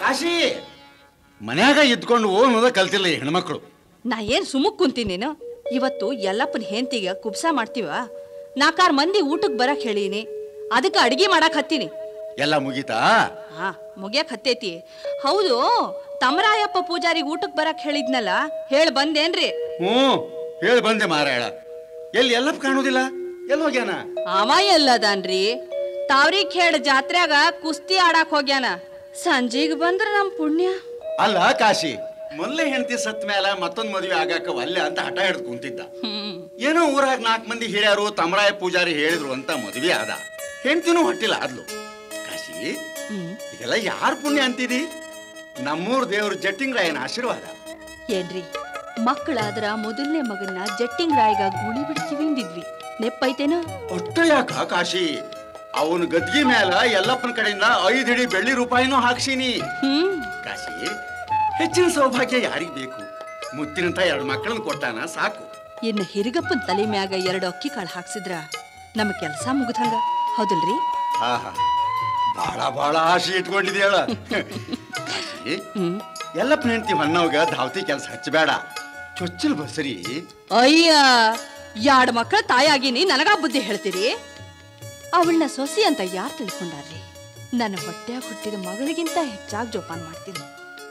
ಕಾಶಿ ಮನ್ಯಾಗ ಇದ್ಕೊಂಡು ಓನೋದ ಕಲ್ತಿಲ್ಲ ಈ ಹೆಣ್ಮಕ್ಳು ನಾ ಏನ್ ಸುಮುಕ್ ಕುಂತೀನಿ ನೀನು ಇವತ್ತು ಎಲ್ಲಪ್ಪನ ಹೆಂಡತಿಗೆ ಕುಬ್ಸ ಮಾಡ್ತೀವ ನಾಲ್ಕಾರು ಮಂದಿ ಊಟಕ್ಕೆ ಬರಕ್ ಹೇಳೀನಿ ಅದಕ್ಕೆ ಅಡಿಗೆ ಮಾಡಕ್ ಹತ್ತೀನಿ ಎಲ್ಲ ಮುಗೀತಾ ಹಾ ಮುಗಿಯಕ್ ಹತ್ತೈತಿ ಹೌದು ತಮರಾಯಪ್ಪ ಪೂಜಾರಿಗೆ ಊಟಕ್ಕೆ ಬರಕ್ ಹೇಳಿದ್ನಲ್ಲ ಹೇಳಿ ಬಂದೇನ್ರಿ ಹ್ಞೂ ಹೇಳಿ ಬಂದೆ ಮಾರಾಯಣ ಎಲ್ಲಿ ಎಲ್ಲಪ್ಪ ಕಾಣೋದಿಲ್ಲ ಎಲ್ಲಿ ಹೋಗ್ಯಾನ ಅವ ಎಲ್ಲದಾನ್ರಿ ತಾವ್ರಿ ಖೇಡ್ ಜಾತ್ರ್ಯಾಗ ಕುಸ್ತಿ ಆಡಾಕ್ ಹೋಗ್ಯಾನ ಸಂಜೆಗ್ ಬಂದ್ರ ನಮ್ ಪುಣ್ಯ ಅಲ್ಲ ಕಾಶಿ ಮೊದಲೇ ಹೆಂಡತಿ ಸತ್ ಮೇಲ ಮತ್ತೊಂದ್ ಮದುವೆ ಆಗಾಕ ಒಲ್ಲೆ ಅಂತ ಹಠ ಹಿಡ್ದು ಕುಂತಿದ್ದ ಹ್ಮ್ ಏನೋ ಊರಾಗ ನಾಲ್ಕು ಮಂದಿ ಹಿರಿಯರು ತಮರಾಯ ಪೂಜಾರಿ ಹೇಳಿದ್ರು ಅಂತ ಮದುವೆ ಆದ ಹೆಂಡತಿನೂ ಹೊಟ್ಟಿಲ್ಲ ಆದ್ಲು ಕಾಶಿ ಹ್ಮ್ ಇದೆಲ್ಲ ಯಾರ ಪುಣ್ಯ ಅಂತಿದಿ ನಮ್ಮೂರ್ ದೇವ್ರ ಜಟ್ಟಿಂಗ್ರಾಯನ ಆಶೀರ್ವಾದ ಏನ್ರಿ ಮಕ್ಕಳಾದ್ರ ಮೊದಲನೇ ಮಗನ್ನ ಜಟ್ಟಿಂಗ್ ರಾಯ್ಗ ಗುಳಿ ಬಿಡ್ತೀವಿ ಅಂದಿದ್ವಿ ನೆಪ್ಪೈತೇನ ಒಟ್ಟ ಯಾಕ ಕಾಶಿ ಅವನ ಗದ್ಗಿ ಮೇಲ ಎಲ್ಲಪ್ಪನ ಕಡೆಯಿಂದ ಐದು ಹಿಡಿ ಬೆಳ್ಳಿ ರೂಪಾಯಿನೂ ಹಾಕ್ಸೀನಿ ಹ್ಮ್ ಕಾಶಿ ಹೆಚ್ಚಿನ ಸೌಭಾಗ್ಯ ಯಾರಿಗ್ ಬೇಕು ಮುತ್ತಿನಂತ ಎರಡು ಮಕ್ಕಳನ್ನ ಕೊಟ್ಟಾನ ಸಾಕು ಇನ್ನು ಹಿರಿಗಪ್ಪನ ತಲೆ ಮ್ಯಾಗ ಎರಡು ಅಕ್ಕಿ ಕಾಳು ಹಾಕ್ಸಿದ್ರ ನಮ್ಮ ಕೆಲಸ ಮುಗಿದಂಗ ಹೌದಲ್ರಿ ಆಹಾ ಬಹಳ ಬಹಳ ಆಸೆ ಇಟ್ಕೊಂಡಿದ್ಯಾಳ ಕಾಶಿ ಹ್ಮ್ ಎಲ್ಲಪ್ಪನ ಹೆಂಡತಿ ಹೊನ್ನವ್ಗ ಧಾವತಿ ಕೆಲಸ ಹಚ್ಚಬೇಡ ಚೊಚ್ಚಲ್ ಬಸರಿ ಅಯ್ಯ ಎರಡ್ ಮಕ್ಕಳ ತಾಯಾಗಿನಿ ನನಗ ಬುದ್ಧಿ ಹೇಳ್ತೀರಿ ಅವಳನ್ನ ಸೊಸಿ ಅಂತ ಯಾರು ತಿಳ್ಕೊಂಡಾರ್ರಿ ನನ್ನ ಹೊಟ್ಟ್ಯಾಗ ಹುಟ್ಟಿದ ಮಗಳಿಗಿಂತ ಹೆಚ್ಚಾಗಿ ಜೋಪಾನ ಮಾಡ್ತೀನಿ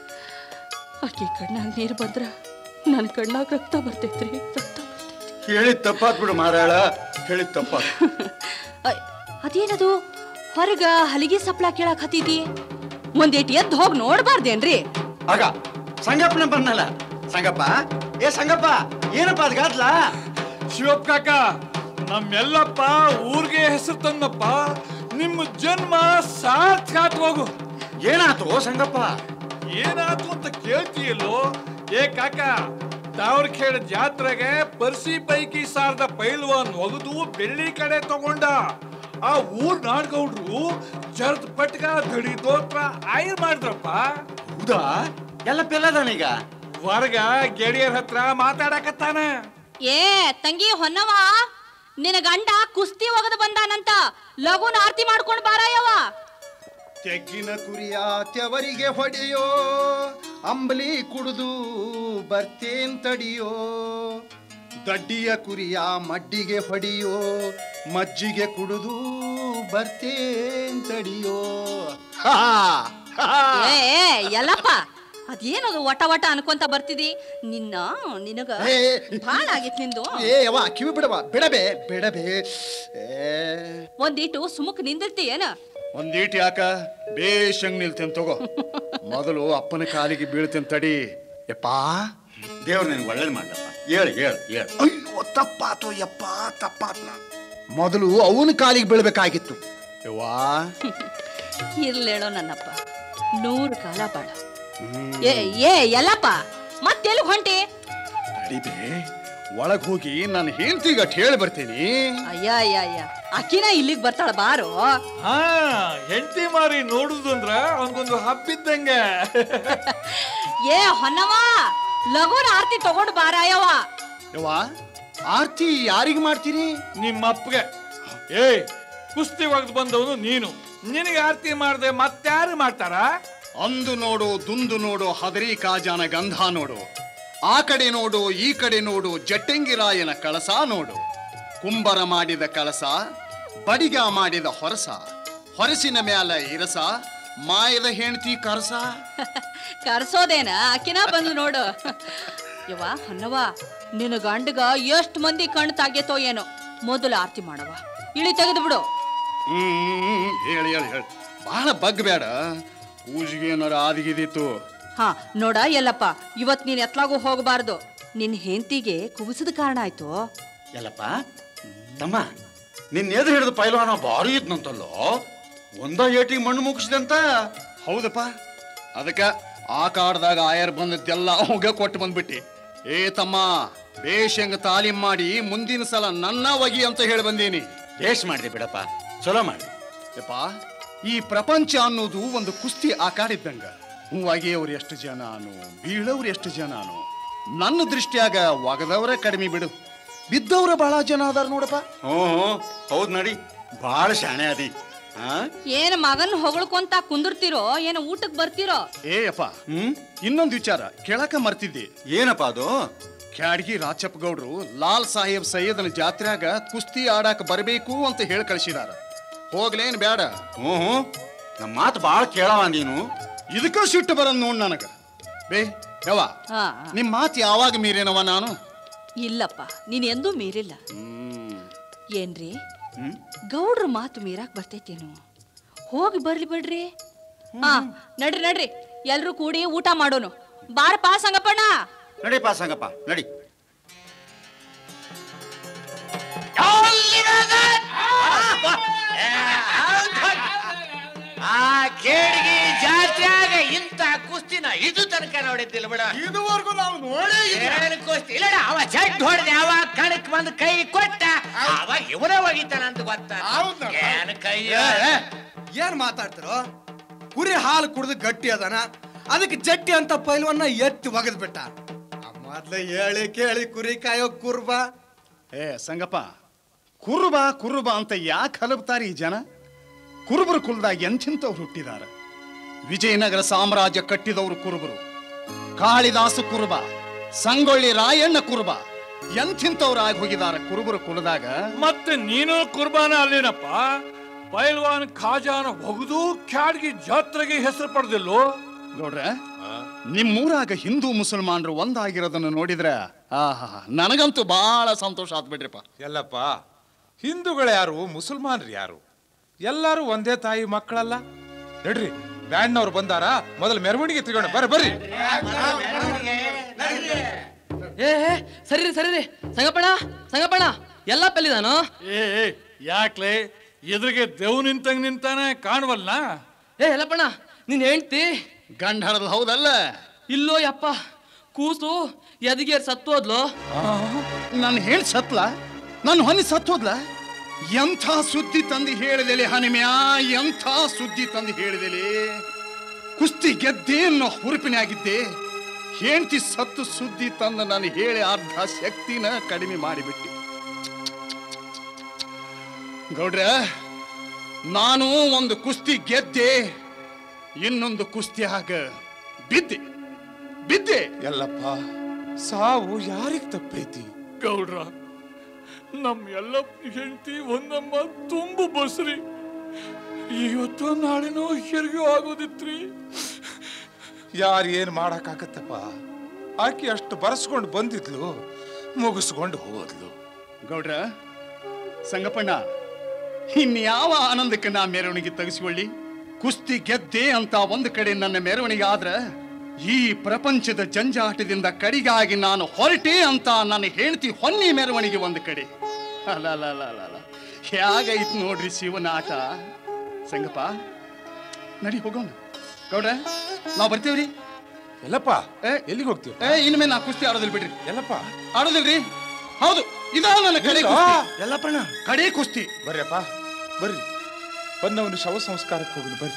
ಆಕೆ ಕಣ್ಣಾಗ ನೀರು ಬಂದ್ರ ನನ್ನ ಕಣ್ಣಾಗ ರಕ್ತ ಬರ್ತೈತ್ರಿ ರಕ್ತ ಬರ್ತೈತಿ ಹೇಳಿದ್ ತಪ್ಪಾತ್ ಬಿಡು ಮಾರಾಳ ಹೇಳಿದ್ ತಪ್ಪಾತ್ ಅಯ್, ಅದೇನದು ಹೊರಗ ಹಲಿಗೆ ಸಪ್ಲ ಕೇಳಕ್ ಹತ್ತಿದಿ ಒಂದೇಟ್ ಎದ್ದು ಹೋಗಿ ನೋಡ್ಬಾರ್ದೇನ್ರಿ ಆಗ ಸಂಗಪ್ಪನ ಬಂದಲ್ಲ ಸಂಗಪ್ಪ ಏ ಸಂಗಪ್ಪ ಏನಪ್ಪ ಅದ್ ಗಾದ್ಲ ಶಿವಪ್ಪ ಕಾಕ ನಮ್ಮೆಲ್ಲಪ್ಪ ಊರಿಗೆ ಹೆಸರು ತಂದಪ್ಪ ನಿಮ್ಮ ಜನ್ಮ ಸಾರ್ಥಕ ಹೋಗು ಏನಾತು ಸಂಗಪ್ಪ ಏನಾತು ಅಂತ ಕೇಳ್ತೀಯಲ್ಲೋ ಏ ಕಾಕ ತಾವ್ರ ಕೇಳ ಜಾತ್ರೆಗೆ ಪರ್ಸಿ ಪೈಕಿ ಸಾರದ ಪೈಲ್ವಾನ್ ಒಗದು ಬೆಳ್ಳಿ ಕಡೆ ತಗೊಂಡ ಆ ಊರ್ ನಾಡ್ಗೌಡ್ರು ಜರ್ದ್ ಪಟ್ಕ ದಡಿ ದೋತ್ರ ಆಯ್ರ್ ಮಾಡಿದ್ರಪ್ಪ ಹೌದಾ ಎಲ್ಲ ಪೆಲ್ಲದಾನೀಗ ಹೊರಗ ಗೆಳೆಯರ ಹತ್ರ ಮಾತಾಡಕತ್ತಾನ ಏ ತಂಗಿ ಹೊನ್ನವ ನಿನ್ನ ಗಂಡ ಕುಸ್ತಿ ಒಗದು ಬಂದಾನಂತ ಲಘುನ ಆರ್ತಿ ಮಾಡ್ಕೊಂಡು ಬಾರಾಯವ ತೆಗ್ಗಿನ ಕುರಿಯ ತೆವರಿಗೆ ಹೊಡೆಯೋ ಅಂಬಲಿ ಕುಡಿದು ಬರ್ತೇನ್ ತಡಿಯೋ ದಡ್ಡಿಯ ಕುರಿಯ ಮಡ್ಡಿಗೆ ಹೊಡಿಯೋ ಮಜ್ಜಿಗೆ ಕುಡಿದು ಬರ್ತೇನ್ ತಡಿಯೋ ಹಾ, ಹಾ. ಏ ಏ, ಎಲ್ಲಪ್ಪ ಅದೇನದು ವಟ ವಟ ಅನ್ಕೊಂತ ಬರ್ತಿದಿ ನಿನ್ನ ನಿನಗ ಏ, ಭಾಳ ಆಗಿತ್ ನಿಂದು ಏ ಯವ್ವ ಕಿವಿ ಬಿಡವ ಬಿಡಬೆ ಬಿಡಬೆ ಏ ಒಂದೀಟು ಸುಮುಕ್ ನಿಂದಿರ್ತಿ ಏನ ಒಂದೀಟ್ ಯಾಕ ಬೇಷಂಗ್ ನಿಲ್ತೇನ್ ತಗೋ ಮೊದಲು ಅಪ್ಪನ ಕಾಲಿಗೆ ಬೀಳ್ತೇನ್ ತಡಿ ಯಪ್ಪಾ ದೇವ್ರು ನಿನ್ಗೆ ಒಳ್ಳೇದು ಮಾಡ್ಲಪ್ಪ ಹೇಳು ಹೇಳು ಹೇಳು ಅಯ್ಯೋ ತಪ್ಪಾತು ಯಪ್ಪ ತಪ್ಪಾತ್ ಮೊದಲು ಅವನ ಕಾಲಿಗೆ ಬೀಳ್ಬೇಕಾಗಿತ್ತು ಯವ್ವಾ ಇರ್ಲೇಳೋ ನನ್ನಪ್ಪ ನೂರು ಕಾಲ ಬಾಳ ಏ ಏ ಎಲ್ಲಪ್ಪ ಮತ್ತೆಲ್ಲಿ ಹೊಂಟಿ ತಡಿಬೆ ಒಳಗ್ ಹೋಗಿ ನಾನು ಹೆಂಡ್ತಿಗ ಹೇಳಿ ಬರ್ತೀನಿ ಅಯ್ಯ ಅಯ್ಯ ಅಯ್ಯ ಅಕ್ಕಿನ ಇಲ್ಲಿಗೆ ಬರ್ತಾಳ ಬಾರೋ ಹಾ ಹೆಂಡತಿ ಮಾರಿ ನೋಡುದು ಅಂದ್ರ ಅವನ್ಗೊಂದು ಹಬ್ಬಿದ್ದಂಗ ಏ ಹೊನ್ನವ ಲಘುನ ಆರ್ತಿ ತಗೊಂಡು ಬಾರಾಯವ ಯವ್ವಾ ಆರ್ತಿ ಯಾರಿಗೆ ಮಾಡ್ತೀರಿ ನಿಮ್ಮ ಅಪ್ಪಗೆ ಏಯ್ ಕುಸ್ತಿ ಒಗ್ದು ಬಂದವನು ನೀನು ನಿನಗೆ ಆರತಿ ಮಾಡದೆ ಮತ್ತಾರು ಮಾಡ್ತಾರ ಅಂದು ನೋಡು ದುಂದು ನೋಡು ಹದರಿ ಕಾಜಾನ ಗಂಧ ನೋಡು ಆ ಕಡೆ ನೋಡು ಈ ಕಡೆ ನೋಡು ಜಟ್ಟಂಗಿರಾಯನ ಕಳಸ ನೋಡು ಕುಂಬರ ಮಾಡಿದ ಕಳಸ ಬಡಿಗ ಮಾಡಿದ ಹೊರಸ ಹೊರಸಿನ ಮ್ಯಾಲ ಇರಸ ಮಾಯದ ಹೆಂಡತಿ ಕರಸ ಕರ್ಸೋದೇನ ಅಕ್ಕಿನ ಬಂದು ನೋಡು ಯವ್ವ ಹೊನ್ನವ ನಿನ್ನ ಗಂಡಗ ಎಷ್ಟ್ ಮಂದಿ ಕಣ್ಣು ತಾಗೇತೋ ಏನೋ ಮೊದಲು ಆರ್ತಿ ಮಾಡವ ಇಳಿ ತೆಗೆದು ಬಿಡು ಹ್ಮ್ ಹೇಳಿ ಹೇಳಿ ಹೇಳಿ ಬಹಳ ಬಗ್ಬೇಡ ಪೂಜೆಗೆ ಏನಾರ ಆದಿಗಿದಿತ್ತು ಹಾ ನೋಡ ಎಲ್ಲಪ್ಪ ಇವತ್ ನೀನ್ ಎತ್ಲಾಗೂ ಹೋಗಬಾರ್ದು ನಿನ್ ಹೆಂಡತಿಗೆ ಕುಬಸದ ಕಾರಣ ಆಯ್ತು ಎಲ್ಲಪ್ಪ ತಮ್ಮ ನಿನ್ನ ಎದುರು ಹಿಡಿದು ಪೈಲ್ವಾನ ಭಾರಿ ಇದ್ನಂತಲ್ಲೋ ಒಂದ ಏಟಿಗೆ ಮಣ್ಣು ಮುಗಿಸಿದಂತ ಹೌದಪ್ಪ ಅದಕ್ಕ ಆ ಕಾಡ್ದಾಗ ಆಯರ್ ಬಂದದ್ದೆಲ್ಲ ಅವಾಗ ಕೊಟ್ಟು ಬಂದ್ಬಿಟ್ಟಿ ಏ ತಮ್ಮ ಬೇಷಂಗ ತಾಲೀಮ್ ಮಾಡಿ ಮುಂದಿನ ಸಲ ನನ್ನ ಒಗಿ ಅಂತ ಹೇಳಿ ಬಂದೀನಿ ಬೇಷ್ ಮಾಡಿದೆ ಬಿಡಪ್ಪ ಚಲೋ ಮಾಡಿ ಯಪ್ಪ ಈ ಪ್ರಪಂಚ ಅನ್ನೋದು ಒಂದು ಕುಸ್ತಿ ಆಕಾಡಿದ್ದಂಗ ಹೂವಾಗಿ ಅವ್ರು ಎಷ್ಟು ಜನನು ಬೀಳವ್ರು ಎಷ್ಟು ಜನನು ನನ್ನ ದೃಷ್ಟಿಯಾಗ ಒಗದವರೇ ಕಡಿಮೆ ಬಿಡು ಬಿದ್ದವ್ರ ಬಹಳ ಜನ ಅದಾರ ನೋಡಪ್ಪ ಹ್ಞೂ ಹ್ಞೂ ಹೌದು ನಡಿ ಭಾಳ ಶಾಣೆ ಅದಿ ಆ? ಏನ್ ಮಗನ್ ಹೊಗಳ್ಕೊಂತ ಕುಂದಿರ್ತಿರೋ ಏನ ಊಟಕ್ ಬರ್ತಿರೋ ಏಯಪ್ಪ ಹ್ಮ್ ಇನ್ನೊಂದು ವಿಚಾರ ಕೇಳಕ ಮರ್ತಿದ್ದೆ ಏನಪ್ಪ ಅದು ಕ್ಯಾಡ್ಗಿ ರಾಚಪ್ಪ ಗೌಡ್ರು ಲಾಲ್ ಸಾಹೇಬ್ ಸೈಯದನ ಜಾತ್ರ್ಯಾಗ ಕುಸ್ತಿ ಆಡಾಕ ಬರಬೇಕು ಅಂತ ಹೇಳಿ ಕಳಿಸಿದಾರ ಹೋಗ್ಲೇನ್ ಬ್ಯಾಡ ಹ್ಞೂ ಹ್ಞೂ ನಮ್ಮ ಮಾತು ಭಾಳ ಕೇಳವ ನೀನು ಇದಕ್ಕ ಸಿಟ್ಟು ಬರದ್ ನೋಡ್ ನನಗ ಬೇ ಯವ್ವ ಹಾ ನಿಮ್ ಮಾತು ಯಾವಾಗ ಮೀರೇನವ ನಾನು ಇಲ್ಲಪ್ಪ ನೀನ್ ಎಂದೂ ಮೀರಿಲ್ಲ ಹ್ಮ್ ಏನ್ರಿ ಹ್ಮ್ ಗೌಡ್ರ ಮಾತು ಮೀರಾಕ್ ಬರ್ತೈತೇನು ಹೋಗಿ ಬರ್ಲಿ ಬಿಡ್ರಿ ಹಾ ನಡ್ರಿ ನಡ್ರಿ ಎಲ್ರು ಕೂಡಿ ಊಟ ಮಾಡೋನು ಬಾರಪ್ಪ ಸಂಗಪ್ಪಣ್ಣ ನಡಿಪ್ಪ ಸಂಗಪ್ಪ ನಡಿ ಆ ಕೇಡಿಗೆ ಜಾತ್ರೆಯಾಗ ಇಂತ ಕುಸ್ತಿನ ಇದು ತನಕ ನೋಡಿದ್ದಿಲ್ಲ ಬಿಡ ಇದುವರೆಗೂ ನಾವು ನೋಡೇ ಏನ್ ಕುಸ್ತಿ ಇಲ್ಲ ಅವ ಜಡ್ ಹೊಡೆದ ಅವ ಕಣಕ್ ಬಂದು ಕೈ ಕೊಟ್ಟ ಅವಾಗ ಇವನ ಹೋಗಿದ್ದಾನ ಅಂತ ಗೊತ್ತ ಹೌದಲ್ಲ? ಏನ್ ಕೈ ಏನ್ ಮಾತಾಡ್ತಿರೋ ಕುರಿ ಹಾಲು ಕುಡಿದು ಗಟ್ಟಿ ಅದಾನ ಅದಕ್ಕೆ ಜಟ್ಟಿ ಅಂತ ಪೈಲ್ವನ್ನ ಎತ್ತಿ ಒಗದ್ ಬಿಟ್ಟ ಮೊದ್ಲು ಹೇಳಿ ಕೇಳಿ ಕುರಿ ಕಾಯೋ ಕುರ್ಬ ಏ ಸಂಗಪ್ಪ ಕುರುಬ ಕುರುಬ ಅಂತ ಯಾಕೆ ಹಲಬ್ತಾರೆ ಈ ಜನ ಕುರುಬರ ಕುಲದಾಗ ಎಂಥಿಂತವ್ರು ಹುಟ್ಟಿದಾರ ವಿಜಯನಗರ ಸಾಮ್ರಾಜ್ಯ ಕಟ್ಟಿದವರು ಕುರುಬರು ಕಾಳಿದಾಸ ಕುರುಬ ಸಂಗೊಳ್ಳಿ ರಾಯಣ್ಣ ಕುರುಬ ಎಂಥಿಂತವ್ರಾಗಿ ಹೋಗಿದಾರ ಕುರುಬರ ಕುಲದಾಗ ಮತ್ತೆ ನೀನು ಕುರ್ಬಾನ ಅಲ್ಲೇನಪ್ಪ ಪೈಲ್ವಾನ್ ಖಾಜಾನ ಒಗದು ಕ್ಯಾಡ್ಗಿ ಜಾತ್ರೆಗೆ ಹೆಸರು ಪಡೆದಿಲ್ಲೋ ನೋಡ್ರ ನಿಮ್ಮೂರಾಗ ಹಿಂದೂ ಮುಸಲ್ಮಾನರು ಒಂದಾಗಿರೋದನ್ನ ನೋಡಿದ್ರ ಆಹಾ ನನಗಂತೂ ಬಹಳ ಸಂತೋಷ ಆತ್ ಬಿಡ್ರಿಪ್ಪ ಎಲ್ಲಪ್ಪ ಹಿಂದೂಗಳು ಯಾರು ಮುಸಲ್ಮಾನ್ರು ಯಾರು ಎಲ್ಲರೂ ಒಂದೇ ತಾಯಿ ಮಕ್ಕಳಲ್ಲ ನಡ್ರಿ ಬ್ಯಾಂಡ್ನವ್ರು ಬಂದಾರ ಮೊದಲು ಮೆರವಣಿಗೆ ತಗೊಂಡು ಬರ್ರಿ ಬರ್ರಿ ಏ ಏ, ಸರಿ ಸರಿ ರೀ ಸಂಗಪ್ಪಣ್ಣ ಸಂಗಪ್ಪಣ್ಣ ಎಲ್ಲ ಪೆಲ್ಲಿದಾನು ಏ ಏ, ಯಾಕ್ಲೆ ಎದುರಿಗೆ ದೇವ್ ನಿಂತಂಗ್ ನಿಂತಾನೆ ಕಾಣವಲ್ಲ ಏ ಎಲ್ಲಪ್ಪಣ್ಣ ನೀನ್ ಹೇಳ್ತಿ ಗಂಡ ಹಳದ್ ಹೌದಲ್ಲ ಇಲ್ಲೋ ಯಪ್ಪ ಕೂಸು ಎದಗೇರ್ ಸತ್ತೋದ್ಲು ನಾನು ಹೇಳಿ ಸತ್ಲ ನಾನು ಹೊನಿ ಸತ್ತೋದ್ಲ ಎಂಥ ಸುದ್ದಿ ತಂದು ಹೇಳಿದೆಲೆ ಹನಿಮ್ಯಾ ಎಂಥ ಸುದ್ದಿ ತಂದು ಹೇಳಿದೆಲೆ ಕುಸ್ತಿ ಗೆದ್ದೆ ಅನ್ನೋ ಹುರುಪಿನಾಗಿದ್ದೆ ಹೆಂಡತಿ ಸತ್ತು ಸುದ್ದಿ ತಂದು ನಾನು ಹೇಳಿ ಅರ್ಧ ಶಕ್ತಿನ ಕಡಿಮೆ ಮಾಡಿಬಿಟ್ಟೆ ಗೌಡ್ರ ನಾನು ಒಂದು ಕುಸ್ತಿ ಗೆದ್ದೆ ಇನ್ನೊಂದು ಕುಸ್ತಿಯಾಗ ಬಿದ್ದೆ ಬಿದ್ದೆ ಎಲ್ಲಪ್ಪ ಸಾವು ಯಾರಿಗ್ ತಪ್ಪೈತಿ ಗೌಡ್ರ ನಮ್ ಎಲ್ಲ ಹೆಂಡತಿ ಒಂದಮ್ಮ ತುಂಬು ಬಸ್ರಿ ಇವತ್ತು ನಾಳೆನೋ ಹೆರಿಗೆ ಆಗೋದಿತ್ರಿ ಯಾರು ಏನ್ ಮಾಡಕ್ಕಾಗತ್ತಪ್ಪ ಆಕಿ ಅಷ್ಟು ಬರೆಸ್ಕೊಂಡು ಬಂದಿದ್ಲು ಮುಗಿಸ್ಕೊಂಡು ಹೋದ್ಲು ಗೌಡ್ರ ಸಂಗಪ್ಪಣ್ಣ ಇನ್ಯಾವ ಆನಂದಕ್ಕೆ ನಾ ಮೆರವಣಿಗೆ ತೆಗೆಸಿಕೊಳ್ಳಿ ಕುಸ್ತಿ ಗೆದ್ದೆ ಅಂತ ಒಂದು ಕಡೆ ನನ್ನ ಮೆರವಣಿಗೆ ಆದ್ರ ಈ ಪ್ರಪಂಚದ ಜಂಜಾಟದಿಂದ ಕಡಿಗಾಗಿ ನಾನು ಹೊರಟೆ ಅಂತ ನನ್ನ ಹೆಂಡತಿ ಹೊನ್ನಿ ಮೆರವಣಿಗೆ ಒಂದು ಕಡೆ ಅಲಲಲಲಲ. ಹೇಗೈತ್ ನೋಡ್ರಿ ಶಿವನ ಆಟ ಸಂಗಪ್ಪ ನಡಿ ಹೋಗೋಣ ಗೌಡ್ರ ನಾವು ಬರ್ತೀವ್ರಿ ಎಲ್ಲಪ್ಪ ಏ. ಎಲ್ಲಿಗೆ ಹೋಗ್ತೀವಿ ಏ ಇನ್ಮೇಲೆ ನಾ ಕುಸ್ತಿ ಆಡೋದಿಲ್ಲ ಬಿಡ್ರಿ ಎಲ್ಲಪ್ಪ ಆಡೋದಿಲ್ರಿ ಹೌದು ಇದಾ ನನ್ನ ಕಡೆ ಇಲ್ಲ. ಕುಸ್ತಿ ಎಲ್ಲಪ್ಪಣ್ಣ ಕಡೆ ಕುಸ್ತಿ ಬರ್ರಿಯಪ್ಪ ಬರ್ರಿ ಬಂದವನು ಶವ ಸಂಸ್ಕಾರಕ್ಕೆ ಹೋಗುದು ಬರ್ರಿ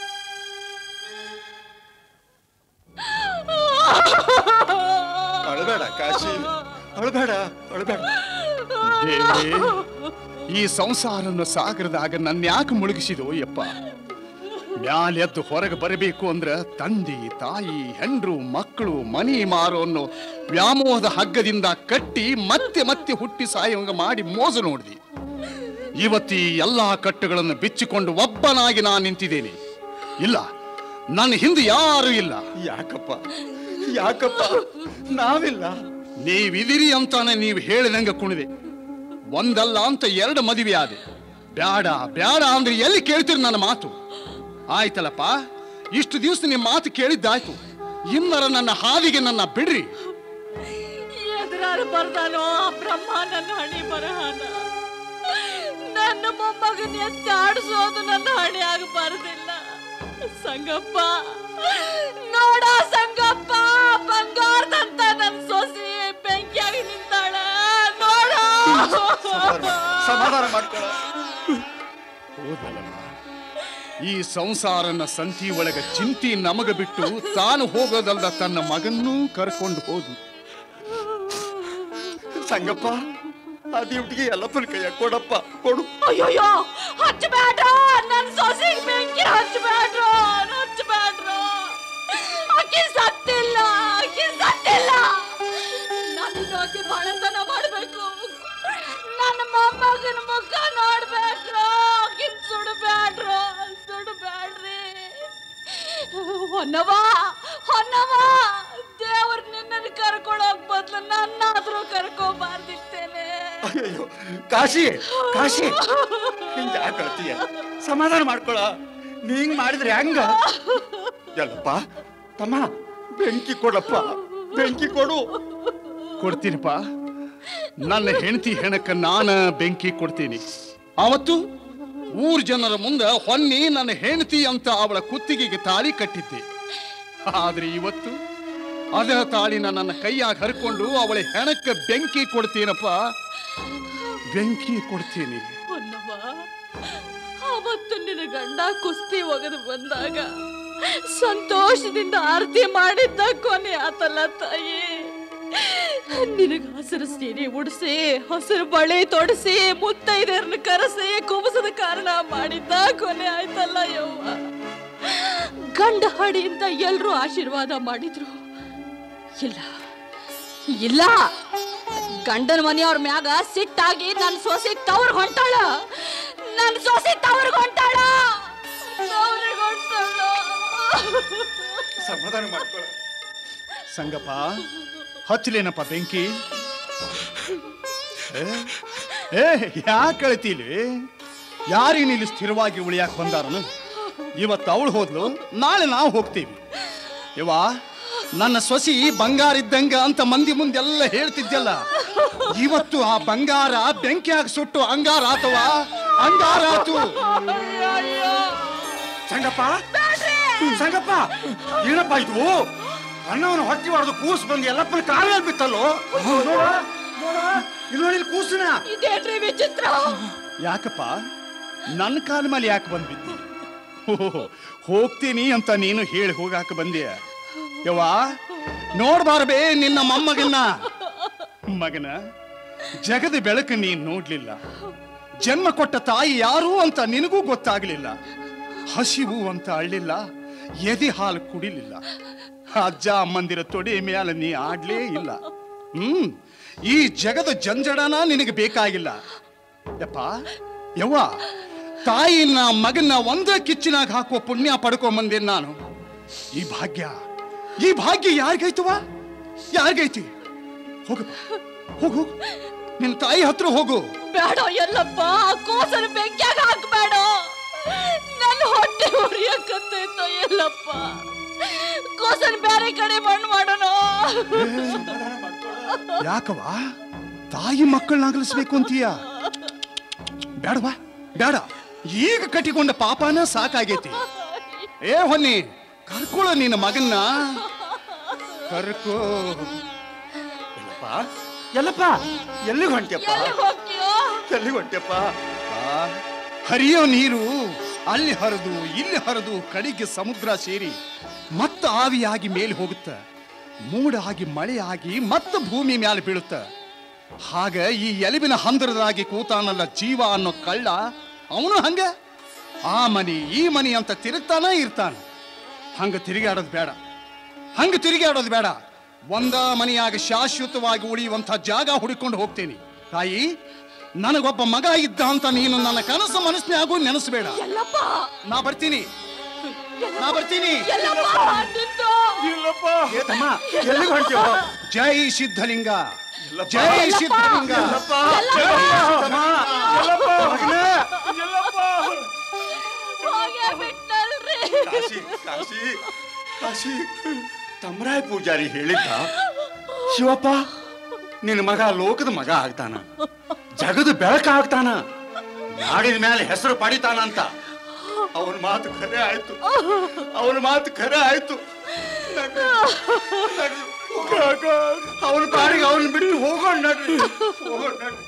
ಅಳಬೇಡ ಕಾಶಿ ಅಳಬೇಡ ಅಳಬೇಡ ದೇವಿ ಈ ಸಂಸಾರನ ಸಾಗರದಾಗ ನನ್ನ ಯಾಕೆ ಮುಳುಗಿಸಿದೋ ಯಪ್ಪ ಮ್ಯಾಲೆದ್ದು ಹೊರಗೆ ಬರಬೇಕು ಅಂದ್ರ ತಂದೆ ತಾಯಿ ಹೆಂಡ್ರು ಮಕ್ಕಳು ಮನಿ ಮಾರೋ ಅನ್ನೋ ವ್ಯಾಮೋಹದ ಹಗ್ಗದಿಂದ ಕಟ್ಟಿ ಮತ್ತೆ ಮತ್ತೆ ಹುಟ್ಟಿ ಸಾಯೋಂಗ ಮಾಡಿ ಮೋಸ ನೋಡ್ದಿ ಇವತ್ತಿ ಎಲ್ಲಾ ಕಟ್ಟುಗಳನ್ನು ಬಿಚ್ಚಿಕೊಂಡು ಒಬ್ಬನಾಗಿ ನಾನು ನಿಂತಿದ್ದೇನೆ ಇಲ್ಲ ನನ್ನ ಹಿಂದೆ ಯಾರೂ ಇಲ್ಲ ಯಾಕಪ್ಪ ಯಾಕಪ್ಪ ನಾವಿಲ್ಲ ನೀವಿದಿರಿ ಅಂತಾನೆ ನೀವು ಹೇಳಿದಂಗ ಕುಣಿದೆ ಒಂದಲ್ಲ ಅಂತ ಎರಡು ಮದುವೆ ಆದೆ ಬ್ಯಾಡ ಬ್ಯಾಡ ಅಂದ್ರೆ ಎಲ್ಲಿ ಕೇಳ್ತೀರಿ ನನ್ನ ಮಾತು ಆಯ್ತಲ್ಲಪ್ಪ ಇಷ್ಟು ದಿವಸ ನಿಮ್ಮ ಮಾತು ಕೇಳಿದ್ದಾಯ್ತು ಇನ್ನರ ನನ್ನ ಹಾದಿಗೆ ನನ್ನ ಬಿಡ್ರಿ ಎದುರಾರು ಬರ್ದಾನೋ ಆ ಬ್ರಹ್ಮ ನನ್ನ ಹಣಿ ಬರಹಾನ ನನ್ನ ಮೊಮ್ಮಗನ ಎತ್ತಿ ಆಡಿಸೋದು ನನ್ನ ಹಣಿ ಆಗಬಾರದಿಲ್ಲ ಸಂಗಪ್ಪ ನೋಡ ಸಂಗಪ್ಪ ಬಂಗಾರದಂತ ನನ್ನ ಸೊಸಿ ಬೆಂಕಿಯಾಗಿ ನಿಂತಾಳ ನೋಡ ಸಮಾಧಾನ ಮಾಡ್ಕೊಳ ಹೋದಲಮ್ಮ ಈ ಸಂಸಾರನ ಸಂತಿ ಒಳಗ ಚಿಂತಿ ನಮಗ ಬಿಟ್ಟು ತಾನು ಹೋಗೋದಲ್ದ ತನ್ನ ಮಗನ್ನೂ ಕರ್ಕೊಂಡು ಹೋದು ಸಂಗಪ್ಪ ಆ ಡ್ಯೂಟಿಗೆ ಎಲ್ಲಪ್ಪನ ಕೈಯ ಕೊಡಪ್ಪ ಕೊಡು ಅಯ್ಯೋಯ್ಯೋ ಹಚ್ಚಬೇಡ ನನ್ ಸೊಸೆಗ್ ಬೆಂಕಿ ಹಚ್ಚಬೇಡ್ರು ಹಚ್ಚಬೇಡ್ರು ಆಕಿ ಸತ್ತಿಲ್ಲ ಆಕಿ ಸತ್ತಿಲ್ಲ ನಾನು ಆಕಿ ಬಾಳತನ ಮಾಡ್ಬೇಕು ನನ್ನ ಮೊಮ್ಮಗನ ಮುಖ ನೋಡ್ಬೇಕ್ರು ಆಕಿನ್ ಸುಡಬೇಡ್ರು ಸುಡಬೇಡ್ರಿ ಹೊನ್ನವ ಹೊನ್ನವ ದೇವ್ರ ನಿನ್ನನ್ನು ಕರ್ಕೊಂಡೋಗ್ ಬದ್ಲು ನನ್ನಾದ್ರೂ ಕರ್ಕೊಂಬಾರ್ದಿರ್ತೇನೆ ಅಯ್ಯೋ ಕಾಶಿ ಕಾಶಿ ಹಿಂಗ ಯಾಕಳ್ತೀಯ ಸಮಾಧಾನ ಮಾಡ್ಕೊಳ ನೀ ಹಿಂಗ್ ಮಾಡಿದ್ರೆ ಹೆಂಗ ಎಲ್ಲಪ್ಪ ತಮ್ಮ ಬೆಂಕಿ ಕೊಡಪ್ಪ ಬೆಂಕಿ ಕೊಡು ಕೊಡ್ತೀನಿಪ್ಪ ನನ್ನ ಹೆಂಡತಿ ಹೆಣಕ್ಕ ನಾನ ಬೆಂಕಿ ಕೊಡ್ತೀನಿ ಅವತ್ತು ಊರ್ ಜನರ ಮುಂದೆ ಹೊನ್ನಿ ನನ್ನ ಹೆಂಡತಿ ಅಂತ ಅವಳ ಕುತ್ತಿಗೆಗೆ ತಾಳಿ ಕಟ್ಟಿದ್ದೆ ಆದ್ರೆ ಇವತ್ತು ಅದ ತಾಳಿನ ನನ್ನ ಕೈಯಾಗ ಹರ್ಕೊಂಡು ಅವಳ ಹೆಣಕ್ಕೆ ಬೆಂಕಿ ಕೊಡ್ತೀನಪ್ಪ ಬೆಂಕಿ ಕೊಡ್ತೀನಿ ಹೊನ್ನವ ಅವತ್ತು ನಿನ್ನ ಗಂಡ ಕುಸ್ತಿ ಒಗೆದು ಬಂದಾಗ ಸಂತೋಷದಿಂದ ಆರತಿ ಮಾಡಿದ್ದ ಕೊನೆ ಆತಲ್ಲ ತಾಯಿ ನಿನಗ ಹಸಿರು ಸೀರೆ ಉಡಿಸಿ ಹಸಿರು ಬಳೆ ತೊಡಿಸಿ ಮುತ್ತೈದೆಯರನ್ನ ಕರೆಸಿ ಕುಬಸದ ಕಾರಣ ಮಾಡಿದ್ದ ಕೊನೆ ಆಯ್ತಲ್ಲ ಯವ್ವ ಗಂಡ ಹಾಡಿ ಅಂತ ಎಲ್ರೂ ಆಶೀರ್ವಾದ ಮಾಡಿದ್ರು ಇಲ್ಲ ಇಲ್ಲ ಗಂಡನ ಮನೆಯವ್ರ ಮ್ಯಾಗ ಸಿಟ್ಟಾಗಿ ನನ್ನ ಸೊಸೆ ತವ್ರ ಹೊಂಟಾಳ ನನ್ನ ಸೊಸೆ ತವ್ರ ಹೊಂಟಾಳ ತವ್ರಿಗೆ ಹೊಂಟಾಳ ಸಮಾಧಾನ ಮಾಡ್ಕೊಳ ಸಂಗಪ್ಪ ಹಚ್ಚಲೇನಪ್ಪ ಬೆಂಕಿ ಏ? ಏ ಯಾಕೆ ಕಳಿತೀಲಿ ಯಾರಿಗೆ ಇಲ್ಲಿ ಸ್ಥಿರವಾಗಿ ಉಳಿಯಾಕ ಬಂದಾರನು ಇವತ್ತು ಅವಳು ಹೋದ್ಲು ನಾಳೆ ನಾವು ಹೋಗ್ತೀವಿ ಇವ ನನ್ನ ಸೊಸಿ ಬಂಗಾರ ಇದ್ದಂಗ ಅಂತ ಮಂದಿ ಮುಂದೆಲ್ಲ ಹೇಳ್ತಿದ್ಯಲ್ಲ ಇವತ್ತು ಆ ಬಂಗಾರ ಬೆಂಕಿಯಾಗ ಸುಟ್ಟು ಅಂಗಾರ ಆತವ ಅಂಗಾರ ಆತು ಸಂಗಪ್ಪ ಸಂಗಪ್ಪ ಏನಪ್ಪ ಇದು ಅನ್ನವನ್ನ ಹೊಟ್ಟಿ ಹೊಡೆದು ಕೂಸು ಬಂದು ಎಲ್ಲಪ್ಪನ ಕಾಲಲ್ಲಿ ಬಿತ್ತಲ್ಲೋ ನೋಡ ನೋಡ ಇಲ್ಲಿ ನೋಡಿ ಇಲ್ಲಿ ಕೂಸಿನ ಇದೇನ್ರಿ ವಿಚಿತ್ರ ಯಾಕಪ್ಪ ನನ್ನ ಕಾಲ ಮೇಲೆ ಯಾಕೆ ಬಂದ್ಬಿದ್ದಿ ಓಹೋ, ಹೋಗ್ತೀನಿ ಅಂತ ನೀನು ಹೇಳಿ ಹೋಗಾಕ ಬಂದೆಯ ಯವ್ವ ನೋಡ್ಬಾರ್ಬೇ ನಿನ್ನ ಮೊಮ್ಮಗನ್ನ ಮಗನ ಜಗದ ಬೆಳಕು ನೀನ್ ನೋಡ್ಲಿಲ್ಲ ಜನ್ಮ ಕೊಟ್ಟ ತಾಯಿ ಯಾರು ಅಂತ ನಿನಗೂ ಗೊತ್ತಾಗ್ಲಿಲ್ಲ ಹಸಿವು ಅಂತ ಅಳ್ಳಿಲ್ಲ ಎದೆ ಹಾಲು ಕುಡಿಲಿಲ್ಲ ಅಜ್ಜ ಅಮ್ಮಂದಿರ ತೊಡೆ ಮ್ಯಾಲ ನೀ ಆಡ್ಲೇ ಇಲ್ಲ ಹ್ಮ್ ಈ ಜಗದ ಜಂಜಡನ ನಿನಗೆ ಬೇಕಾಗಿಲ್ಲ ಯಪ್ಪ ಯವ್ವ ತಾಯಿನ ಮಗನ ಒಂದೇ ಕಿಚ್ಚಿನಾಗ ಹಾಕುವ ಪುಣ್ಯ ಪಡ್ಕೊಂಬಂದೆ ನಾನು ಈ ಭಾಗ್ಯ ಈ ಭಾಗ್ಯ ಯಾರಿಗೈತವ ಯಾರಿಗೈತಿ ಹೋಗಪ್ಪ ಹೋಗು ಹೋಗು ನಿನ್ನ ತಾಯಿ ಹತ್ರ ಹೋಗು ಬೇಡ ಎಲ್ಲಪ್ಪ ಆ ಕೂಸನ ಬೆಂಕಿಯಾಗ ಹಾಕ್ಬೇಡ ನನ್ನ ಹೊಟ್ಟೆ ಉರಿಯಕತ್ತೈತೋ ಎಲ್ಲಪ್ಪ ಕೂಸನ ಬೇರೆ ಕಡೆ ಮಣ್ಣು ಮಾಡೋಣ ಯಾಕವ ತಾಯಿ ಮಕ್ಕಳನ್ನ ಅಗಲಿಸ್ಬೇಕು ಅಂತೀಯ ಬೇಡವಾ ಬೇಡ ಈಗ ಕಟ್ಟಿಕೊಂಡ ಪಾಪನ ಸಾಕಾಗೈತಿ ಏ ಹೊನ್ನಿ ಕರ್ಕೊಳ್ಳೋ ನಿನ್ನ ಮಗನ್ನ ಕರ್ಕೋ ಎಲ್ಲಪ್ಪ ಎಲ್ಲಪ್ಪ ಎಲ್ಲಿಗೆ ಹೊಂಟ್ಯಪ್ಪ ಎಲ್ಲಿ ಹೋಗ್ತೀಯೋ ಎಲ್ಲಿಗೆ ಹೊಂಟ್ಯಪ್ಪ ಆ, ಹರಿಯೋ ನೀರು ಅಲ್ಲಿ ಹರಿದು ಇಲ್ಲಿ ಹರಿದು ಕಡೆಗೆ ಸಮುದ್ರ ಸೇರಿ ಮತ್ತ ಆವಿಯಾಗಿ ಮೇಲೆ ಹೋಗುತ್ತ ಮೂಡ ಆಗಿ ಮಳೆ ಆಗಿ ಮತ್ತ ಭೂಮಿ ಮ್ಯಾಲೆ ಬೀಳುತ್ತ ಹಾಗ ಈ ಎಲುಬಿನ ಹಂದರದಾಗಿ ಕೂತಾನಲ್ಲ ಜೀವ ಅನ್ನೋ ಕಳ್ಳ ಅವನು ಹಂಗ ಆ ಮನಿ ಈ ಮನಿ ಅಂತ ತಿರುಗ್ತಾನ ಇರ್ತಾನ ಹಂಗ ತಿರುಗಾಡೋದು ಬೇಡ ಹಂಗ ತಿರುಗಾಡೋದು ಬೇಡ ಒಂದ ಮನೆಯಾಗ ಶಾಶ್ವತವಾಗಿ ಉಳಿಯುವಂತ ಜಾಗ ಹುಡುಕೊಂಡು ಹೋಗ್ತೇನೆ ತಾಯಿ ನನಗೊಬ್ಬ ಮಗ ಇದ್ದ ಅಂತ ನೀನು ನನ್ನ ಕನಸು ಮನಸ್ಸಿನಾಗೂ ನೆನೆಸಬೇಡ ಎಲ್ಲಪ್ಪ ನಾ ಬರ್ತೀನಿ ನಾ ಬರ್ತೀನಿ ಎಲ್ಲಪ್ಪ ನಿಂತು ಏ ತಮ್ಮ ಎಲ್ಲಿಗೆ ಹೊಂಟ್ಯೋ ಜೈ ಸಿದ್ಧಲಿಂಗ ಜೈ ಸಿದ್ಧಲಿಂಗ ಎಲ್ಲಪ್ಪ ತಮ್ಮ ಎಲ್ಲಪ್ಪ ಮಗನೇ ಹೋಗೇ ಬಿಟ್ಟಲ್ರಿ ಕಾಶಿ ಕಾಶಿ ಕಾಶಿ ತಮರಾಯ ಪೂಜಾರಿ ಹೇಳಿದ್ದ ಶಿವಪ್ಪ ನಿನ್ನ ಮಗ ಲೋಕದ ಮಗ ಆಗ್ತಾನ ಜಗದ ಬೆಳಕ ಆಗ್ತಾನ ನಾಡಿನ ಮೇಲೆ ಹೆಸರು ಪಡಿತಾನ ಅಂತ ಅವನ ಮಾತು ಖರೆ ಆಯ್ತು ಅವನ ಮಾತು ಖರೆ ಆಯ್ತು ಅವನ ಪಾಡಿಗೆ ಅವನ್ ಬಿಟ್ಟು ಹೋಗೋಣ ನಡ್ರಿ ಹೋಗೋಣ ನಡ್ರಿ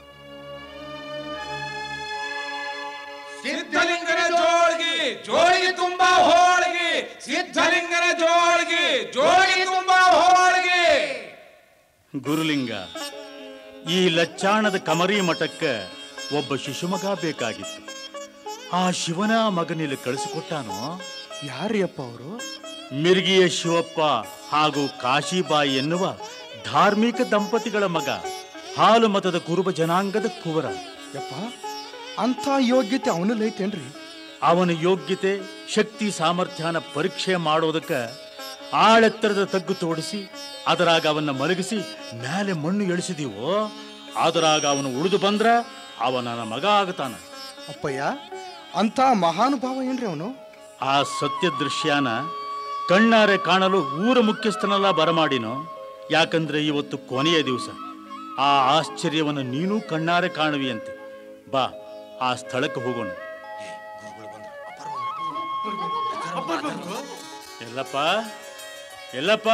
ಸಿದ್ಧಲಿಂಗನ ಜೋಳ್ಗಿ ಜೋಳಿಗೆ ತುಂಬಾ ಹೋಳ್ಗಿ ಸಿದ್ಧಲಿಂಗನ ಜೋಳ್ಗಿ ಜೋಳಿಗೆ ತುಂಬಾ ಹೋಳ್ಗಿ ಗುರುಲಿಂಗ ಈ ಲಚ್ಚಾಣದ ಕಮರಿ ಮಠಕ್ಕ ಒಬ್ಬ ಶಿಶುಮಗ ಬೇಕಾಗಿತ್ತು ಆ ಶಿವನ ಮಗನಿಲ್ಲಿ ಕಳಿಸಿಕೊಟ್ಟಾನೋ ಯಾರೀ ಅಪ್ಪ ಅವರು ಮಿರ್ಗಿಯ ಶಿವಪ್ಪ ಹಾಗೂ ಕಾಶಿಬಾಯಿ ಎನ್ನುವ ಧಾರ್ಮಿಕ ದಂಪತಿಗಳ ಮಗ ಹಾಲು ಮತದ ಕುರುಬ ಜನಾಂಗದ ಕುವರ ಯಪ್ಪ ಅಂಥ ಯೋಗ್ಯತೆ ಅವನಲ್ಲಿ ಐತೇನ್ರಿ ಅವನ ಯೋಗ್ಯತೆ ಶಕ್ತಿ ಸಾಮರ್ಥ್ಯನ ಪರೀಕ್ಷೆ ಮಾಡೋದಕ್ಕೆ ಆಳೆತ್ತರದ ತಗ್ಗು ತೋಡಿಸಿ ಅದರಾಗ ಅವನ್ನ ಮಲಗಿಸಿ ಮೇಲೆ ಮಣ್ಣು ಎಳಿಸಿದೀವೋ ಅದರಾಗ ಅವನು ಉಳಿದು ಬಂದ್ರ ಅವ ನನ್ನ ಮಗ ಆಗತಾನ ಅಪ್ಪಯ್ಯ ಅಂಥ ಮಹಾನುಭಾವ ಏನ್ರಿ ಅವನು ಆ ಸತ್ಯ ದೃಶ್ಯನ ಕಣ್ಣಾರೆ ಕಾಣಲು ಊರ ಮುಖ್ಯಸ್ಥನೆಲ್ಲ ಬರಮಾಡಿನೋ ಯಾಕಂದ್ರೆ ಇವತ್ತು ಕೊನೆಯ ದಿವಸ ಆ ಆಶ್ಚರ್ಯವನ್ನು ನೀನು ಕಣ್ಣಾರೆ ಕಾಣುವಿಯಂತೆ ಬಾ ಆ ಸ್ಥಳಕ್ಕೆ ಹೋಗೋಣ ಎಲ್ಲಪ್ಪ ಎಲ್ಲಪ್ಪ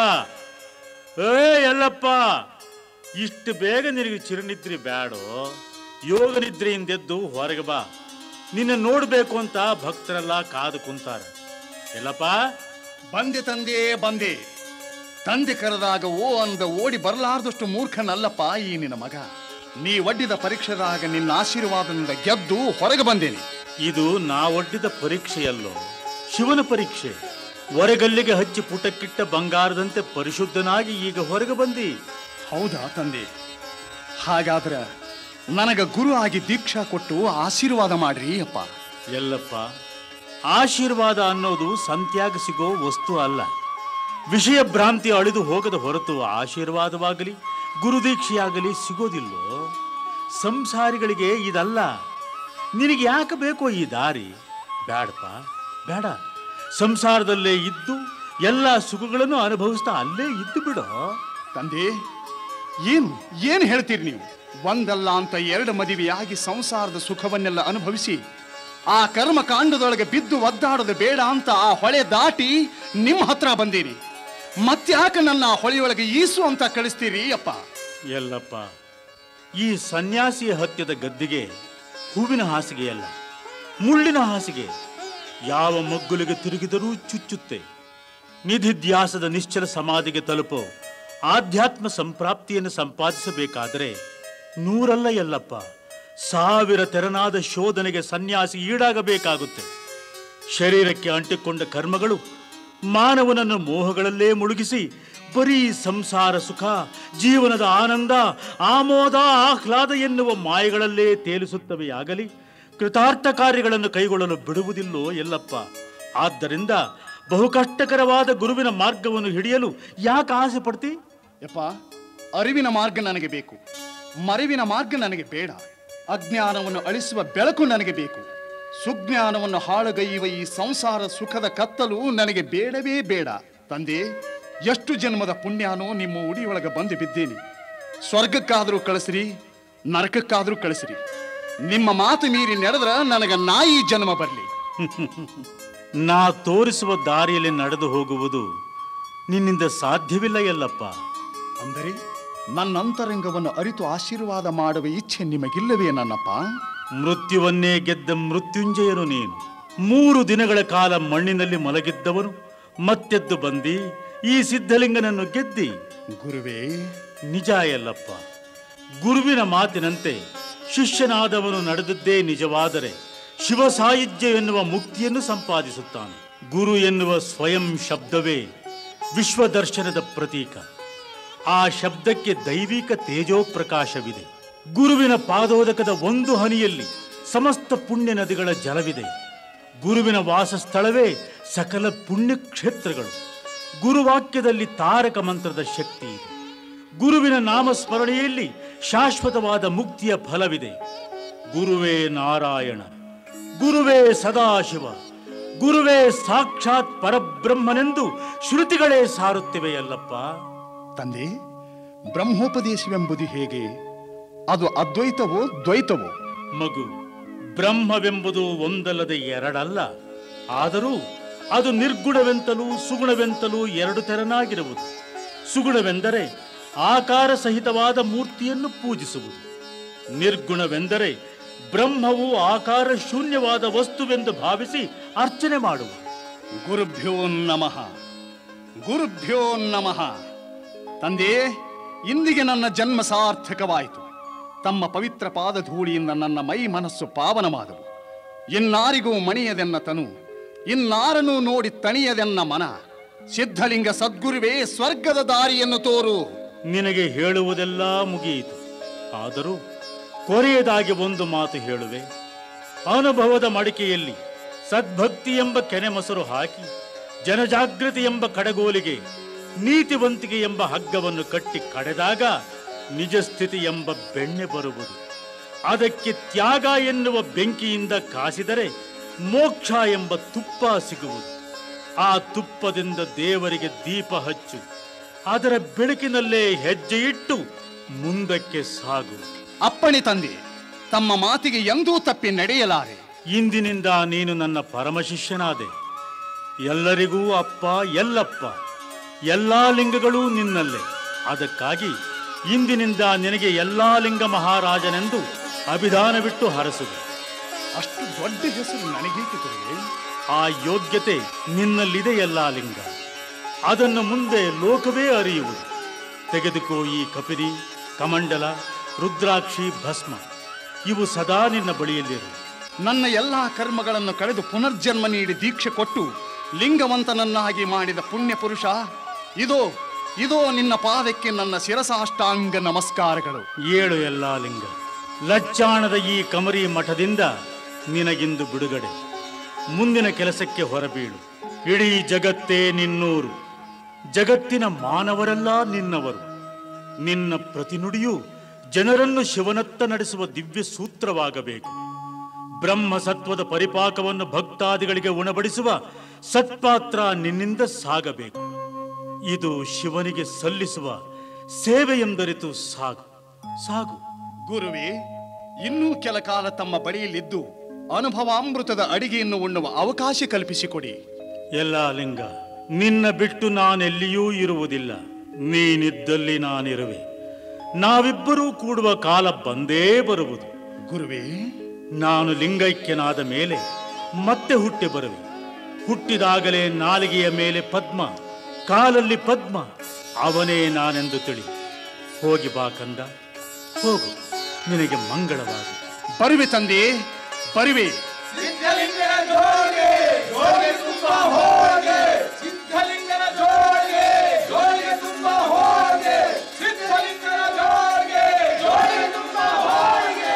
ಏ ಎಲ್ಲಪ್ಪ ಇಷ್ಟು ಬೇಗ ನಿನಗೆ ಚಿರನಿದ್ರಿ ಬ್ಯಾಡೋ ಯೋಗ ನಿದ್ರೆಯಿಂದೆದ್ದು ಹೊರಗೆ ಬಾ ನಿನ್ನ ನೋಡ್ಬೇಕು ಅಂತ ಭಕ್ತರೆಲ್ಲ ಕಾದು ಕುಂತಾರೆ ಎಲ್ಲಪ್ಪ ಬಂದೆ ತಂದೆ ಬಂದೆ ತಂದೆ ಕರೆದಾಗ ಓ ಅಂದ ಓಡಿ ಬರಲಾರ್ದಷ್ಟು ಮೂರ್ಖನಲ್ಲಪ್ಪ ಈ ನಿನ್ನ ಮಗ ನೀ ಒಡ್ಡಿದ ಪರೀಕ್ಷೆದಾಗ ನಿನ್ನ ಆಶೀರ್ವಾದದಿಂದ ಗೆದ್ದು ಹೊರಗೆ ಬಂದೇನೆ ಇದು ನಾ ಒಡ್ಡಿದ ಪರೀಕ್ಷೆಯಲ್ಲೋ ಶಿವನ ಪರೀಕ್ಷೆ ಹೊರಗಲ್ಲಿಗೆ ಹಚ್ಚಿ ಪುಟಕ್ಕಿಟ್ಟ ಬಂಗಾರದಂತೆ ಪರಿಶುದ್ಧನಾಗಿ ಈಗ ಹೊರಗೆ ಬಂದಿ ಹೌದಾ ತಂದೆ ಹಾಗಾದ್ರ ನನಗ ಗುರು ಆಗಿ ದೀಕ್ಷಾ ಕೊಟ್ಟು ಆಶೀರ್ವಾದ ಮಾಡ್ರಿ ಅಪ್ಪ ಎಲ್ಲಪ್ಪ ಆಶೀರ್ವಾದ ಅನ್ನೋದು ಸಂತ್ಯಾಗ ಸಿಗೋ ವಸ್ತು ಅಲ್ಲ ವಿಷಯ ಭ್ರಾಂತಿ ಅಳಿದು ಹೋಗದ ಹೊರತು ಆಶೀರ್ವಾದವಾಗಲಿ ಗುರುದೀಕ್ಷೆಯಾಗಲಿ ಸಿಗೋದಿಲ್ಲೋ ಸಂಸಾರಿಗಳಿಗೆ ಇದಲ್ಲ ನಿನಗೆ ಯಾಕೆ ಬೇಕೋ ಈ ದಾರಿ ಬೇಡಪ್ಪ ಬೇಡ ಸಂಸಾರದಲ್ಲೇ ಇದ್ದು ಎಲ್ಲ ಸುಖಗಳನ್ನು ಅನುಭವಿಸ್ತಾ ಅಲ್ಲೇ ಇದ್ದು ಬಿಡೋ ತಂದೆ ಏನು ಏನು ಹೇಳ್ತೀರಿ ನೀವು ಒಂದಲ್ಲ ಅಂತ ಎರಡು ಮದುವೆಯಾಗಿ ಸಂಸಾರದ ಸುಖವನ್ನೆಲ್ಲ ಅನುಭವಿಸಿ ಆ ಕರ್ಮ ಕಾಂಡದೊಳಗೆ ಬಿದ್ದು ಒದ್ದಾಡೋದು ಬೇಡ ಅಂತ ಆ ಹೊಳೆ ದಾಟಿ ನಿಮ್ಮ ಹತ್ರ ಬಂದೀನಿ ಮತ್ತ್ಯಾಕೆ ನನ್ನ ಆ ಹೊಳೆಯೊಳಗೆ ಈಸು ಅಂತ ಕಳಿಸ್ತೀರಿ ಅಪ್ಪ ಎಲ್ಲಪ್ಪ ಈ ಸನ್ಯಾಸಿಯ ಹತ್ಯದ ಗದ್ದಿಗೆ ಹೂವಿನ ಹಾಸಿಗೆಯಲ್ಲ ಮುಳ್ಳಿನ ಹಾಸಿಗೆ ಯಾವ ಮಗ್ಗುಲಿಗೆ ತಿರುಗಿದರೂ ಚುಚ್ಚುತ್ತೆ ನಿಧಿಧ್ಯಾಸದ ನಿಶ್ಚಲ ಸಮಾಧಿಗೆ ತಲುಪೋ ಆಧ್ಯಾತ್ಮ ಸಂಪ್ರಾಪ್ತಿಯನ್ನು ಸಂಪಾದಿಸಬೇಕಾದರೆ ನೂರಲ್ಲ ಎಲ್ಲಪ್ಪ ಸಾವಿರ ತೆರನಾದ ಶೋಧನೆಗೆ ಸನ್ಯಾಸಿ ಈಡಾಗಬೇಕಾಗುತ್ತೆ ಶರೀರಕ್ಕೆ ಅಂಟಿಕೊಂಡ ಕರ್ಮಗಳು ಮಾನವನನ್ನು ಮೋಹಗಳಲ್ಲೇ ಮುಳುಗಿಸಿ ಬರೀ ಸಂಸಾರ ಸುಖ ಜೀವನದ ಆನಂದ ಆಮೋದ ಆಹ್ಲಾದ ಎನ್ನುವ ಮಾಯೆಗಳಲ್ಲೇ ತೇಲಿಸುತ್ತವೆಯಾಗಲಿ ಕೃತಾರ್ಥ ಕಾರ್ಯಗಳನ್ನು ಕೈಗೊಳ್ಳಲು ಬಿಡುವುದಿಲ್ಲೋ ಎಲ್ಲಪ್ಪ ಆದ್ದರಿಂದ ಬಹು ಕಷ್ಟಕರವಾದ ಗುರುವಿನ ಮಾರ್ಗವನ್ನು ಹಿಡಿಯಲು ಯಾಕೆ ಆಸೆ ಪಡ್ತಿ ಯಪ್ಪ ಅರಿವಿನ ಮಾರ್ಗ ನನಗೆ ಬೇಕು ಮರಿವಿನ ಮಾರ್ಗ ನನಗೆ ಬೇಡ ಅಜ್ಞಾನವನ್ನು ಅಳಿಸುವ ಬೆಳಕು ನನಗೆ ಬೇಕು ಸುಜ್ಞಾನವನ್ನು ಹಾಳುಗೈಯುವ ಈ ಸಂಸಾರ ಸುಖದ ಕತ್ತಲು ನನಗೆ ಬೇಡವೇ ಬೇಡ ತಂದೆ ಎಷ್ಟು ಜನ್ಮದ ಪುಣ್ಯಾನೋ ನಿಮ್ಮ ಉಡಿಯೊಳಗೆ ಬಂದು ಬಿದ್ದೇನೆ ಸ್ವರ್ಗಕ್ಕಾದರೂ ಕಳಿಸ್ರಿ ನರಕಕ್ಕಾದರೂ ಕಳಿಸ್ರಿ ನಿಮ್ಮ ಮಾತು ಮೀರಿ ನಡೆದ್ರ ನನಗ ನಾಯಿ ಜನ್ಮ ಬರಲಿ ನಾ ತೋರಿಸುವ ದಾರಿಯಲ್ಲಿ ನಡೆದು ಹೋಗುವುದು ನಿನ್ನಿಂದ ಸಾಧ್ಯವಿಲ್ಲ ಎಲ್ಲಪ್ಪ ಅಂದರೆ ನನ್ನ ಅಂತರಂಗವನ್ನು ಅರಿತು ಆಶೀರ್ವಾದ ಮಾಡುವ ಇಚ್ಛೆ ನಿಮಗಿಲ್ಲವೇ ನನ್ನಪ್ಪ ಮೃತ್ಯುವನ್ನೇ ಗೆದ್ದ ಮೃತ್ಯುಂಜಯನು ನೀನು ಮೂರು ದಿನಗಳ ಕಾಲ ಮಣ್ಣಿನಲ್ಲಿ ಮಲಗಿದ್ದವನು ಮತ್ತೆದ್ದು ಬಂದಿ ಈ ಸಿದ್ಧಲಿಂಗನನ್ನು ಗೆದ್ದಿ ಗುರುವೇ ನಿಜ ಎಲ್ಲಪ್ಪ ಗುರುವಿನ ಮಾತಿನಂತೆ ಶಿಷ್ಯನಾದವನು ನಡೆದದ್ದೇ ನಿಜವಾದರೆ ಶಿವ ಸಾಯುಜ್ಯ ಎನ್ನುವ ಮುಕ್ತಿಯನ್ನು ಸಂಪಾದಿಸುತ್ತಾನೆ ಗುರು ಎನ್ನುವ ಸ್ವಯಂ ಶಬ್ದವೇ ವಿಶ್ವದರ್ಶನದ ಪ್ರತೀಕ ಆ ಶಬ್ದಕ್ಕೆ ದೈವಿಕ ತೇಜೋಪ್ರಕಾಶವಿದೆ ಗುರುವಿನ ಪಾದೋದಕದ ಒಂದು ಹನಿಯಲ್ಲಿ ಸಮಸ್ತ ಪುಣ್ಯ ನದಿಗಳ ಜಲವಿದೆ ಗುರುವಿನ ವಾಸಸ್ಥಳವೇ ಸಕಲ ಪುಣ್ಯ ಕ್ಷೇತ್ರಗಳು ಗುರುವಾಕ್ಯದಲ್ಲಿ ತಾರಕ ಮಂತ್ರದ ಶಕ್ತಿ ಇದೆ ಗುರುವಿನ ನಾಮಸ್ಮರಣೆಯಲ್ಲಿ ಶಾಶ್ವತವಾದ ಮುಕ್ತಿಯ ಫಲವಿದೆ ಗುರುವೇ ನಾರಾಯಣ ಗುರುವೇ ಸದಾಶಿವ ಗುರುವೇ ಸಾಕ್ಷಾತ್ ಪರಬ್ರಹ್ಮನೆಂದು ಶ್ರುತಿಗಳೇ ಸಾರುತ್ತಿವೆಯಲ್ಲಪ್ಪ ತಂದೆ ಬ್ರಹ್ಮೋಪದೇಶವೆಂಬುದು ಹೇಗೆ ಅದು ಅದ್ವೈತವೋ ದ್ವೈತವೋ ಮಗು ಬ್ರಹ್ಮವೆಂಬುದು ಒಂದಲ್ಲದೆ ಎರಡಲ್ಲ ಆದರೂ ಅದು ನಿರ್ಗುಣವೆಂತಲೂ ಸುಗುಣವೆಂತಲೂ ಎರಡು ತೆರನಾಗಿರುವುದು ಸುಗುಣವೆಂದರೆ ಆಕಾರ ಸಹಿತವಾದ ಮೂರ್ತಿಯನ್ನು ಪೂಜಿಸುವುದು ನಿರ್ಗುಣವೆಂದರೆ ಬ್ರಹ್ಮವು ಆಕಾರ ಶೂನ್ಯವಾದ ವಸ್ತುವೆಂದು ಭಾವಿಸಿ ಅರ್ಚನೆ ಮಾಡುವುದು ಗುರುಭ್ಯೋ ನಮಃ ಗುರುಭ್ಯೋ ನಮಃ ತಂದೆ ಇಂದಿಗೆ ನನ್ನ ಜನ್ಮ ಸಾರ್ಥಕವಾಯಿತು ತಮ್ಮ ಪವಿತ್ರ ಪಾದಧೂಳಿಯಿಂದ ನನ್ನ ಮೈ ಮನಸ್ಸು ಪಾವನವಾದವು ಇನ್ನಾರಿಗೂ ಮಣಿಯದೆನ್ನ ತನು ಇನ್ನಾರನು ನೋಡಿ ತಣಿಯದೆನ್ನ ಮನ ಸಿದ್ಧಲಿಂಗ ಸದ್ಗುರುವೇ ಸ್ವರ್ಗದ ದಾರಿಯನ್ನು ತೋರು ನಿನಗೆ ಹೇಳುವುದೆಲ್ಲ ಮುಗಿಯಿತು ಆದರೂ ಕೊರೆಯದಾಗಿ ಒಂದು ಮಾತು ಹೇಳುವೆ ಅನುಭವದ ಮಡಿಕೆಯಲ್ಲಿ ಸದ್ಭಕ್ತಿ ಎಂಬ ಕೆನೆ ಮೊಸರು ಹಾಕಿ ಜನಜಾಗೃತಿ ಎಂಬ ಕಡಗೋಲಿಗೆ ನೀತಿವಂತಿಕೆ ಎಂಬ ಹಗ್ಗವನ್ನು ಕಟ್ಟಿ ಕಡೆದಾಗ ನಿಜ ಸ್ಥಿತಿ ಎಂಬ ಬೆಣ್ಣೆ ಬರುವುದು ಅದಕ್ಕೆ ತ್ಯಾಗ ಎನ್ನುವ ಬೆಂಕಿಯಿಂದ ಕಾಸಿದರೆ ಮೋಕ್ಷ ಎಂಬ ತುಪ್ಪ ಸಿಗುವುದು ಆ ತುಪ್ಪದಿಂದ ದೇವರಿಗೆ ದೀಪ ಹಚ್ಚು ಅದರ ಬೆಳಕಿನಲ್ಲೇ ಹೆಜ್ಜೆ ಇಟ್ಟು ಮುಂದಕ್ಕೆ ಸಾಗು ಅಪ್ಪಣೆ ತಂದೆ ತಮ್ಮ ಮಾತಿಗೆ ಎಂದೂ ತಪ್ಪಿ ನಡೆಯಲಾರೆ ಇಂದಿನಿಂದ ನೀನು ನನ್ನ ಪರಮ ಶಿಷ್ಯನಾದೆ ಎಲ್ಲರಿಗೂ ಅಪ್ಪ ಎಲ್ಲಪ್ಪ ಎಲ್ಲಾ ಲಿಂಗಗಳೂ ನಿನ್ನಲ್ಲೇ ಅದಕ್ಕಾಗಿ ಇಂದಿನಿಂದ ನಿನಗೆ ಎಲ್ಲಾ ಲಿಂಗ ಮಹಾರಾಜನೆಂದು ಅಭಿಧಾನವಿಟ್ಟು ಹರಸುವೆ ಅಷ್ಟು ದೊಡ್ಡ ಹೆಸರು ನನಗೇಕೆ ಗುರುವೇ ಆ ಯೋಗ್ಯತೆ ನಿನ್ನಲ್ಲಿದೆ ಎಲ್ಲಾ ಲಿಂಗ ಅದನ್ನು ಮುಂದೆ ಲೋಕವೇ ಅರಿಯುವುದು ತೆಗೆದುಕೋ ಈ ಕಪಿರಿ ಕಮಂಡಲ ರುದ್ರಾಕ್ಷಿ ಭಸ್ಮ ಇವು ಸದಾ ನಿನ್ನ ಬಳಿಯಲ್ಲಿರು ನನ್ನ ಎಲ್ಲಾ ಕರ್ಮಗಳನ್ನು ಕಳೆದು ಪುನರ್ಜನ್ಮ ನೀಡಿ ದೀಕ್ಷೆ ಕೊಟ್ಟು ಲಿಂಗವಂತನನ್ನಾಗಿ ಮಾಡಿದ ಪುಣ್ಯ ಪುರುಷ ಇದೋ ಇದೋ ನಿನ್ನ ಪಾದಕ್ಕೆ ನನ್ನ ಶಿರಸಾಷ್ಟಾಂಗ ನಮಸ್ಕಾರಗಳು ಏಳು ಎಲ್ಲಾ ಲಿಂಗ ಲಚ್ಚಾಣದ ಈ ಕಮರಿ ಮಠದಿಂದ ನಿನಗಿಂದು ಬಿಡುಗಡೆ ಮುಂದಿನ ಕೆಲಸಕ್ಕೆ ಹೊರಬೀಳು ಇಡೀ ಜಗತ್ತೇ ನಿನ್ನೂರು ಜಗತ್ತಿನ ಮಾನವರೆಲ್ಲ ನಿನ್ನವರು ನಿನ್ನ ಪ್ರತಿನುಡಿಯು ಜನರನ್ನು ಶಿವನತ್ತ ನಡೆಸುವ ದಿವ್ಯ ಸೂತ್ರವಾಗಬೇಕು ಬ್ರಹ್ಮ ಸತ್ವದ ಪರಿಪಾಕವನ್ನು ಭಕ್ತಾದಿಗಳಿಗೆ ಉಣಬಡಿಸುವ ಸತ್ಪಾತ್ರ ನಿನ್ನಿಂದ ಸಾಗಬೇಕು ಇದು ಶಿವನಿಗೆ ಸಲ್ಲಿಸುವ ಸೇವೆ ಎಂದರಿತು ಸಾಗು ಸಾಗು ಗುರುವೇ ಇನ್ನೂ ಕೆಲ ಕಾಲ ತಮ್ಮ ಬಳಿಯಲ್ಲಿದ್ದು ಅನುಭವಾಮೃತದ ಅಡಿಗೆಯನ್ನು ಉಣ್ಣುವ ಅವಕಾಶ ಕಲ್ಪಿಸಿಕೊಡಿ ಎಲ್ಲ ಲಿಂಗ ನಿನ್ನ ಬಿಟ್ಟು ನಾನೆಲ್ಲಿಯೂ ಇರುವುದಿಲ್ಲ ನೀನಿದ್ದಲ್ಲಿ ನಾನಿರುವೆ ನಾವಿಬ್ಬರೂ ಕೂಡುವ ಕಾಲ ಬಂದೇ ಬರುವುದು ಗುರುವೇ ನಾನು ಲಿಂಗೈಕ್ಯನಾದ ಮೇಲೆ ಮತ್ತೆ ಹುಟ್ಟಿ ಬರುವೆ ಹುಟ್ಟಿದಾಗಲೇ ನಾಲಿಗೆಯ ಮೇಲೆ ಪದ್ಮ ಕಾಲಲ್ಲಿ ಪದ್ಮ ಅವನೇ ನಾನೆಂದು ತಿಳಿ ಹೋಗಿ ಬಾ ಕಂದ ಹೋಗು ನಿನಗೆ ಮಂಗಳವಾಗು ಬರುವೆ ತಂದೆ ಬರುವೆ ಸಿದ್ಧಲಿಂಗನ ಜೋಳಿಗೆ ಜೋಳಿಗೆ ತುಂಬಾ ಹೋಳಿಗೆ ಸಿದ್ಧಲಿಂಗನ ಜೋಳಿಗೆ ಜೋಳಿಗೆ ತುಂಬಾ ಹೋಳಿಗೆ ಸಿದ್ಧಲಿಂಗನ ಜೋಳಿಗೆ ಜೋಳಿಗೆ ತುಂಬಾ ಹೋಳಿಗೆ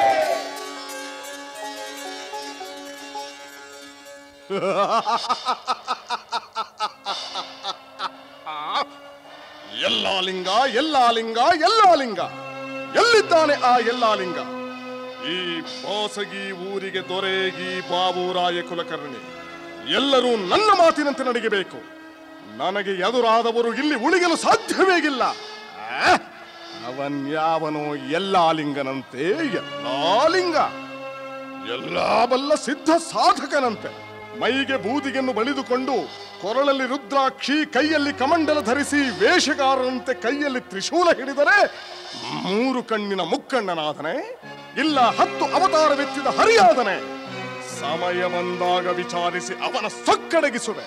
ಎಲ್ಲಾ ಲಿಂಗ ಎಲ್ಲಾ ಲಿಂಗ ಎಲ್ಲಾ ಲಿಂಗ ಎಲ್ಲಿದ್ದಾನೆ ಆ ಎಲ್ಲಾ ಲಿಂಗ ಈ ಬಾಸಗಿ ಊರಿಗೆ ದೊರೆಗಿ ಬಾಬುರಾಯ ಕುಲಕರ್ಣಿ ಎಲ್ಲರೂ ನನ್ನ ಮಾತಿನಂತೆ ನಡೆಯಬೇಕು ನನಗೆ ಎದುರಾದವರು ಇಲ್ಲಿ ಉಳಿಯಲು ಸಾಧ್ಯವೇ ಇಲ್ಲ ಆ? ಅವನ್ಯಾವನೋ ಎಲ್ಲಾ ಲಿಂಗನಂತೆ ಎಲ್ಲಾ ಲಿಂಗ ಎಲ್ಲಾ ಬಲ್ಲ ಸಿದ್ಧ ಸಾಧಕನಂತೆ ಮೈಗೆ ಬೂದಿಗೆನ್ನು ಬಳಿದುಕೊಂಡು ಕೊರಳಲ್ಲಿ ರುದ್ರಾಕ್ಷಿ ಕೈಯಲ್ಲಿ ಕಮಂಡಲ ಧರಿಸಿ ವೇಷಗಾರರಂತೆ ಕೈಯಲ್ಲಿ ತ್ರಿಶೂಲ ಹಿಡಿದರೆ ಮೂರು ಕಣ್ಣಿನ ಮುಕ್ಕಣ್ಣನಾದನೆ ಇಲ್ಲ ಹತ್ತು ಅವತಾರವೆತ್ತಿದ ಹರಿಯಾದನೆ ಸಮಯ ಬಂದಾಗ ವಿಚಾರಿಸಿ ಅವನ ಸೊಕ್ಕಡಗಿಸುವೆ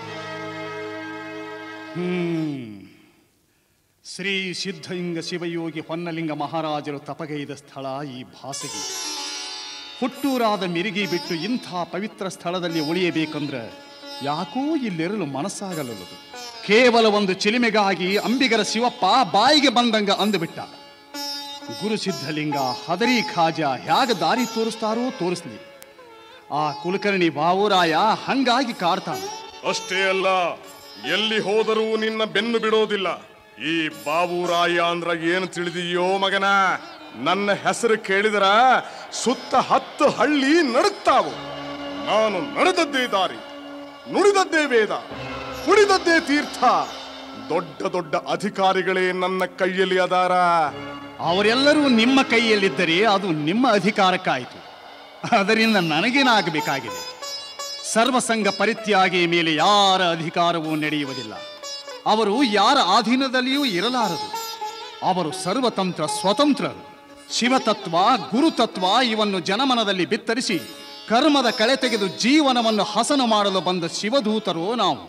ಹ್ಮ್ ಶ್ರೀ ಸಿದ್ಧಲಿಂಗ ಶಿವಯೋಗಿ ಹೊನ್ನಲಿಂಗ ಮಹಾರಾಜರು ತಪಗೈದ ಸ್ಥಳ ಈ ಭಾಸಗಿ ಹುಟ್ಟೂರಾದ ಮಿರಿಗಿ ಬಿಟ್ಟು ಇಂಥ ಪವಿತ್ರ ಸ್ಥಳದಲ್ಲಿ ಉಳಿಯಬೇಕಂದ್ರೆ ಯಾಕೋ ಇಲ್ಲಿರಲು ಮನಸ್ಸಾಗಲಲ್ಲದು ಕೇವಲ ಒಂದು ಚಿಲಿಮೆಗಾಗಿ ಅಂಬಿಗರ ಶಿವಪ್ಪ ಬಾಯಿಗೆ ಬಂದಂಗ ಅಂದುಬಿಟ್ಟ ಗುರು ಸಿದ್ಧಲಿಂಗ ಹದರಿ ಖಾಜ ಹ್ಯಾಗ ದಾರಿ ತೋರಿಸ್ತಾರೋ ತೋರಿಸ್ಲಿ ಆ ಕುಲಕರ್ಣಿ ಬಾವುರಾಯ ಹಂಗಾಗಿ ಕಾಡ್ತಾನೆ ಅಷ್ಟೇ ಅಲ್ಲ ಎಲ್ಲಿ ಹೋದರೂ ನಿನ್ನ ಬೆನ್ನು ಬಿಡೋದಿಲ್ಲ ಈ ಬಾಬುರಾಯ ಅಂದ್ರ ಏನು ತಿಳಿದಿಯೋ ಮಗನ ನನ್ನ ಹೆಸರು ಕೇಳಿದರ ಸುತ್ತ ಹತ್ತು ಹಳ್ಳಿ ನಡುತ್ತಾವು ನಾನು ನಡೆದದ್ದೇ ದಾರಿ ನುಡಿದದ್ದೇ ವೇದ ಕುಡಿದದ್ದೇ ತೀರ್ಥ ದೊಡ್ಡ ದೊಡ್ಡ ಅಧಿಕಾರಿಗಳೇ ನನ್ನ ಕೈಯಲ್ಲಿ ಅದಾರ ಅವರೆಲ್ಲರೂ ನಿಮ್ಮ ಕೈಯಲ್ಲಿದ್ದರೆ ಅದು ನಿಮ್ಮ ಅಧಿಕಾರಕ್ಕಾಯಿತು ಅದರಿಂದ ನನಗೇನಾಗಬೇಕಾಗಿದೆ ಸರ್ವಸಂಗ ಪರಿತ್ಯಾಗಿ ಮೇಲೆ ಯಾರ ಅಧಿಕಾರವೂ ನಡೆಯುವುದಿಲ್ಲ ಅವರು ಯಾರ ಅಧೀನದಲ್ಲಿಯೂ ಇರಲಾರದು ಅವರು ಸರ್ವತಂತ್ರ ಸ್ವತಂತ್ರರು ಶಿವತತ್ವ ಗುರುತತ್ವ ಇವನ್ನು ಜನಮನದಲ್ಲಿ ಬಿತ್ತರಿಸಿ ಕರ್ಮದ ಕಳೆ ತೆಗೆದು ಜೀವನವನ್ನು ಹಸನು ಮಾಡಲು ಬಂದ ಶಿವದೂತರು ನಾವು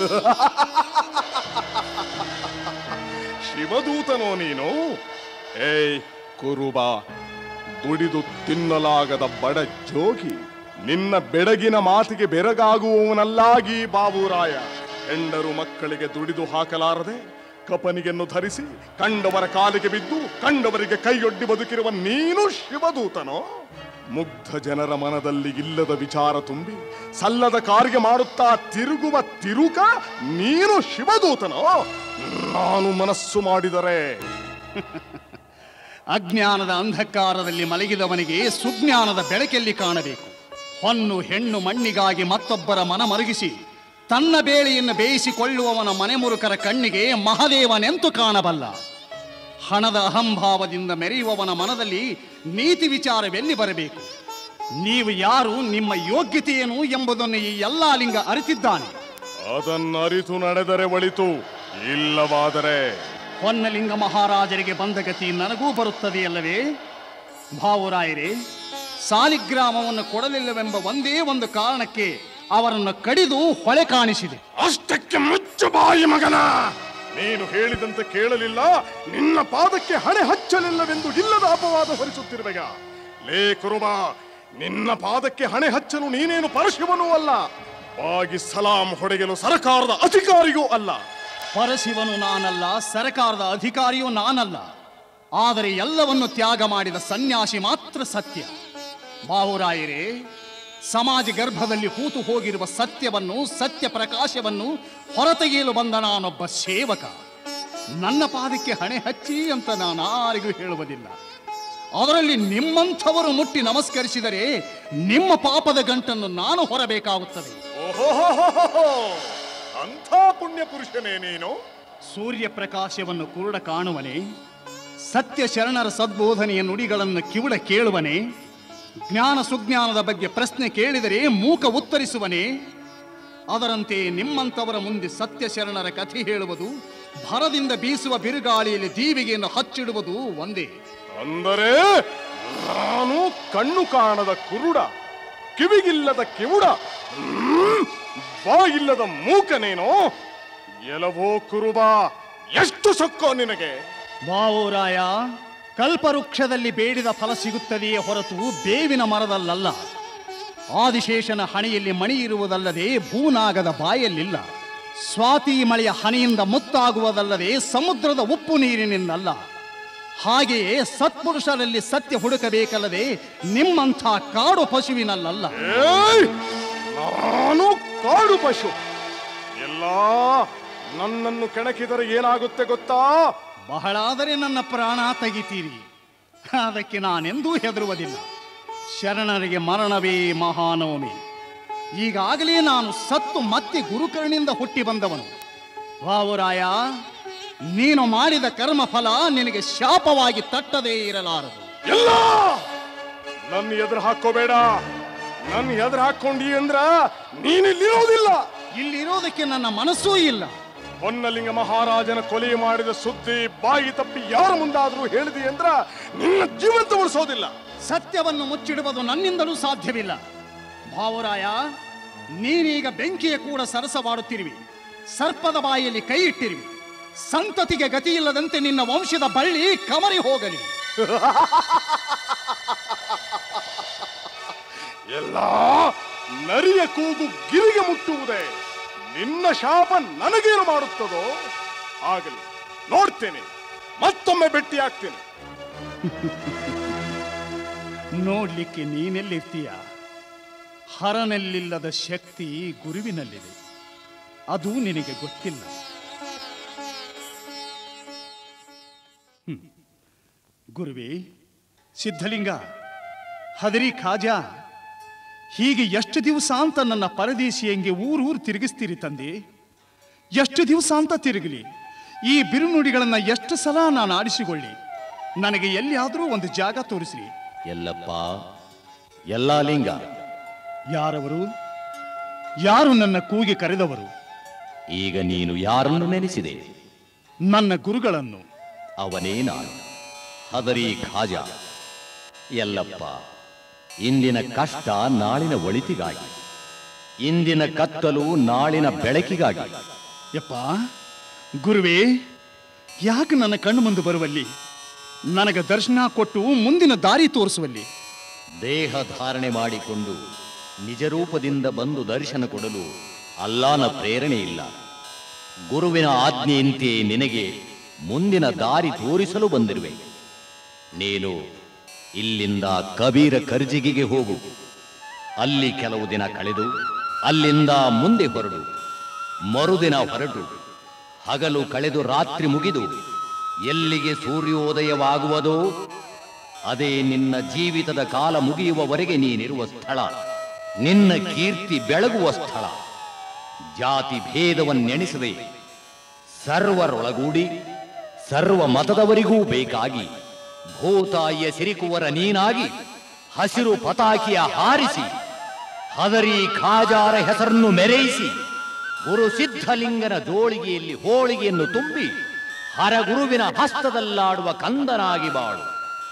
ಶಿವದೂತನೋ ನೀನು ಏಯ್ ಕುರುಬ ದುಡಿದು ತಿನ್ನಲಾಗದ ಬಡ ಜೋಗಿ ನಿನ್ನ ಬೆಡಗಿನ ಮಾತಿಗೆ ಬೆರಗಾಗುವವನಲ್ಲಾಗಿ ಬಾಬುರಾಯ ಹೆಂಡರು ಮಕ್ಕಳಿಗೆ ದುಡಿದು ಹಾಕಲಾರದೆ ಕಪನಿಗೆನ್ನು ಧರಿಸಿ ಕಂಡವರ ಕಾಲಿಗೆ ಬಿದ್ದು ಕಂಡವರಿಗೆ ಕೈಯೊಡ್ಡಿ ಬದುಕಿರುವ ನೀನು ಶಿವದೂತನೋ ಮುಗ್ಧ ಜನರ ಮನದಲ್ಲಿ ಇಲ್ಲದ ವಿಚಾರ ತುಂಬಿ ಸಲ್ಲದ ಕಾರ್ಯ ಮಾಡುತ್ತಾ ತಿರುಗುವ ತಿರುಕ ನೀನು ಶಿವದೂತನೋ ನಾನು ಮನಸ್ಸು ಮಾಡಿದರೆ ಅಜ್ಞಾನದ ಅಂಧಕಾರದಲ್ಲಿ ಮಲಗಿದವನಿಗೆ ಸುಜ್ಞಾನದ ಬೆಳಕೆಲ್ಲಿ ಕಾಣಬೇಕು ಹೊನ್ನು ಹೆಣ್ಣು ಮಣ್ಣಿಗಾಗಿ ಮತ್ತೊಬ್ಬರ ಮನ ಮರುಗಿಸಿ ತನ್ನ ಬೇಳೆಯನ್ನು ಬೇಯಿಸಿಕೊಳ್ಳುವವನ ಮನೆಮುರುಕರ ಕಣ್ಣಿಗೆ ಮಹದೇವನೆಂತು ಕಾಣಬಲ್ಲ ಹಣದ ಅಹಂಭಾವದಿಂದ ಮೆರೆಯುವವನ ಮನದಲ್ಲಿ ನೀತಿ ವಿಚಾರವೆಲ್ಲಿ ಬರಬೇಕು ನೀವು ಯಾರು ನಿಮ್ಮ ಯೋಗ್ಯತೆ ಏನು ಎಂಬುದನ್ನು ಈ ಎಲ್ಲಾ ಲಿಂಗ ಅರಿತಿದ್ದಾನೆ ಅದನ್ನರಿತು ನಡೆದರೆ ಒಳಿತು ಇಲ್ಲವಾದರೆ ಹೊನ್ನಲಿಂಗ ಮಹಾರಾಜರಿಗೆ ಬಂದ ಗತಿ ನನಗೂ ಬರುತ್ತದೆಯಲ್ಲವೇ ಭಾವುರಾಯರೇ ಸಾಲಿಗ್ರಾಮವನ್ನು ಕೊಡಲಿಲ್ಲವೆಂಬ ಒಂದೇ ಒಂದು ಕಾರಣಕ್ಕೆ ಅವರನ್ನು ಕಡಿದು ಹೊಳೆ ಕಾಣಿಸಿದೆ ಅಷ್ಟಕ್ಕೆ ಮುಚ್ಚು ಬಾಯಿ ಮಗನ ನೀನು ಹೇಳಿದಂತೆ ಕೇಳಲಿಲ್ಲ ನಿನ್ನ ಪಾದಕ್ಕೆ ಹಣೆ ಹಚ್ಚಲಿಲ್ಲವೆಂದು ಇಲ್ಲದ ಅಪವಾದ ಹೊರಿಸುತ್ತಿರುವೆಗ ಲೇ ಕುರುಬ ನಿನ್ನ ಪಾದಕ್ಕೆ ಹಣೆ ಹಚ್ಚಲು ನೀನೇನು ಪರಶಿವನೂ ಅಲ್ಲ ಬಾಗಿ ಸಲಾಂ ಹೊಡೆಯಲು ಸರ್ಕಾರದ ಅಧಿಕಾರಿಯೂ ಅಲ್ಲ ಪರಶಿವನು ನಾನಲ್ಲ ಸರ್ಕಾರದ ಅಧಿಕಾರಿಯೂ ನಾನಲ್ಲ ಆದರೆ ಎಲ್ಲವನ್ನು ತ್ಯಾಗ ಮಾಡಿದ ಸನ್ಯಾಸಿ ಮಾತ್ರ ಸತ್ಯ ಬಾಹುರಾಯರೇ ಸಮಾಜ ಗರ್ಭದಲ್ಲಿ ಹೂತು ಹೋಗಿರುವ ಸತ್ಯವನ್ನು ಸತ್ಯ ಪ್ರಕಾಶವನ್ನು ಹೊರತೆಗೆಯಲು ಬಂದ ನಾನೊಬ್ಬ ಸೇವಕ ನನ್ನ ಪಾದಕ್ಕೆ ಹಣೆ ಹಚ್ಚಿ ಅಂತ ನಾನು ಯಾರಿಗೂ ಹೇಳುವುದಿಲ್ಲ ಅದರಲ್ಲಿ ನಿಮ್ಮಂಥವರು ಮುಟ್ಟಿ ನಮಸ್ಕರಿಸಿದರೆ ನಿಮ್ಮ ಪಾಪದ ಗಂಟನ್ನು ನಾನು ಹೊರಬೇಕಾಗುತ್ತದೆ ಓಹೋಹೋಹೋಹೋ! ಅಂಥ ಪುಣ್ಯ ಪುರುಷನೇ ನೀನು ಸೂರ್ಯ ಪ್ರಕಾಶವನ್ನು ಕುರುಡ ಕಾಣುವನೆ ಸತ್ಯ ಶರಣರ ಸದ್ಬೋಧನೆಯ ನುಡಿಗಳನ್ನು ಕಿವುಡ ಕೇಳುವನೆ ಜ್ಞಾನ ಸುಜ್ಞಾನದ ಬಗ್ಗೆ ಪ್ರಶ್ನೆ ಕೇಳಿದರೆ ಮೂಕ ಉತ್ತರಿಸುವನೆ ಅದರಂತೆ ನಿಮ್ಮಂಥವರ ಮುಂದೆ ಸತ್ಯ ಶರಣರ ಕಥೆ ಹೇಳುವುದು ಭರದಿಂದ ಬೀಸುವ ಬಿರುಗಾಳಿಯಲ್ಲಿ ದೀವಿಗೆಯನ್ನು ಹಚ್ಚಿಡುವುದು ಒಂದೇ ಅಂದರೆ ನಾನು ಕಣ್ಣು ಕಾಣದ ಕುರುಡ ಕಿವಿಗಿಲ್ಲದ ಕಿವುಡ ಹ್ಮ್, ಬಾಯಿಲ್ಲದ ಮೂಕನೇನೋ ಎಲವೋ ಕುರುಬ ಎಷ್ಟು ಸೊಕ್ಕೋ ನಿನಗೆ ಬಾವುರಾಯ ಕಲ್ಪವೃಕ್ಷದಲ್ಲಿ ಬೇಡಿದ ಫಲ ಸಿಗುತ್ತದೆಯೇ ಹೊರತು ಬೇವಿನ ಮರದಲ್ಲಲ್ಲ ಆದಿಶೇಷನ ಹಣೆಯಲ್ಲಿ ಮಣಿ ಇರುವುದಲ್ಲದೆ ಭೂನಾಗದ ಬಾಯಲ್ಲಿಲ್ಲ ಸ್ವಾತಿ ಮಳೆಯ ಹನಿಯಿಂದ ಮುತ್ತಾಗುವುದಲ್ಲದೆ ಸಮುದ್ರದ ಉಪ್ಪು ನೀರಿನಿಂದಲ್ಲ ಹಾಗೆಯೇ ಸತ್ಪುರುಷರಲ್ಲಿ ಸತ್ಯ ಹುಡುಕಬೇಕಲ್ಲದೆ ನಿಮ್ಮಂಥ ಕಾಡು ಪಶುವಿನಲ್ಲಲ್ಲ ಏಯ್! ನಾನು ಕಾಡು ಪಶು ಎಲ್ಲ ನನ್ನನ್ನು ಕೆಣಕಿದರೆ ಏನಾಗುತ್ತೆ ಗೊತ್ತಾ ಬಹಳಾದರೆ ನನ್ನ ಪ್ರಾಣ ತೆಗಿತೀರಿ ಅದಕ್ಕೆ ನಾನೆಂದೂ ಹೆದರುವುದಿಲ್ಲ ಶರಣರಿಗೆ ಮರಣವೇ ಮಹಾನವಮಿ ಈಗಾಗಲೇ ನಾನು ಸತ್ತು ಮತ್ತೆ ಗುರುಕರ್ಣಿಂದ ಹುಟ್ಟಿ ಬಂದವನು ವಾವುರಾಯ ನೀನು ಮಾಡಿದ ಕರ್ಮ ಫಲ ನಿನಗೆ ಶಾಪವಾಗಿ ತಟ್ಟದೇ ಇರಲಾರದು ಎಲ್ಲ ನನ್ನ ಎದುರು ಹಾಕೋಬೇಡ ನನ್ನ ಎದುರು ಹಾಕೊಂಡಿ ಅಂದ್ರ ನೀನಿಲ್ಲಿರೋದಿಲ್ಲ ಇಲ್ಲಿರೋದಕ್ಕೆ ನನ್ನ ಮನಸ್ಸೂ ಇಲ್ಲ ಹೊನ್ನಲಿಂಗ ಮಹಾರಾಜನ ಕೊಲೆ ಮಾಡಿದ ಸುದ್ದಿ ಬಾಯಿ ತಪ್ಪಿ ಯಾರ ಮುಂದಾದ್ರೂ ಹೇಳಿದಿ ಅಂದ್ರ ನಿನ್ನ ಜೀವಂತ ಉಳಿಸೋದಿಲ್ಲ ಸತ್ಯವನ್ನು ಮುಚ್ಚಿಡುವುದು ನನ್ನಿಂದಲೂ ಸಾಧ್ಯವಿಲ್ಲ ಭಾವರಾಯ ನೀನೀಗ ಬೆಂಕಿಯ ಕೂಡ ಸರಸವಾಡುತ್ತಿರುವಿ ಸರ್ಪದ ಬಾಯಲ್ಲಿ ಕೈ ಇಟ್ಟಿರುವಿ ಸಂತತಿಗೆ ಗತಿಯಿಲ್ಲದಂತೆ ನಿನ್ನ ವಂಶದ ಬಳ್ಳಿ ಕಮರಿ ಹೋಗಲಿ ಎಲ್ಲ ನರಿಯ ಕೂಗು ಗಿರಿಗೆ ಮುಟ್ಟುವುದೇ ನಿನ್ನ ಶಾಪ ನನಗೇನು ಮಾಡುತ್ತದೋ ಆಗಲಿ ನೋಡ್ತೇನೆ ಮತ್ತೊಮ್ಮೆ ಭೇಟಿಯಾಗ್ತೇನೆ ನೋಡ್ಲಿಕ್ಕೆ ನೀನೆಲ್ಲಿರ್ತೀಯ ಹರನಲ್ಲಿಲ್ಲದ ಶಕ್ತಿ ಗುರುವಿನಲ್ಲಿದೆ ಅದು ನಿನಗೆ ಗೊತ್ತಿಲ್ಲ ಹ್ಮ್. ಗುರುವೇ ಸಿದ್ಧಲಿಂಗ ಹದರಿ ಖಾಜಾ ಹೀಗೆ ಎಷ್ಟು ದಿವಸ ಅಂತ ನನ್ನ ಪರದೇಶಿಯಂಗೆ ಊರೂರು ತಿರುಗಿಸ್ತೀರಿ ತಂದೆ ಎಷ್ಟು ದಿವಸ ಅಂತ ತಿರುಗಲಿ ಈ ಬಿರುನುಡಿಗಳನ್ನ ಎಷ್ಟು ಸಲ ನಾನು ಆಡಿಸಿಕೊಳ್ಳಿ ನನಗೆ ಎಲ್ಲಿಯಾದರೂ ಒಂದು ಜಾಗ ತೋರಿಸ್ರಿ ಎಲ್ಲಪ್ಪ ಎಲ್ಲಾ ಲಿಂಗ ಯಾರವರು ಯಾರು ನನ್ನ ಕೂಗಿ ಕರೆದವರು ಈಗ ನೀನು ಯಾರನ್ನು ನೆನೆಸಿದೆ ನನ್ನ ಗುರುಗಳನ್ನು ಅವನೇ ನಾನು ಹದರಿ ಖಾಜ ಎಲ್ಲಪ್ಪ ಇಂದಿನ ಕಷ್ಟ ನಾಳಿನ ಒಳಿತಿಗಾಗಿ ಇಂದಿನ ಕತ್ತಲು ನಾಳಿನ ಬೆಳಕಿಗಾಗಿ ಯಪ್ಪ ಗುರುವೇ ಯಾಕೆ ನನ್ನ ಕಣ್ಣು ಮುಂದೆ ಬರುವಲ್ಲಿ ನನಗೆ ದರ್ಶನ ಕೊಟ್ಟು ಮುಂದಿನ ದಾರಿ ತೋರಿಸುವಲ್ಲಿ ದೇಹ ಧಾರಣೆ ಮಾಡಿಕೊಂಡು ನಿಜರೂಪದಿಂದ ಬಂದು ದರ್ಶನ ಕೊಡಲು ಅಲ್ಲಾನ ಪ್ರೇರಣೆ ಇಲ್ಲ ಗುರುವಿನ ಆಜ್ಞೆಯಂತೆ ನಿನಗೆ ಮುಂದಿನ ದಾರಿ ತೋರಿಸಲು ಬಂದಿರುವೆ ನೀನು ಇಲ್ಲಿಂದ ಕಬೀರ ಕರ್ಜಿಗಿಗೆ ಹೋಗು ಅಲ್ಲಿ ಕೆಲವು ದಿನ ಕಳೆದು ಅಲ್ಲಿಂದ ಮುಂದೆ ಹೊರಡು ಮರುದಿನ ಹೊರಟು ಹಗಲು ಕಳೆದು ರಾತ್ರಿ ಮುಗಿದು ಎಲ್ಲಿಗೆ ಸೂರ್ಯೋದಯವಾಗುವುದೋ ಅದೇ ನಿನ್ನ ಜೀವಿತದ ಕಾಲ ಮುಗಿಯುವವರೆಗೆ ನೀನಿರುವ ಸ್ಥಳ ನಿನ್ನ ಕೀರ್ತಿ ಬೆಳಗುವ ಸ್ಥಳ ಜಾತಿ ಭೇದವನ್ನೆಣಿಸದೆ ಸರ್ವರೊಳಗೂಡಿ ಸರ್ವ ಮತದವರಿಗೂ ಬೇಕಾಗಿ ಭೂತಾಯಿಯ ಸಿರಿಕುವರ ನೀನಾಗಿ ಹಸಿರು ಪತಾಕಿಯ ಹಾರಿಸಿ ಹದರಿ ಖಾಜಾರ ಹೆಸರನ್ನು ಮೆರೆಯಿಸಿ ಗುರು ಸಿದ್ಧಲಿಂಗನ ಜೋಳಿಗೆಯಲ್ಲಿ ಹೋಳಿಗೆಯನ್ನು ತುಂಬಿ ಹರಗುರುವಿನ ಹಸ್ತದಲ್ಲಾಡುವ ಕಂದನಾಗಿ ಬಾಳು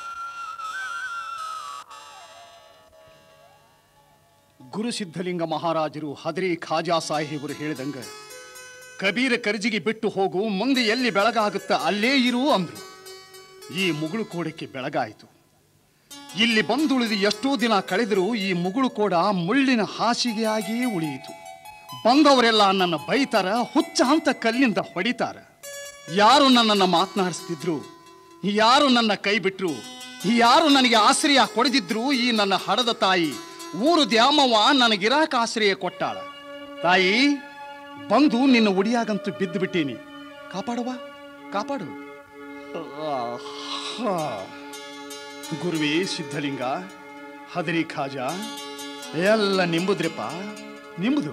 ಗುರು ಸಿದ್ಧಲಿಂಗ ಮಹಾರಾಜರು ಹದರಿ ಖಾಜಾ ಸಾಹೇಬರು ಹೇಳಿದಂಗ ಕಬೀರ ಕರ್ಜಿಗೆ ಬಿಟ್ಟು ಹೋಗು ಮುಂದೆ ಎಲ್ಲಿ ಬೆಳಗಾಗುತ್ತ ಅಲ್ಲೇ ಇರು ಅಂದ್ರು ಈ ಮುಗುಳು ಕೋಡಕ್ಕೆ ಬೆಳಗಾಯಿತು ಇಲ್ಲಿ ಬಂದುಳಿದು ಎಷ್ಟೋ ದಿನ ಕಳೆದರೂ ಈ ಮುಗುಳು ಕೋಡ ಮುಳ್ಳಿನ ಹಾಸಿಗೆಯಾಗಿಯೇ ಉಳಿಯಿತು ಬಂದವರೆಲ್ಲ ನನ್ನ ಬೈತಾರ ಹುಚ್ಚ ಅಂತ ಕಲ್ಲಿಂದ ಹೊಡಿತಾರ ಯಾರು ನನ್ನನ್ನು ಮಾತನಾಡಿಸ್ತಿದ್ರು ಯಾರು ನನ್ನ ಕೈ ಬಿಟ್ರು ಯಾರು ನನಗೆ ಆಶ್ರಯ ಕೊಡದಿದ್ರು ಈ ನನ್ನ ಹಡದ ತಾಯಿ ಊರು ದ್ಯಾಮವ್ವ ನನಗಿರಾಕ ಆಶ್ರಯ ಕೊಟ್ಟಾಳ ತಾಯಿ ಬಂದು ನಿನ್ನ ಉಡಿಯಾಗಂತೂ ಬಿದ್ದು ಬಿಟ್ಟೀನಿ ಕಾಪಾಡುವ ಕಾಪಾಡು ಆಹಾ. ಗುರುವೇ ಸಿದ್ಧಲಿಂಗ ಹದರಿ ಖಾಜಾ ಎಲ್ಲ ನಿಂಬುದ್ರಿಪ್ಪ ನಿಂಬುದು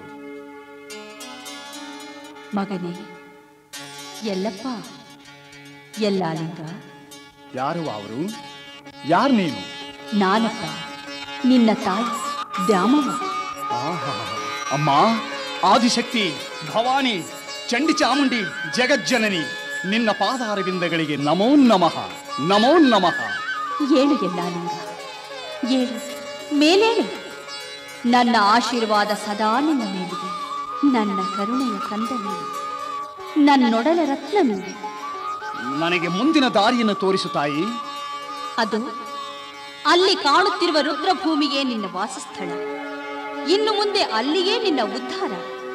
ಮಗನೇ ಎಲ್ಲಪ್ಪ ಎಲ್ಲಾಲಿಂಗ ಯಾರು ಅವರು ಯಾರು ನೀನು ನಾನಪ್ಪ ನಿನ್ನ ತಾಯಿ ದ್ಯಾಮವ್ವ ಆಹಾ. ಅಮ್ಮ ಆದಿಶಕ್ತಿ ಭವಾನಿ ಚಂಡಿ ಚಾಮುಂಡಿ ಜಗಜ್ಜನನಿ ನಿನ್ನ ಪಾದಾರವಿಂದಗಳಿಗೆ ನಮೋ ನಮಃ ನಮೋ ನಮಃ ಏಳು ಎಲ್ಲಾಲಿಂಗ ಏಳು ಮೇಲೇಳು ನನ್ನ ಆಶೀರ್ವಾದ ಸದಾ ನಿನ್ನ ಮೇಲಿದೆ ನನ್ನ ಕರುಣೆಯ ಕಂದ ನೀನು ನನ್ನೊಡಲ ರತ್ನ ನೀನು ನನಗೆ ಮುಂದಿನ ದಾರಿಯನ್ನು ತೋರಿಸು ತಾಯಿ ಅದು ಅಲ್ಲಿ ಕಾಣುತ್ತಿರುವ ರುದ್ರಭೂಮಿಗೆ ನಿನ್ನ ವಾಸಸ್ಥಳ ಇನ್ನು ಮುಂದೆ ಅಲ್ಲಿಯೇ ನಿನ್ನ ಉದ್ಧಾರ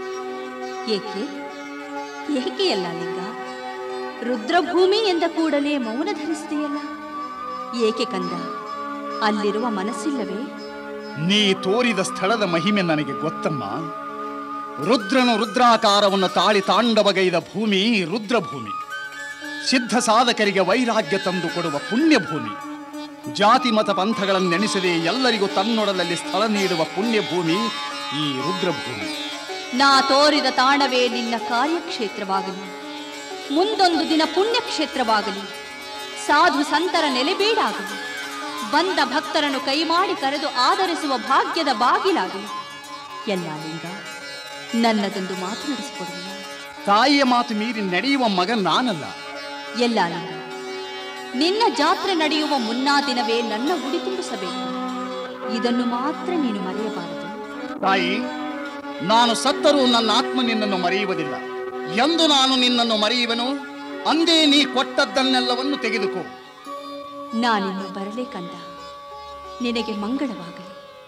ಏಕೆ ಏಕೆ ಅಲ್ಲ ಲಿಂಗ ರುದ್ರಭೂಮಿ ಎಂದ ಕೂಡಲೇ ಮೌನ ಧರಿಸಿದೆಯಲ್ಲ ಏಕೆ ಕಂದ ಅಲ್ಲಿರುವ ಮನಸ್ಸಿಲ್ಲವೇ ನೀ ತೋರಿದ ಸ್ಥಳದ ಮಹಿಮೆ ನನಗೆ ಗೊತ್ತಮ್ಮ ರುದ್ರನು ರುದ್ರಾಕಾರವನ್ನು ತಾಳಿ ತಾಂಡವಗೈದ ಭೂಮಿ ರುದ್ರಭೂಮಿ ಸಿದ್ಧ ಸಾಧಕರಿಗೆ ವೈರಾಗ್ಯ ತಂದು ಕೊಡುವ ಪುಣ್ಯ ಭೂಮಿ ಜಾತಿ ಮತ ಪಂಥಗಳನ್ನೆಣಿಸದೆ ಎಲ್ಲರಿಗೂ ತನ್ನೊಡಲಲ್ಲಿ ಸ್ಥಳ ನೀಡುವ ಪುಣ್ಯ ಭೂಮಿ ಈ ರುದ್ರಭೂಮಿ ನಾ ತೋರಿದ ತಾಣವೇ ನಿನ್ನ ಕಾರ್ಯಕ್ಷೇತ್ರವಾಗಲಿ ಮುಂದೊಂದು ದಿನ ಪುಣ್ಯಕ್ಷೇತ್ರವಾಗಲಿ ಸಾಧು ಸಂತರ ನೆಲೆಬೀಡಾಗಲಿ ಬಂದ ಭಕ್ತರನ್ನು ಕೈಮಾಡಿ ಕರೆದು ಆದರಿಸುವ ಭಾಗ್ಯದ ಬಾಗಿಲಾಗಲಿ ಎಲ್ಲ ಲಿಂಗ ನನ್ನದೊಂದು ಮಾತು ನಡೆಸಿಕೊಡುವ ತಾಯಿಯ ಮಾತು ಮೀರಿ ನಡೆಯುವ ಮಗ ನಾನಲ್ಲ ಎಲ್ಲ ಲಿಂಗ ನಿನ್ನ ಜಾತ್ರೆ ನಡೆಯುವ ಮುನ್ನಾ ದಿನವೇ ನನ್ನ ಉಡಿ ತುಂಬಿಸಬೇಕು ಇದನ್ನು ಮಾತ್ರ ನೀನು ಮರೆಯಬಾರದು ತಾಯಿ ನಾನು ಸತ್ತರೂ ನನ್ನ ಆತ್ಮ ನಿನ್ನನ್ನು ಮರೆಯುವುದಿಲ್ಲ ಎಂದು ನಾನು ನಿನ್ನನ್ನು ಮರೆಯುವೆನು ಅಂದೇ ನೀ ಕೊಟ್ಟದ್ದನ್ನೆಲ್ಲವನ್ನು ತೆಗೆದುಕೋ ನಾನಿನ್ನು ಬರಲೇ ಕಂದ ನಿನಗೆ ಮಂಗಳವಾಗಲಿ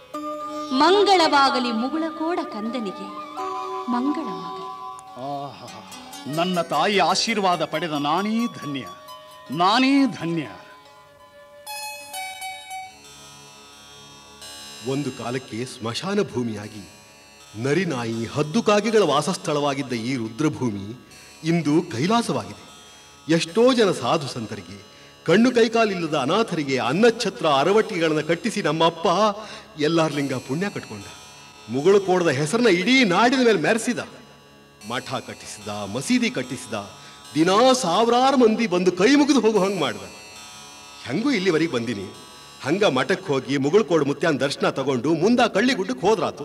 ಮಂಗಳವಾಗಲಿ ಮುಗುಳಕೋಡ ಕಂದನಿಗೆ ಮಂಗಳವಾಗಲಿ ಆಹಾ, ನನ್ನ ತಾಯಿ ಆಶೀರ್ವಾದ ಪಡೆದ ನಾನೇ ಧನ್ಯ ನಾನೇ ಧನ್ಯ ಒಂದು ಕಾಲಕ್ಕೆ ಸ್ಮಶಾನ ಭೂಮಿಯಾಗಿ ನರಿನಾಯಿ ಹದ್ದು ಕಾಗೆಗಳ ವಾಸಸ್ಥಳವಾಗಿದ್ದ ಈ ರುದ್ರಭೂಮಿ ಇಂದು ಕೈಲಾಸವಾಗಿದೆ ಎಷ್ಟೋ ಜನ ಸಾಧು ಸಂತರಿಗೆ ಕಣ್ಣು ಕೈಕಾಲಿಲ್ಲದ ಅನಾಥರಿಗೆ ಅನ್ನಛತ್ರ ಅರವಟ್ಟಿಗಳನ್ನು ಕಟ್ಟಿಸಿ ನಮ್ಮಪ್ಪ ಎಲ್ಲಾರ್ಲಿಂಗ ಪುಣ್ಯ ಕಟ್ಕೊಂಡ ಮುಗಳು ಕೋಡದ ಹೆಸರನ್ನ ಇಡೀ ನಾಡಿನ ಮೇಲೆ ಮೆರೆಸಿದ ಮಠ ಕಟ್ಟಿಸಿದ ಮಸೀದಿ ಕಟ್ಟಿಸಿದ ದಿನಾ ಸಾವಿರಾರು ಮಂದಿ ಬಂದು ಕೈ ಮುಗಿದು ಹೋಗೋ ಹಂಗೆ ಮಾಡ್ದ ಹೆಂಗೂ ಇಲ್ಲಿವರೆಗೆ ಬಂದಿನಿ ಹಂಗ ಮಠಕ್ಕೆ ಹೋಗಿ ಮುಗುಳ್ಕೋಡು ಮುತ್ಯಾನ್ ದರ್ಶನ ತಗೊಂಡು ಮುಂದ ಕಳ್ಳಿಗುಡ್ಡಕ್ಕೆ ಹೋದ್ರಾತು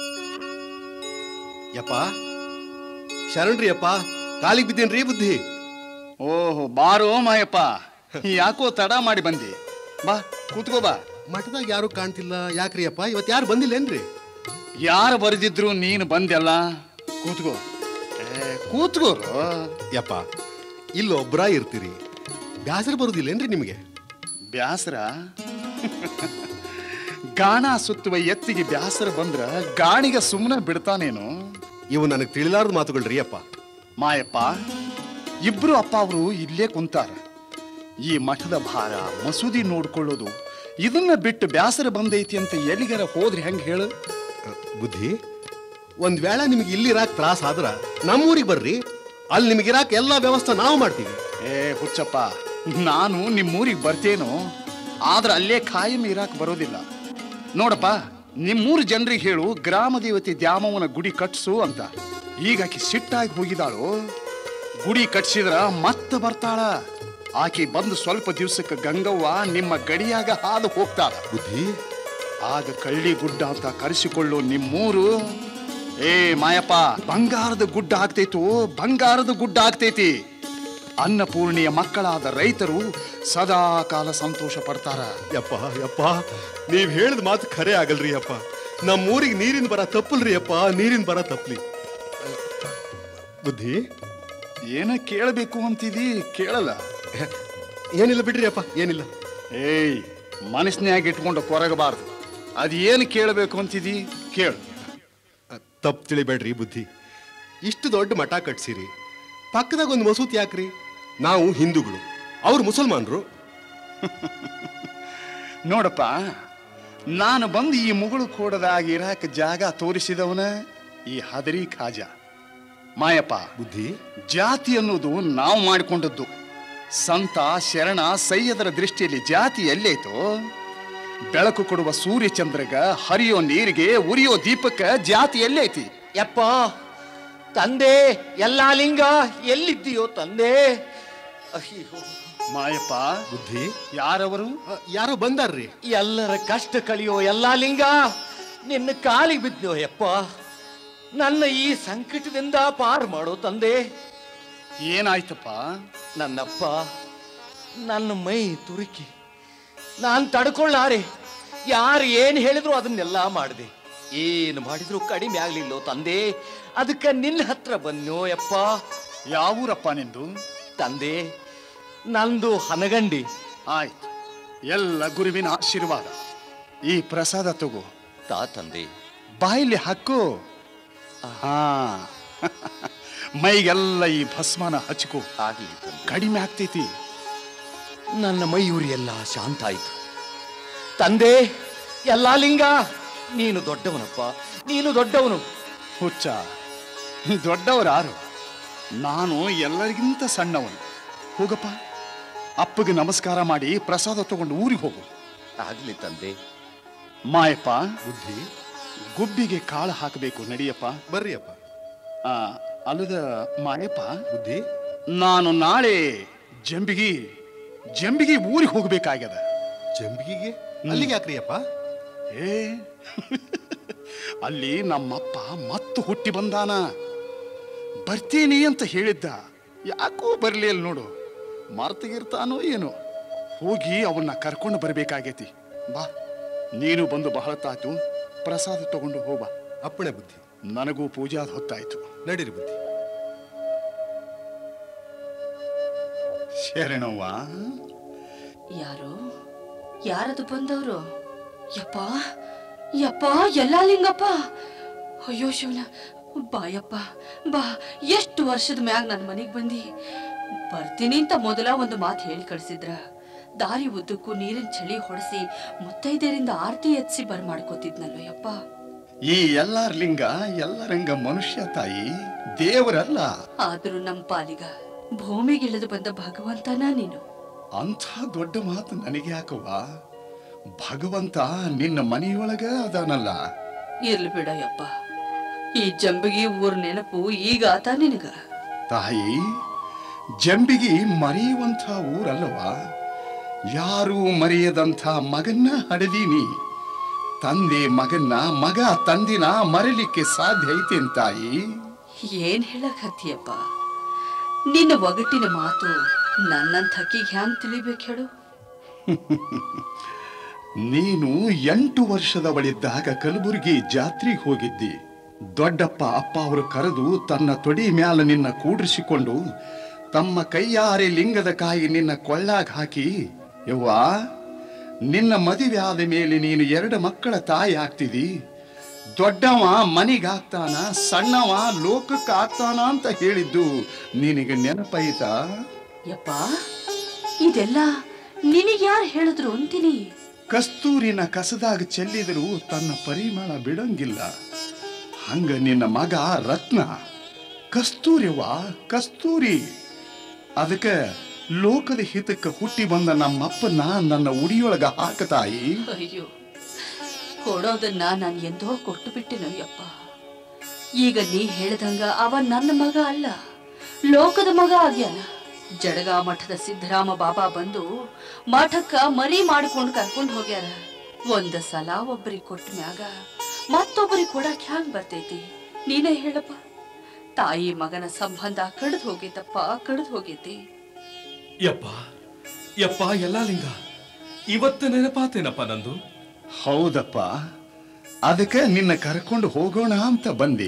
ಯಪ್ಪ ಶರಣ್ರಿ ಅಪ್ಪ ಕಾಲಿಗೆ ಬಿದ್ದೀನ್ರಿ ಬುದ್ಧಿ ಓಹೋ ಬಾರೋ ಮಾಯಪ್ಪ ಯಾಕೋ ತಡ ಮಾಡಿ ಬಂದಿ ಬಾ ಕೂತ್ಕೋ ಬಾ ಮಠದಾಗ ಯಾರು ಕಾಣ್ತಿಲ್ಲ ಯಾಕ್ರಿ ಅಪ್ಪ ಇವತ್ತು ಯಾರು ಬಂದಿಲ್ಲೇನ್ರಿ ಯಾರು ಬರೆದಿದ್ರು ನೀನು ಬಂದೆಲ್ಲ ಕೂತ್ಕೋ ಏ, ಕೂತ್ಕೋರು ಯಪ್ಪ ಇಲ್ಲೊಬ್ರ ಇರ್ತೀರಿ ಬ್ಯಾಸರ ಬರುದಿಲ್ಲೇನ್ರಿ ನಿಮಗೆ ಬ್ಯಾಸರ ಗಾಣ ಸುತ್ತುವ ಎತ್ತಿಗೆ ಬ್ಯಾಸರ ಬಂದ್ರ ಗಾಣಿಗೆ ಸುಮ್ಮನೆ ಬಿಡ್ತಾನೇನು ಇವು ನನಗೆ ತಿಳಿಲಾರದ ಮಾತುಗಳ್ರಿ ಅಪ್ಪ ಮಾಯಪ್ಪ ಇಬ್ರು ಅಪ್ಪ ಅವರು ಇಲ್ಲೇ ಕುಂತಾರ ಈ ಮಠದ ಭಾರ ಮಸೂದಿ ನೋಡ್ಕೊಳ್ಳೋದು ಇದನ್ನ ಬಿಟ್ಟು ಬ್ಯಾಸರ ಬಂದೈತಿ ಅಂತ ಎಲ್ಲಿಗಾರ ಹೋದ್ರಿ ಹೆಂಗ್ ಹೇಳು ಬುದ್ಧಿ ಒಂದ್ ವೇಳೆ ನಿಮಗೆ ಇಲ್ಲಿ ಇರಾಕ್ ತ್ರಾಸ ಆದ್ರ ನಮ್ಮೂರಿಗೆ ಬರ್ರಿ ಅಲ್ಲಿ ನಿಮಗೆ ಇರಾಕ್ ಎಲ್ಲಾ ವ್ಯವಸ್ಥೆ ನಾವು ಮಾಡ್ತೀವಿ ಏ ಹುಚ್ಚಪ್ಪ ನಾನು ನಿಮ್ಮೂರಿಗೆ ಬರ್ತೇನೋ ಆದ್ರೆ ಅಲ್ಲೇ ಖಾಯಂ ಇರಾಕ್ ಬರೋದಿಲ್ಲ ನೋಡಪ್ಪ ನಿಮ್ಮೂರು ಜನರಿಗೆ ಹೇಳು ಗ್ರಾಮ ದೇವತೆ ದ್ಯಾಮವ್ವನ ಗುಡಿ ಕಟ್ಸು ಅಂತ ಈಗ ಆಕಿ ಸಿಟ್ಟಾಗಿ ಹೋಗಿದಾಳು ಗುಡಿ ಕಟ್ಸಿದ್ರ ಮತ್ತೆ ಬರ್ತಾಳ ಆಕಿ ಬಂದು ಸ್ವಲ್ಪ ದಿವ್ಸಕ್ಕೆ ಗಂಗವ್ವ ನಿಮ್ಮ ಗಡಿಯಾಗ ಹಾದು ಹೋಗ್ತಾಳ ಬುದ್ಧಿ ಆಗ ಕಳ್ಳಿ ಗುಡ್ಡ ಅಂತ ಕರೆಸಿಕೊಳ್ಳು ನಿಮ್ಮೂರು ಏ ಮಾಯಪ್ಪ ಬಂಗಾರದ ಗುಡ್ಡ ಆಗ್ತೈತು ಬಂಗಾರದ ಗುಡ್ಡ ಆಗ್ತೈತಿ ಅನ್ನಪೂರ್ಣಿಯ ಮಕ್ಕಳಾದ ರೈತರು ಸದಾ ಕಾಲ ಸಂತೋಷ ಪಡ್ತಾರ ಯಪ್ಪ ಯಪ್ಪ ನೀವ್ ಹೇಳಿದ ಮಾತು ಖರೆ ಆಗಲ್ರಿ ಅಪ್ಪ ನಮ್ಮೂರಿಗೆ ನೀರಿನ ಬರ ತಪ್ಪಲ್ರಿ ಅಪ್ಪ ನೀರಿನ ಬರ ತಪ್ಪಲಿ ಬುದ್ಧಿ ಏನ ಕೇಳಬೇಕು ಅಂತಿದಿ ಕೇಳಲ್ಲ ಏನಿಲ್ಲ ಬಿಡ್ರಿ ಅಪ್ಪ ಏನಿಲ್ಲ ಏಯ್ ಮನಸ್ನ್ಯಾಗ ಇಟ್ಕೊಂಡು ಕೊರಗಬಾರ್ದು ಅದ್ ಏನು ಕೇಳಬೇಕು ಅಂತಿದಿ ಕೇಳು ತಪ್ಪು ತಿಳಿಬೇಡ್ರಿ ಬುದ್ಧಿ ಇಷ್ಟು ದೊಡ್ಡ ಮಠ ಕಟ್ಸಿರಿ ಪಕ್ಕದಾಗ ಒಂದು ಮಸೂತಿ ಯಾಕ್ರಿ ನಾವು ಹಿಂದೂಗಳು ಅವ್ರು ಮುಸಲ್ಮಾನರು ನೋಡಪ್ಪ ನಾನು ಬಂದು ಈ ಮುಗುಳು ಕೋಡದಾಗ ಇರಾಕ ಜಾಗ ತೋರಿಸಿದವನ ಈ ಹದರಿ ಖಾಜ ಮಾಯಪ್ಪ ಬುದ್ಧಿ ಜಾತಿ ಅನ್ನೋದು ನಾವು ಮಾಡಿಕೊಂಡದ್ದು ಸಂತ ಶರಣ ಸೈಯದರ ದೃಷ್ಟಿಯಲ್ಲಿ ಜಾತಿ ಎಲ್ಲೈತೋ ಬೆಳಕು ಕೊಡುವ ಸೂರ್ಯಚಂದ್ರಗ ಹರಿಯೋ ನೀರಿಗೆ ಉರಿಯೋ ದೀಪಕ್ಕ ಜಾತಿ ಎಲ್ಲೈತಿ ಯಪ್ಪ ತಂದೆ ಎಲ್ಲಾ ಲಿಂಗ ಎಲ್ಲಿದ್ದೀಯೋ ತಂದೆ ಅಯ್ಯೋ ಮಾಯಪ್ಪ ಬುದ್ಧಿ ಯಾರವರು ಯಾರೋ ಬಂದಾರ್ರಿ ಎಲ್ಲರ ಕಷ್ಟ ಕಳಿಯೋ ಎಲ್ಲಾ ಲಿಂಗ ನಿನ್ನ ಕಾಲಿಗೆ ಬಿದ್ನೋ ಯಪ್ಪ ನನ್ನ ಈ ಸಂಕಟದಿಂದ ಪಾರು ಮಾಡೋ ತಂದೆ ಏನಾಯ್ತಪ್ಪ ನನ್ನಪ್ಪ ನನ್ನ ಮೈ ತುರುಕಿ ನಾನು ತಡ್ಕೊಳ್ಳಾರೆ ಯಾರು ಏನು ಹೇಳಿದ್ರು ಅದನ್ನೆಲ್ಲ ಮಾಡಿದೆ ಏನು ಮಾಡಿದ್ರು ಕಡಿಮೆ ಆಗ್ಲಿಲ್ಲೋ ತಂದೆ ಅದಕ್ಕೆ ನಿನ್ನ ಹತ್ರ ಬನ್ನೋ ಯಪ್ಪ ಯಾವೂರಪ್ಪ ನಿಂದು ತಂದೆ ನಂದು ಹನಗಂಡಿ ಆಯ್ತು ಎಲ್ಲ ಗುರುವಿನ ಆಶೀರ್ವಾದ ಈ ಪ್ರಸಾದ ತಗೋ ತಾ ತಂದೆ ಬಾಯಲ್ಲಿ ಹಾಕು ಹಾ ಮೈಗೆಲ್ಲ ಈ ಭಸ್ಮನ ಹಚ್ಕೋ ಆಗ್ಲಿ ತಂದೆ ಕಡಿಮೆ ಆಗ್ತೈತಿ ನನ್ನ ಮೈಯೂರಿ ಎಲ್ಲ ಶಾಂತ ಆಯ್ತು ತಂದೆ ಎಲ್ಲಾ ಲಿಂಗ ನೀನು ದೊಡ್ಡವನಪ್ಪ ನೀನು ದೊಡ್ಡವನು ಹುಚ್ಚ ದೊಡ್ಡವರಾರು ನಾನು ಎಲ್ಲರಿಗಿಂತ ಸಣ್ಣವನು ಹೋಗಪ್ಪ ಅಪ್ಪಗೆ ನಮಸ್ಕಾರ ಮಾಡಿ ಪ್ರಸಾದ ತಗೊಂಡು ಊರಿಗೆ ಹೋಗು ಆಗ್ಲಿ ತಂದೆ ಮಾಯಪ್ಪ ಬುದ್ಧಿ ಗುಬ್ಬಿಗೆ ಕಾಳು ಹಾಕಬೇಕು ನಡಿಯಪ್ಪ ಬರ್ರಿ ಅಪ್ಪ ಆ, ಅಲ್ಲದ ಮಾಯಪ್ಪ ಬುದ್ಧಿ ನಾನು ನಾಳೆ ಜಂಬಿಗಿ ಜಂಬಿಗಿ ಊರಿಗೆ ಹೋಗ್ಬೇಕಾಗ್ಯದ ಜಂಬಿಗೆಗೆ ಅಲ್ಲಿಗೆ ಯಾಕ್ರಿ ಅಪ್ಪ ಏ ಅಲ್ಲಿ ನಮ್ಮಪ್ಪ ಮತ್ತು ಹುಟ್ಟಿ ಬಂದಾನ ಬರ್ತೀನಿ ಅಂತ ಹೇಳಿದ್ದ ಯಾಕೋ ಬರ್ಲಿಲ್ಲ ನೋಡು ಮರ್ತಗಿರ್ತಾನೋ ಏನೋ ಹೋಗಿ ಅವನ್ನ ಕರ್ಕೊಂಡು ಬರ್ಬೇಕಾಗೈತಿ ಬಾ ನೀನು ಬಂದು ಬಹಳ ತಾತು ಪ್ರಸಾದ ತಗೊಂಡು ಹೋಗ ಅಪ್ಪಣೆ ಬುದ್ಧಿ ನನಗೂ ಪೂಜಾದ ಹೊತ್ತಾಯ್ತು ನಡೀರಿ ಬುದ್ಧಿ ಶರಣವ್ವ ಯಾರು ಯಾರದು ಬಂದವರು ಯಪ್ಪ ಯಪ್ಪ ಎಲ್ಲ ಲಿಂಗಪ್ಪ ಅಯ್ಯೋ ಶಿವನ ಬಾಯಪ್ಪ ಬಾ ಎಷ್ಟು ವರ್ಷದ ಮ್ಯಾಗ ನನ್ನ ಮನೆಗೆ ಬಂದಿ ಬರ್ತೀನಿ ಅಂತ ಮೊದಲ ಒಂದು ಮಾತು ಹೇಳಿ ಕಳ್ಸಿದ್ರ ದಾರಿ ಉದ್ದಕ್ಕೂ ನೀರಿನ ಚಳಿ ಹೊಡೆಸಿ ಮುತ್ತೈದೆಯರಿಂದ ಆರತಿ ಎತ್ಸಿ ಬರ್ ಮಾಡ್ಕೋತಿದ್ನಲ್ಲೋ ಯಪ್ಪ ಈ ಎಲ್ಲಾರ್ ಲಿಂಗ ಎಲ್ಲರಂಗ ಮನುಷ್ಯ ತಾಯಿ ದೇವರಲ್ಲ ಆದ್ರೂ ನಮ್ಮ ಪಾಲಿಗ ಭೂಮಿಗಿಳಿದು ಬಂದ ಭಗವಂತನ ನೀನು ಅಂಥ ದೊಡ್ಡ ಮಾತು ನನಗೆ ಯಾಕವ್ವ ಭಗವಂತ ನಿನ್ನ ಮನೆಯೊಳಗ ಅದಾನಲ್ಲ ಇರ್ಲಿ ಬಿಡಯ್ಯಪ್ಪ ಈ ಜಂಬಗಿ ಊರ್ ನೆನಪು ಈಗ ಆತ ನಿನಗ ತಾಯಿ ಜಂಬಿಗಿ ಮರೆಯುವಂಥ ಊರಲ್ಲವ ಯಾರೂ ಮರೆಯದಂಥ ಮಗನ್ನ ಹಡೆದೀನಿ ತಂದೆ ಮಗನ್ನ ಮಗ ತಂದಿನ ಮರಲಿಕ್ಕೆ ಸಾಧ್ಯ ಐತೇನ್ ತಾಯಿ ಏನ್ ಹೇಳಕ್ ಹತ್ತಿಯಪ್ಪ ನಿನ್ನ ಒಗಟಿನ ಮಾತು ನನ್ನಂತ ಹಕ್ಕಿಗೆ ಹ್ಯಾಂಗ್ ತಿಳಿಬೇಕು ಹೇಳು ನೀನು ಎಂಟು ವರ್ಷದವಳಿದ್ದಾಗ ಕಲಬುರಗಿ ಜಾತ್ರೆಗೆ ಹೋಗಿದ್ದಿ ದೊಡ್ಡಪ್ಪ ಅಪ್ಪ ಅವರು ಕರೆದು ತನ್ನ ತೊಡಿ ಮ್ಯಾಲ ನಿನ್ನ ಕೂಡಿಸಿಕೊಂಡು ತಮ್ಮ ಕೈಯಾರೆ ಲಿಂಗದ ಕಾಯಿ ನಿನ್ನ ಕೊಳ್ಳಾಗ ಹಾಕಿ ಯವ್ವ ನಿನ್ನ ಮದುವೆ ಆದ ಮೇಲೆ ನೀನು ಎರಡು ಮಕ್ಕಳ ತಾಯಿ ಆಗ್ತಿದಿ ದೊಡ್ಡವ ಮನಿಗಾಗ್ತಾನ ಸಣ್ಣವ ಲೋಕಕ್ಕೆ ಆಗ್ತಾನ ಅಂತ ಹೇಳಿದ್ದು ನಿನಗೆ ನೆನಪೈತಾ ಯಪ್ಪ ಇದೆಲ್ಲ ನಿನಗೆ ಯಾರು ಹೇಳಿದ್ರು ಅಂತೀನಿ ಕಸ್ತೂರಿನ ಕಸದಾಗ ಚೆಲ್ಲಿದರೂ ತನ್ನ ಪರಿಮಳ ಬಿಡಂಗಿಲ್ಲ ಹಂಗ ನಿನ್ನ ಮಗ ರತ್ನ ಕಸ್ತೂರಿವ ಕಸ್ತೂರಿ ಅದಕ್ಕೆ ಲೋಕದ ಹಿತಕ್ಕೆ ಹುಟ್ಟಿ ಬಂದ ನಮ್ಮಪ್ಪನ ನನ್ನ ಉಡಿಯೊಳಗ ಹಾಕತಾಯಿ ಅಯ್ಯೋ ಕೊಡೋದನ್ನ ನಾನು ಎಂದೋ ಕೊಟ್ಟು ಬಿಟ್ಟೆನೋ ಯಪ್ಪ ಈಗ ನೀ ಹೇಳ್ದಂಗ ಅವ ನನ್ನ ಮಗ ಅಲ್ಲ ಲೋಕದ ಮಗ ಆಗ್ಯಾನ ಜಡಗ ಮಠದ ಸಿದ್ದರಾಮ ಬಾಬಾ ಬಂದು ಮಠಕ್ಕ ಮರಿ ಮಾಡ್ಕೊಂಡು ಕರ್ಕೊಂಡು ಹೋಗ್ಯಾರ ಒಂದ ಸಲ ಒಬ್ಬರಿಗೆ ಕೊಟ್ಟ ಮ್ಯಾಗ ಮತ್ತೊಬ್ಬರಿಗೆ ಕೊಡಕ್ ಹ್ಯಾಂಗ್ ಬರ್ತೈತಿ ನೀನೇ ಹೇಳಪ್ಪ ತಾಯಿ ಮಗನ ಸಂಬಂಧ ಕಡ್ದು ಹೋಗೈತಪ್ಪ ಕಡ್ದು ಹೋಗೈತಿ ಯಪ್ಪ ಯಪ್ಪ ಎಲ್ಲ ಲಿಂಗ ಇವತ್ತು ನೆನಪಾತೇನಪ್ಪ ನಂದು ಹೌದಪ್ಪ ಅದಕ್ಕೆ ನಿನ್ನ ಕರ್ಕೊಂಡು ಹೋಗೋಣ ಅಂತ ಬಂದೆ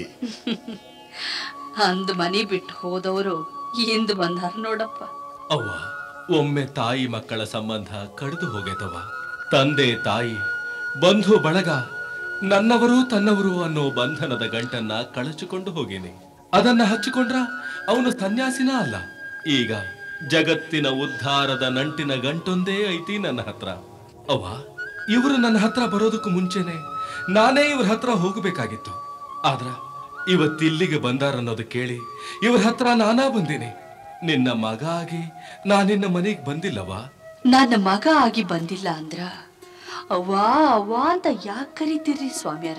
ಅಂದ್ ಮನಿ ಬಿಟ್ಟು ಹೋದವರು ಇಂದ್ ಬಂದಾರ ನೋಡಪ್ಪ ಅವ್ವ ಒಮ್ಮೆ ತಾಯಿ ಮಕ್ಕಳ ಸಂಬಂಧ ಕಡಿದು ಹೋಗೈತವ ತಂದೆ ತಾಯಿ ಬಂಧು ಬಳಗ ನನ್ನವರು ತನ್ನವರು ಅನ್ನೋ ಬಂಧನದ ಗಂಟನ್ನ ಕಳಚಿಕೊಂಡು ಹೋಗೇನೆ ಅದನ್ನ ಹಚ್ಚಿಕೊಂಡ್ರ ಅವನು ಸನ್ಯಾಸಿನ ಅಲ್ಲ ಈಗ ಜಗತ್ತಿನ ಉದ್ಧಾರದ ನಂಟಿನ ಗಂಟೊಂದೇ ಐತಿ ನನ್ನ ಹತ್ರ ಅವ್ವ ಇವರು ನನ್ನ ಹತ್ರ ಬರೋದಕ್ಕೂ ಮುಂಚೆನೆ ನಾನೇ ಇವ್ರ ಹತ್ರ ಹೋಗಬೇಕಾಗಿತ್ತು ಆದ್ರ ಇವತ್ತಿಲ್ಲಿಗೆ ಬಂದಾರನ್ನೋದು ಕೇಳಿ ಇವ್ರ ಹತ್ರ ನಾನಾ ಬಂದೀನಿ ನಿನ್ನ ಮಗ ಆಗಿ ನಾನಿನ್ನ ಮನೆಗೆ ಬಂದಿಲ್ಲವಾ ನನ್ನ ಮಗ ಆಗಿ ಬಂದಿಲ್ಲ ಅಂದ್ರ ಅವ್ವಾ ಅವ್ವಾ ಅಂತ ಯಾಕೆ ಕರಿತೀರಿ ಸ್ವಾಮ್ಯಾರ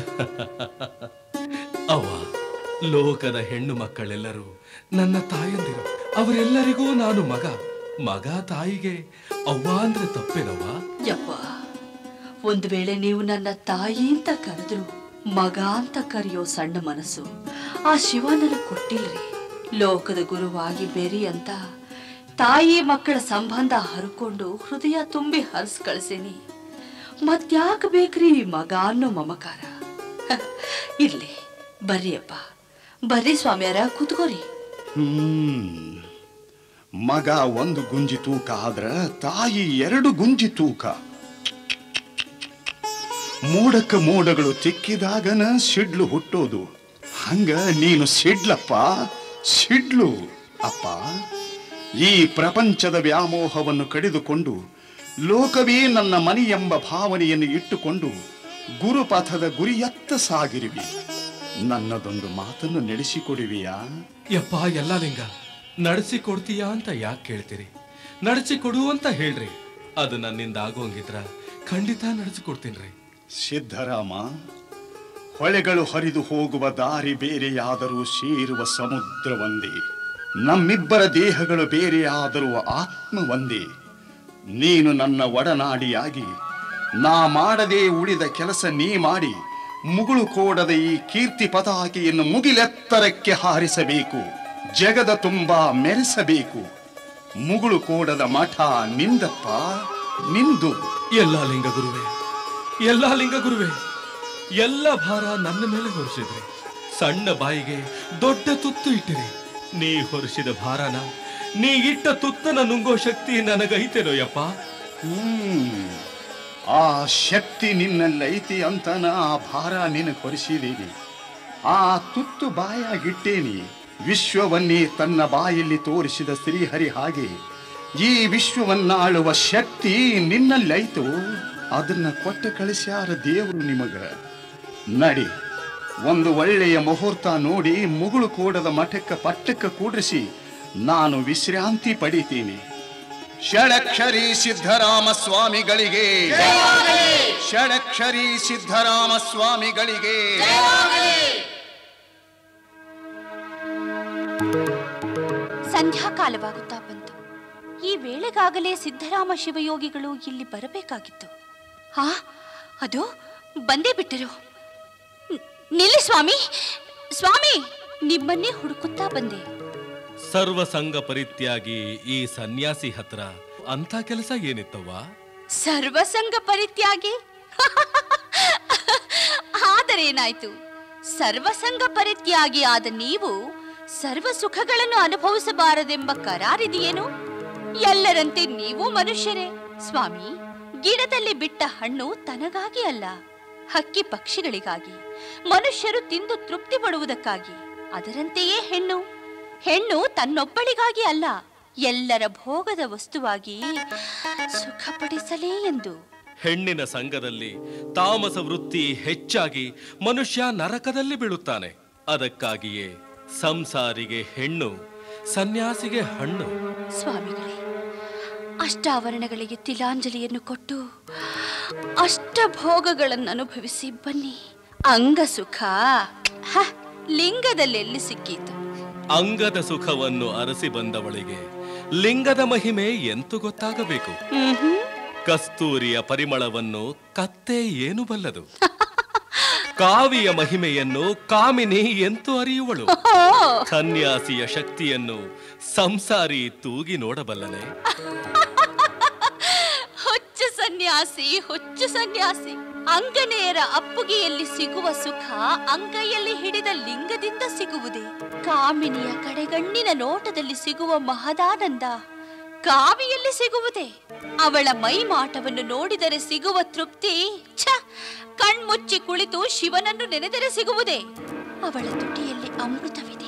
ಅವ್ವ ಲೋಕದ ಹೆಣ್ಣು ಮಕ್ಕಳೆಲ್ಲರೂ ನನ್ನ ತಾಯಂದಿರು ಅವರೆಲ್ಲರಿಗೂ ನಾನು ಮಗ ಮಗ ತಾಯಿಗೆ ಅವ್ವ ಅಂದ್ರೆ ತಪ್ಪೇನವ್ವ ಯಪ್ಪ ಒಂದ್ ವೇಳೆ ನೀವು ನನ್ನ ತಾಯಿ ಅಂತ ಕರೆದ್ರು ಮಗ ಅಂತ ಕರೆಯೋ ಸಣ್ಣ ಮನಸ್ಸು ಆ ಶಿವ ನನಗ್ ಕೊಟ್ಟಿಲ್ರಿ ಲೋಕದ ಗುರುವಾಗಿ ಬೇರಿ ಅಂತ ತಾಯಿ ಮಕ್ಕಳ ಸಂಬಂಧ ಹರ್ಕೊಂಡು ಹೃದಯ ತುಂಬಿ ಹರ್ಸ್ ಕಳ್ಸೇನಿ ಮತ್ಯಾಕ್ ಬೇಕ್ರಿ ಮಗ ಅನ್ನೋ ಮಮಕಾರ ಹ, ಇರ್ಲಿ ಬರ್ರಿ ಅಪ್ಪ ಬರ್ರಿ ಸ್ವಾಮಿಯಾರ ಕೂತ್ಕೋರಿ ಹ್ಮ್ ಮಗ ಒಂದು ಗುಂಜಿ ತೂಕ ಆದ್ರ ತಾಯಿ ಎರಡು ಗುಂಜಿ ತೂಕ ಮೋಡಕ್ಕ ಮೋಡಗಳು ತಿಕ್ಕಿದಾಗನ ಸಿಡ್ಲು ಹುಟ್ಟೋದು ಹಂಗ ನೀನು ಸಿಡ್ಲಪ್ಪ ಸಿಡ್ಲು ಅಪ್ಪ ಈ ಪ್ರಪಂಚದ ವ್ಯಾಮೋಹವನ್ನು ಕಡಿದುಕೊಂಡು ಲೋಕವೇ ನನ್ನ ಮನೆ ಎಂಬ ಭಾವನೆಯನ್ನು ಇಟ್ಟುಕೊಂಡು ಗುರುಪಥದ ಗುರಿಯತ್ತ ಸಾಗಿರುವಿ ನನ್ನದೊಂದು ಮಾತನ್ನು ನಡೆಸಿಕೊಡುವಿಯಾ ಯಪ್ಪ ಎಲ್ಲ ಲಿಂಗ ನಡೆಸಿ ಕೊಡ್ತೀಯಾ ಅಂತ ಯಾಕೆ ಕೇಳ್ತೀರಿ ನಡೆಸಿ ಕೊಡು ಅಂತ ಹೇಳ್ರಿ ಅದು ನನ್ನಿಂದ ಆಗೋಂಗಿದ್ರ ಖಂಡಿತ ನಡೆಸಿ ಕೊಡ್ತೀನ್ರಿ ಸಿದ್ಧರಾಮ ಹೊಳೆಗಳು ಹರಿದು ಹೋಗುವ ದಾರಿ ಬೇರೆಯಾದರೂ ಸೇರುವ ಸಮುದ್ರ ಒಂದೇ ನಮ್ಮಿಬ್ಬರ ದೇಹಗಳು ಬೇರೆಯಾದರೂ ಆತ್ಮ ಒಂದೇ ನೀನು ನನ್ನ ಒಡನಾಡಿಯಾಗಿ ನಾ ಮಾಡದೆ ಉಳಿದ ಕೆಲಸ ನೀ ಮಾಡಿ ಮುಗುಳು ಕೋಡದ ಈ ಕೀರ್ತಿ ಪತಾಕೆಯನ್ನು ಮುಗಿಲೆತ್ತರಕ್ಕೆ ಹಾರಿಸಬೇಕು ಜಗದ ತುಂಬಾ ಮೆರೆಸಬೇಕು ಮುಗುಳು ಕೋಡದ ಮಠ ನಿಂದಪ್ಪ ನಿಂದು ಎಲ್ಲ ಲಿಂಗ ಗುರುವೆ ಎಲ್ಲ ಲಿಂಗ ಗುರುವೆ ಎಲ್ಲ ಭಾರ ನನ್ನ ಮೇಲೆ ಹೊರಿಸಿದ್ರಿ ಸಣ್ಣ ಬಾಯಿಗೆ ದೊಡ್ಡ ತುತ್ತು ಇಟ್ಟಿರಿ ನೀ ಹೊರಿಸಿದ ಭಾರನ ನೀ ಇಟ್ಟ ತುತ್ತನ ನುಂಗೋ ಶಕ್ತಿ ನನಗೈತೇನೋ ಯಪ್ಪ ಹ್ಮ್ ಆ ಶಕ್ತಿ ನಿನ್ನಲ್ಲೈತಿ ಅಂತನ ಆ ಭಾರ ನಿನಗೆ ಹೊರಿಸಿದೀನಿ ಆ ತುತ್ತು ಬಾಯಾಗಿಟ್ಟೇನಿ ವಿಶ್ವವನ್ನೇ ತನ್ನ ಬಾಯಲ್ಲಿ ತೋರಿಸಿದ ಶ್ರೀಹರಿ ಹಾಗೆ ಈ ವಿಶ್ವವನ್ನಾಳುವ ಶಕ್ತಿ ನಿನ್ನಲ್ಲೈತು ಅದನ್ನ ಕೊಟ್ಟು ಕಳಿಸ್ಯಾರ ದೇವರು ನಿಮಗ ನಡಿ ಒಂದು ಒಳ್ಳೆಯ ಮುಹೂರ್ತ ನೋಡಿ ಮುಗುಳು ಕೋಡದ ಮಠಕ್ಕೆ ಪಟ್ಟಕ್ಕೆ ಕೂಡಿಸಿ ನಾನು ವಿಶ್ರಾಂತಿ ಪಡಿತೀನಿ ಷಡಕ್ಷರಿ ಸಿದ್ಧರಾಮ ಸ್ವಾಮಿಗಳಿಗೆ ಷಡಕ್ಷರಿ ಸಿದ್ಧರಾಮ ಸ್ವಾಮಿಗಳಿಗೆ ಸಂಧ್ಯಾಕಾಲವಾಗುತ್ತಾ ಬಂತು ಈ ವೇಳೆಗಾಗಲೇ ಸಿದ್ದರಾಮ ಶಿವಯೋಗಿಗಳು ಇಲ್ಲಿ ಬರಬೇಕಾಗಿತ್ತು ಹಾ ಅದು ಬಂದೇ ಬಿಟ್ಟರು ನ್- ನಿಲ್ಲಿ ಸ್ವಾಮಿ ಸ್ವಾಮಿ ನಿಮ್ಮನ್ನೇ ಹುಡುಕುತ್ತಾ ಬಂದೆ ಸರ್ವ ಸಂಘ ಪರಿತ್ಯಾಗಿ ಈ ಸನ್ಯಾಸಿ ಹತ್ರ ಅಂತ ಕೆಲಸ ಏನಿತ್ತವ್ವ ಸರ್ವಸಂಗ ಪರಿತ್ಯಾಗಿ ಆದರೇನಾಯ್ತು ಸರ್ವಸಂಗ ಪರಿತ್ಯಾಗಿ ಆದ ನೀವು ಸರ್ವ ಸುಖಗಳನ್ನು ಅನುಭವಿಸಬಾರದೆಂಬ ಕರಾರಿದೆಯೇನು ಎಲ್ಲರಂತೆ ನೀವು ಮನುಷ್ಯರೇ ಸ್ವಾಮಿ ಗಿಡದಲ್ಲಿ ಬಿಟ್ಟ ಹಣ್ಣು ತನಗಾಗಿ ಅಲ್ಲ ಹಕ್ಕಿ ಪಕ್ಷಿಗಳಿಗಾಗಿ ಮನುಷ್ಯರು ತಿಂದು ತೃಪ್ತಿ ಪಡುವುದಕ್ಕಾಗಿ ಅದರಂತೆಯೇ ಹೆಣ್ಣು ಹೆಣ್ಣು ತನ್ನೊಬ್ಬಳಿಗಾಗಿ ಅಲ್ಲ ಎಲ್ಲರ ಭೋಗದ ವಸ್ತುವಾಗಿ ಸುಖಪಡಿಸಲೇ ಎಂದು ಹೆಣ್ಣಿನ ಸಂಘದಲ್ಲಿ ತಾಮಸ ವೃತ್ತಿ ಹೆಚ್ಚಾಗಿ ಮನುಷ್ಯ ನರಕದಲ್ಲಿ ಬೀಳುತ್ತಾನೆ ಅದಕ್ಕಾಗಿಯೇ ಸಂಸಾರಿಗೆ ಹೆಣ್ಣು ಸನ್ಯಾಸಿಗೆ ಹಣ್ಣು ಸ್ವಾಮಿಗಳೇ ಅಷ್ಟಾವರಣಗಳಿಗೆ ತಿಲಾಂಜಲಿಯನ್ನು ಕೊಟ್ಟು ಅಷ್ಟ ಭೋಗಗಳನ್ನು ಅನುಭವಿಸಿ ಬನ್ನಿ ಅಂಗ ಸುಖ ಹ, ಲಿಂಗದಲ್ಲೆಲ್ಲಿ ಸಿಕ್ಕೀತು ಅಂಗದ ಸುಖವನ್ನು ಅರಸಿ ಬಂದವಳಿಗೆ ಲಿಂಗದ ಮಹಿಮೆ ಎಂತು ಗೊತ್ತಾಗಬೇಕು ಕಸ್ತೂರಿಯ ಪರಿಮಳವನ್ನು ಕತ್ತೆ ಏನು ಬಲ್ಲದು ಕಾವಿಯ ಮಹಿಮೆಯನ್ನು ಕಾಮಿನಿ ಎಂತು ಅರಿಯುವಳು ಸನ್ಯಾಸಿಯ ಶಕ್ತಿಯನ್ನು ಸಂಸಾರಿ ತೂಗಿ ನೋಡಬಲ್ಲನೆ ಹುಚ್ಚು ಸನ್ಯಾಸಿ ಹುಚ್ಚು ಸನ್ಯಾಸಿ ಅಂಗನೆಯರ ಅಪ್ಪುಗೆಯಲ್ಲಿ ಸಿಗುವ ಸುಖ ಅಂಗೈಯಲ್ಲಿ ಹಿಡಿದ ಲಿಂಗದಿಂದ ಸಿಗುವುದೇ ಕಾಮಿನಿಯ ಕಡೆಗಣ್ಣಿನ ನೋಟದಲ್ಲಿ ಸಿಗುವ ಮಹದಾನಂದ ಕಾವಿಯಲ್ಲಿ ಸಿಗುವುದೇ ಅವಳ ಮೈಮಾಟವನ್ನು ನೋಡಿದರೆ ಸಿಗುವ ತೃಪ್ತಿ ಛ ಕಣ್ಮುಚ್ಚಿ ಕುಳಿತು ಶಿವನನ್ನು ನೆನೆದರೆ ಸಿಗುವುದೇ ಅವಳ ತುಟಿಯಲ್ಲಿ ಅಮೃತವಿದೆ